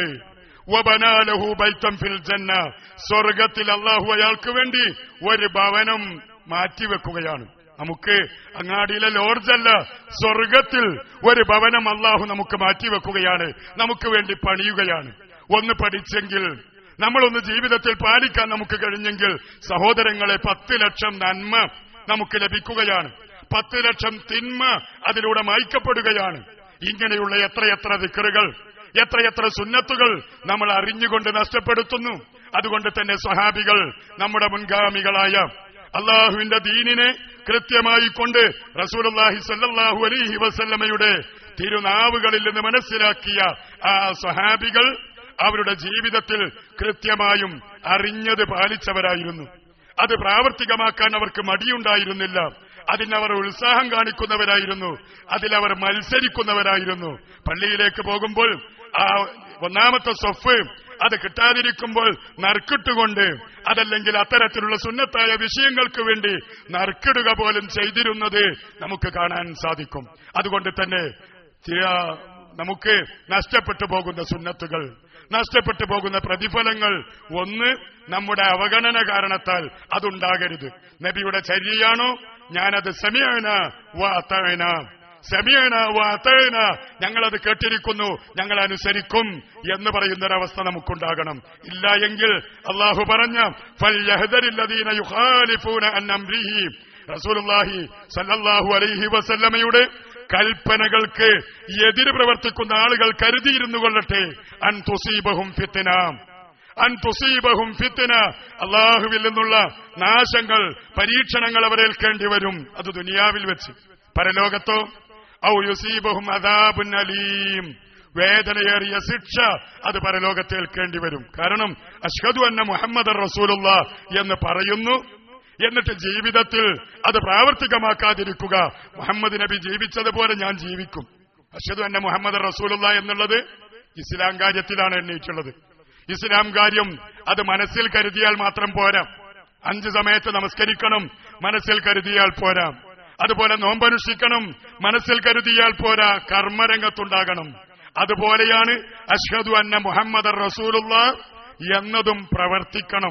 വബനാലഹു ബൈത്തം ഫിൽ ജന്ന സ്വർഗത്തിൽ അള്ളാഹു അയാൾക്ക് വേണ്ടി ഒരു ഭവനം മാറ്റിവെക്കുകയാണ് നമുക്ക് അങ്ങാടിയിലെ ലോഡ്ജല്ല സ്വർഗത്തിൽ ഒരു ഭവനം അള്ളാഹു നമുക്ക് മാറ്റിവെക്കുകയാണ് നമുക്ക് വേണ്ടി പണിയുകയാണ് ഒന്ന് പഠിച്ചെങ്കിൽ നമ്മളൊന്ന് ജീവിതത്തിൽ പാലിക്കാൻ നമുക്ക് കഴിഞ്ഞെങ്കിൽ സഹോദരങ്ങളെ പത്ത് ലക്ഷം നന്മ നമുക്ക് ലഭിക്കുകയാണ് പത്ത് ലക്ഷം തിന്മ അതിലൂടെ മായ്ക്കപ്പെടുകയാണ് ഇങ്ങനെയുള്ള എത്രയെത്ര ദിക്കറുകൾ എത്രയെത്ര സുന്നത്തുകൾ നമ്മൾ അറിഞ്ഞുകൊണ്ട് നഷ്ടപ്പെടുത്തുന്നു അതുകൊണ്ട് തന്നെ സ്വഹാബികൾ നമ്മുടെ മുൻഗാമികളായ അള്ളാഹുവിന്റെ ദീനിനെ കൃത്യമായി കൊണ്ട് റസൂലുള്ളാഹി സല്ലല്ലാഹു അലൈഹി വസല്ലമയുടെ തിരുനാവുകളിൽ നിന്ന് മനസ്സിലാക്കിയ ആ സ്വഹാബികൾ അവരുടെ ജീവിതത്തിൽ കൃത്യമായും അറിഞ്ഞത് പാലിച്ചവരായിരുന്നു അത് പ്രാവർത്തികമാക്കാൻ അവർക്ക് മടിയുണ്ടായിരുന്നില്ല അതിനവർ ഉത്സാഹം കാണിക്കുന്നവരായിരുന്നു അതിലവർ മത്സരിക്കുന്നവരായിരുന്നു പള്ളിയിലേക്ക് പോകുമ്പോൾ ആ ഒന്നാമത്തെ സൊഫ് അത് കിട്ടാതിരിക്കുമ്പോൾ നറുക്കിട്ടുകൊണ്ട് അതല്ലെങ്കിൽ അത്തരത്തിലുള്ള സുന്നത്തായ വിഷയങ്ങൾക്ക് വേണ്ടി നറുക്കിടുക പോലും ചെയ്തിരുന്നത് നമുക്ക് കാണാൻ സാധിക്കും അതുകൊണ്ട് തന്നെ ചില- നമുക്ക് നഷ്ടപ്പെട്ടു പോകുന്ന സുന്നത്തുകൾ നഷ്ടപ്പെട്ടു പോകുന്ന പ്രതിഫലങ്ങൾ ഒന്ന് നമ്മുടെ അവഗണന കാരണത്താൽ അതുണ്ടാകരുത് നബിയുടെ ചര്യയാണോ ഞാനത് സമയന വാത്തന സമയന വാത്തന ഞങ്ങളത് കേട്ടിരിക്കുന്നു ഞങ്ങൾ അനുസരിക്കും എന്ന് പറയുന്നൊരവസ്ഥ നമുക്കുണ്ടാകണം ഇല്ല എങ്കിൽ അള്ളാഹു പറഞ്ഞ ഫൽയഹ്ദരില്ലദീന യുഖാലിഫൂന അൻ അംരിഹി റസൂലുള്ളാഹി സല്ലല്ലാഹു അലൈഹി വസല്ലമയുടെ കൽപ്പനകൾക്ക് എതിര് പ്രവർത്തിക്കുന്ന ആളുകൾ കരുതിയിരുന്നു കൊള്ളട്ടെ അൻ തുസീബഹും ഫിത്തിന അൻ തുസീബഹും ഫിത്തിന അള്ളാഹുവിൽ നിന്നുള്ള നാശങ്ങൾ പരീക്ഷണങ്ങൾ അവരേൽക്കേണ്ടി വരും അത് ദുനിയാവിൽ വെച്ച് പരലോകത്തോ ഔ യുസീബഹും അദാബുൻ അലീം വേദനയേറിയ ശിക്ഷ അത് പരലോകത്തേൽക്കേണ്ടി വരും കാരണം അഷ്ഹദു അന്ന മുഹമ്മദ് റസൂലുള്ള എന്ന് പറയുന്നു എന്നിട്ട് ജീവിതത്തിൽ അത് പ്രാവർത്തികമാക്കാതിരിക്കുക മുഹമ്മദ് നബി ജീവിച്ചതുപോലെ ഞാൻ ജീവിക്കും അഷദു അന്ന മുഹമ്മദ് റസൂലുള്ള എന്നുള്ളത് ഇസ്ലാം കാര്യത്തിലാണ് എണ്ണീറ്റുള്ളത് ഇസ്ലാം കാര്യം അത് മനസ്സിൽ കരുതിയാൽ മാത്രം പോരാ അഞ്ച് സമയത്ത് നമസ്കരിക്കണം മനസ്സിൽ കരുതിയാൽ പോരാ അതുപോലെ നോമ്പനുഷ്ഠിക്കണം മനസ്സിൽ കരുതിയാൽ പോരാ കർമ്മരംഗത്തുണ്ടാകണം അതുപോലെയാണ് അഷ്ഹദു അന്ന മുഹമ്മദ് റസൂലുള്ള എന്നതും പ്രവർത്തിക്കണം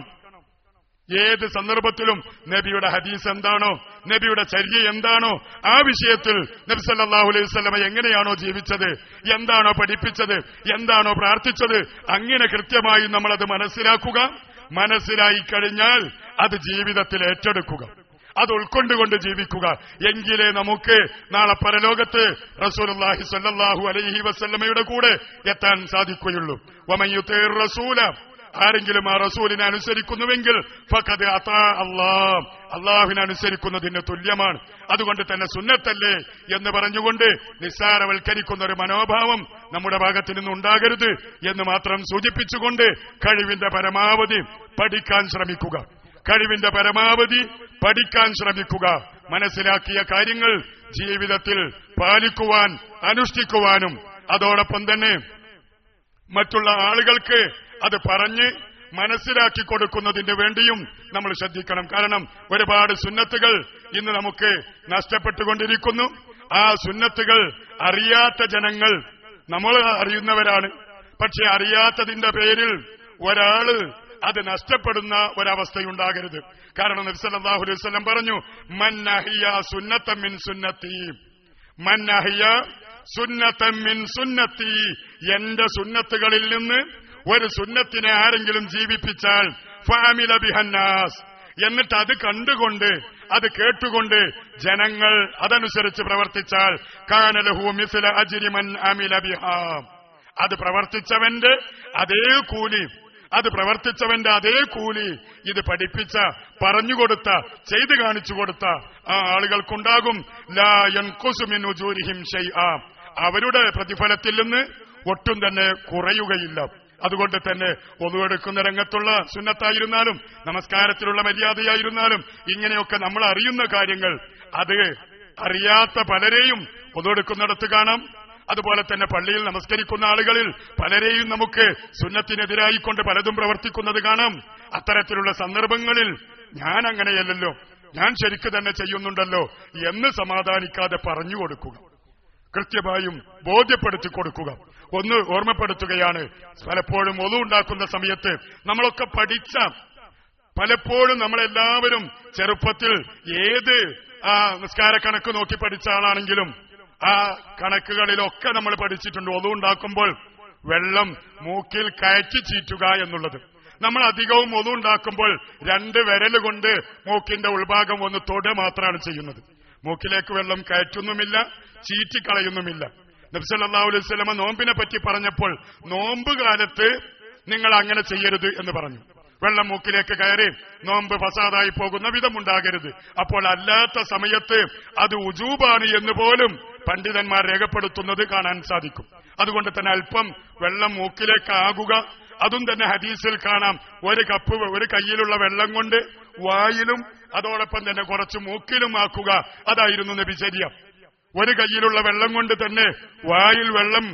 ഏത് സന്ദർഭത്തിലും നബിയുടെ ഹദീസ് എന്താണോ നബിയുടെ ചര്യ എന്താണോ ആ വിഷയത്തിൽ നബി സല്ലല്ലാഹു അലൈഹി വസല്ലമ എങ്ങനെയാണോ ജീവിച്ചത് എന്താണോ പഠിപ്പിച്ചത് എന്താണോ പ്രാർത്ഥിച്ചത് അങ്ങനെ കൃത്യമായി നമ്മളത് മനസ്സിലാക്കുക മനസ്സിലായി കഴിഞ്ഞാൽ അത് ജീവിതത്തിൽ ഏറ്റെടുക്കുക അത് ഉൾക്കൊണ്ടുകൊണ്ട് ജീവിക്കുക എങ്കിലേ നമുക്ക് നാളെ പരലോകത്ത് റസൂലുള്ളാഹി സ്വല്ലല്ലാഹു അലൈഹി വസല്ലമയുടെ കൂടെ എത്താൻ സാധിക്കുകയുള്ളൂ വമയ്യുത്തേർ റസൂല ആരെങ്കിലും ആ റസൂലിനെ അനുസരിക്കുന്നുവെങ്കിൽ ഫഖദ് അതാ അള്ളാഹ് അള്ളാഹുവിനെ അനുസരിക്കുന്നതിന് തുല്യമാണ് അതുകൊണ്ട് തന്നെ സുന്നത്തല്ലേ എന്ന് പറഞ്ഞുകൊണ്ട് നിസ്സാരവൽക്കരിക്കുന്ന ഒരു മനോഭാവം നമ്മുടെ ഭാഗത്ത് നിന്ന് ഉണ്ടാകരുത് എന്ന് മാത്രം സൂചിപ്പിച്ചുകൊണ്ട് കഴിവിന്റെ പരമാവധി പഠിക്കാൻ ശ്രമിക്കുക കഴിവിന്റെ പരമാവധി പഠിക്കാൻ ശ്രമിക്കുക മനസ്സിലാക്കിയ കാര്യങ്ങൾ ജീവിതത്തിൽ പാലിക്കുവാൻ അനുഷ്ഠിക്കുവാനും അതോടൊപ്പം തന്നെ മറ്റുള്ള ആളുകൾക്ക് അത് പറഞ്ഞ് മനസ്സിലാക്കി കൊടുക്കുന്നതിന് വേണ്ടിയും നമ്മൾ ശ്രദ്ധിക്കണം കാരണം ഒരുപാട് സുന്നത്തുകൾ ഇന്ന് നമുക്ക് നഷ്ടപ്പെട്ടുകൊണ്ടിരിക്കുന്നു ആ സുന്നത്തുകൾ അറിയാത്ത ജനങ്ങൾ നമ്മൾ അറിയുന്നവരാണ് പക്ഷെ അറിയാത്തതിന്റെ പേരിൽ ഒരാള് അത് നഷ്ടപ്പെടുന്ന ഒരവസ്ഥയുണ്ടാകരുത് കാരണം നബ്സല്ലാഹു അലൈഹി വസല്ലം പറഞ്ഞു മന്നഹിയ സുന്നത്തമ്മിൻ സുന്നത്തി മന്നഹിയ സുന്നത്തമ്മിൻ സുന്നത്തി എന്റെ സുന്നത്തുകളിൽ നിന്ന് ഒരു സുന്നത്തിനെ ആരെങ്കിലും ജീവിപ്പിച്ചാൽ ഫാമില ബിഹന്നാസ് എന്നിട്ട് അത് കണ്ടുകൊണ്ട് അത് കേട്ടുകൊണ്ട് ജനങ്ങൾ അതനുസരിച്ച് പ്രവർത്തിച്ചാൽ കാനലഹു മിസ്ല അജിരിമൻ അമില ബിഹാ അത് പ്രവർത്തിച്ചവന്റെ അതേ കൂലി അത് പ്രവർത്തിച്ചവന്റെ അതേ കൂലി ഇത് പഠിപ്പിച്ച പറഞ്ഞുകൊടുത്ത ചെയ്തു കാണിച്ചു കൊടുത്ത ആ ആളുകൾക്കുണ്ടാകും ലാ യൻഖുസുമിൻ ഉജൂരിഹിം ഷൈആ അവരുടെ പ്രതിഫലത്തിൽ നിന്ന് ഒട്ടും തന്നെ കുറയുകയില്ല അതുകൊണ്ട് തന്നെ ഒതുവെടുക്കുന്ന രംഗത്തുള്ള സുന്നത്തായിരുന്നാലും നമസ്കാരത്തിലുള്ള മര്യാദയായിരുന്നാലും ഇങ്ങനെയൊക്കെ നമ്മൾ അറിയുന്ന കാര്യങ്ങൾ അത് അറിയാത്ത പലരെയും ഒതുവെടുക്കുന്നിടത്ത് കാണാം അതുപോലെ തന്നെ പള്ളിയിൽ നമസ്കരിക്കുന്ന ആളുകളിൽ പലരെയും നമുക്ക് സുന്നത്തിനെതിരായിക്കൊണ്ട് പലതും പ്രവർത്തിക്കുന്നത് കാണാം അത്തരത്തിലുള്ള സന്ദർഭങ്ങളിൽ ഞാൻ അങ്ങനെയല്ലല്ലോ ഞാൻ ശരിക്ക് തന്നെ ചെയ്യുന്നുണ്ടല്ലോ എന്ന് സമാധാനിക്കാതെ പറഞ്ഞു കൊടുക്കുക കൃത്യമായും ബോധ്യപ്പെടുത്തി കൊടുക്കുക ഒന്ന് ഓർമ്മപ്പെടുത്തുകയാണ് പലപ്പോഴും ഒതു ഉണ്ടാക്കുന്ന സമയത്ത് നമ്മളൊക്കെ പഠിച്ച പലപ്പോഴും നമ്മളെല്ലാവരും ചെറുപ്പത്തിൽ ഏത് ആ നിസ്കാര കണക്ക് നോക്കി പഠിച്ച ആളാണെങ്കിലും ആ കണക്കുകളിലൊക്കെ നമ്മൾ പഠിച്ചിട്ടുണ്ട് ഒതു ഉണ്ടാക്കുമ്പോൾ വെള്ളം മൂക്കിൽ കയറ്റി ചീറ്റുക എന്നുള്ളത് നമ്മൾ അധികവും ഒതു ഉണ്ടാക്കുമ്പോൾ രണ്ട് വിരൽ കൊണ്ട് മൂക്കിന്റെ ഉൾഭാഗം ഒന്ന് തൊട മാത്രമാണ് ചെയ്യുന്നത് മൂക്കിലേക്ക് വെള്ളം കയറ്റുന്നുമില്ല ചീറ്റിക്കളയുന്നുമില്ല നബ്സല്ലാഹു അലൈഹി സ്വലമ നോമ്പിനെ പറ്റി പറഞ്ഞപ്പോൾ നോമ്പ് കാലത്ത് നിങ്ങൾ അങ്ങനെ ചെയ്യരുത് എന്ന് പറഞ്ഞു വെള്ളം മൂക്കിലേക്ക് കയറി നോമ്പ് ഫസാദായി പോകുന്ന വിധമുണ്ടാകരുത് അപ്പോൾ അല്ലാത്ത സമയത്ത് അത് ഉജൂബാണ് എന്ന് പോലും പണ്ഡിതന്മാർ രേഖപ്പെടുത്തുന്നത് കാണാൻ സാധിക്കും അതുകൊണ്ട് തന്നെ അല്പം വെള്ളം മൂക്കിലേക്ക് ആകുക അതും തന്നെ ഹദീസിൽ കാണാം ഒരു കപ്പ് ഒരു കയ്യിലുള്ള വെള്ളം കൊണ്ട് വായിലും അതോടൊപ്പം തന്നെ കുറച്ച് മൂക്കിലും ആക്കുക അതായിരുന്നു നബിചര്യ ഒരു കയ്യിലുള്ള വെള്ളം കൊണ്ട് തന്നെ വായിൽ വെള്ളം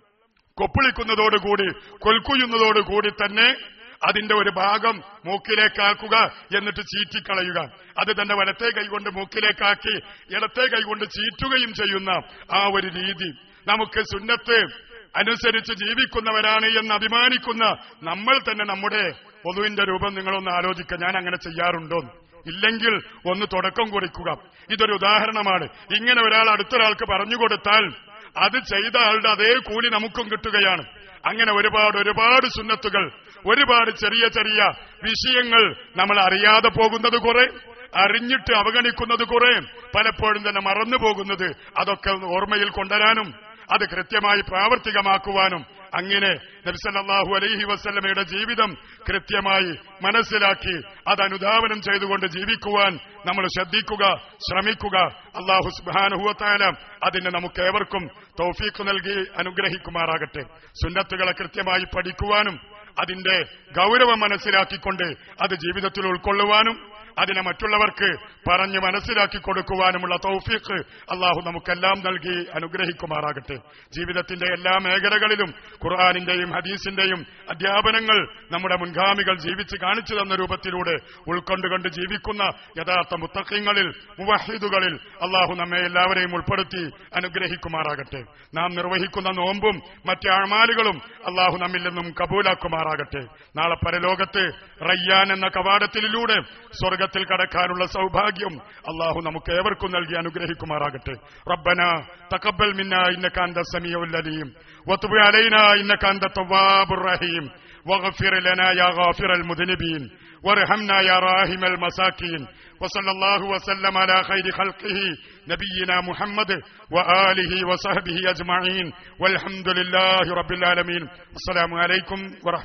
കൊപ്പിളിക്കുന്നതോടുകൂടി കൊൽക്കുയുന്നതോടുകൂടി തന്നെ അതിന്റെ ഒരു ഭാഗം മൂക്കിലേക്കാക്കുക എന്നിട്ട് ചീറ്റിക്കളയുക അത് തന്നെ വലത്തെ കൈകൊണ്ട് മൂക്കിലേക്കാക്കി ഇടത്തെ കൈകൊണ്ട് ചീറ്റുകയും ചെയ്യുന്ന ആ ഒരു രീതി നമുക്ക് സുന്നത്ത് അനുസരിച്ച് ജീവിക്കുന്നവരാണ് എന്ന് അഭിമാനിക്കുന്ന നമ്മൾ തന്നെ നമ്മുടെ പൊതുവിന്റെ രൂപം നിങ്ങളൊന്ന് ആലോചിക്കുക ഞാൻ അങ്ങനെ ചെയ്യാറുണ്ടോ ഇല്ലെങ്കിൽ ഒന്ന് തുടക്കം കുറിക്കുക ഇതൊരു ഉദാഹരണമാണ് ഇങ്ങനെ ഒരാൾ അടുത്തൊരാൾക്ക് പറഞ്ഞു കൊടുത്താൽ അത് ചെയ്ത ആളുടെ അതേ കൂലി നമുക്കും കിട്ടുകയാണ് അങ്ങനെ ഒരുപാട് ഒരുപാട് സുന്നത്തുകൾ ഒരുപാട് ചെറിയ ചെറിയ വിഷയങ്ങൾ നമ്മൾ അറിയാതെ പോകുന്നത് കുറെ അറിഞ്ഞിട്ട് അവഗണിക്കുന്നത് കുറെ പലപ്പോഴും തന്നെ മറന്നു പോകുന്നത് അതൊക്കെ ഓർമ്മയിൽ കൊണ്ടുവരാനും അത് കൃത്യമായി പ്രാവർത്തികമാക്കുവാനും അങ്ങനെ നബ്സല്ലാഹു അലൈഹി വസ്ല്ലമയുടെ ജീവിതം കൃത്യമായി മനസ്സിലാക്കി അത് അനുധാവനം ചെയ്തുകൊണ്ട് ജീവിക്കുവാൻ നമ്മൾ ശ്രദ്ധിക്കുക ശ്രമിക്കുക അള്ളാഹു സുബാനുഹുവത്തായ അതിന് നമുക്ക് ഏവർക്കും തൗഫീഖ് നൽകി അനുഗ്രഹിക്കുമാറാകട്ടെ സുന്നത്തുകളെ കൃത്യമായി പഠിക്കുവാനും അതിന്റെ ഗൗരവം മനസ്സിലാക്കിക്കൊണ്ട് അത് ജീവിതത്തിൽ ഉൾക്കൊള്ളുവാനും അതിനെ മറ്റുള്ളവർക്ക് പറഞ്ഞ് മനസ്സിലാക്കി കൊടുക്കുവാനുമുള്ള തൗഫീഖ് അള്ളാഹു നമുക്കെല്ലാം നൽകി അനുഗ്രഹിക്കുമാറാകട്ടെ ജീവിതത്തിന്റെ എല്ലാ മേഖലകളിലും ഖുർആാനിന്റെയും ഹദീസിന്റെയും അധ്യാപനങ്ങൾ നമ്മുടെ മുൻഗാമികൾ ജീവിച്ച് കാണിച്ചു തന്ന രൂപത്തിലൂടെ ഉൾക്കൊണ്ടുകൊണ്ട് ജീവിക്കുന്ന യഥാർത്ഥ മുത്തഖ്യങ്ങളിൽ മുവഹിദുകളിൽ അള്ളാഹു നമ്മെ എല്ലാവരെയും ഉൾപ്പെടുത്തി അനുഗ്രഹിക്കുമാറാകട്ടെ നാം നിർവഹിക്കുന്ന നോമ്പും മറ്റ് അഴമാലുകളും അള്ളാഹു നമ്മിൽ നിന്നും കബൂലാക്കുമാറാകട്ടെ നാളെ പരലോകത്ത് റയ്യാൻ എന്ന കവാടത്തിലൂടെ സ്വർഗത്തിൽ കടക്കാനുള്ള സൗഭാഗ്യം അള്ളാഹു നമുക്ക് ഏവർക്കും നൽകി അനുഗ്രഹിക്കുമാറാകട്ടെ റബ്ബന തക്കബൽ മിന്ന ഇന്നക്കാന്ത സമീഉല്ലലീം വതുബ് അലൈന ഇന്നക്കാന്ത തവ്വാബുർ റഹീം واغفر لنا يا غافر المذنبين وارحمنا يا راحم المساكين وصلى الله وسلم على خير خلقه نبينا محمد وآله وصحبه أجمعين والحمد لله رب العالمين السلام عليكم ورحمة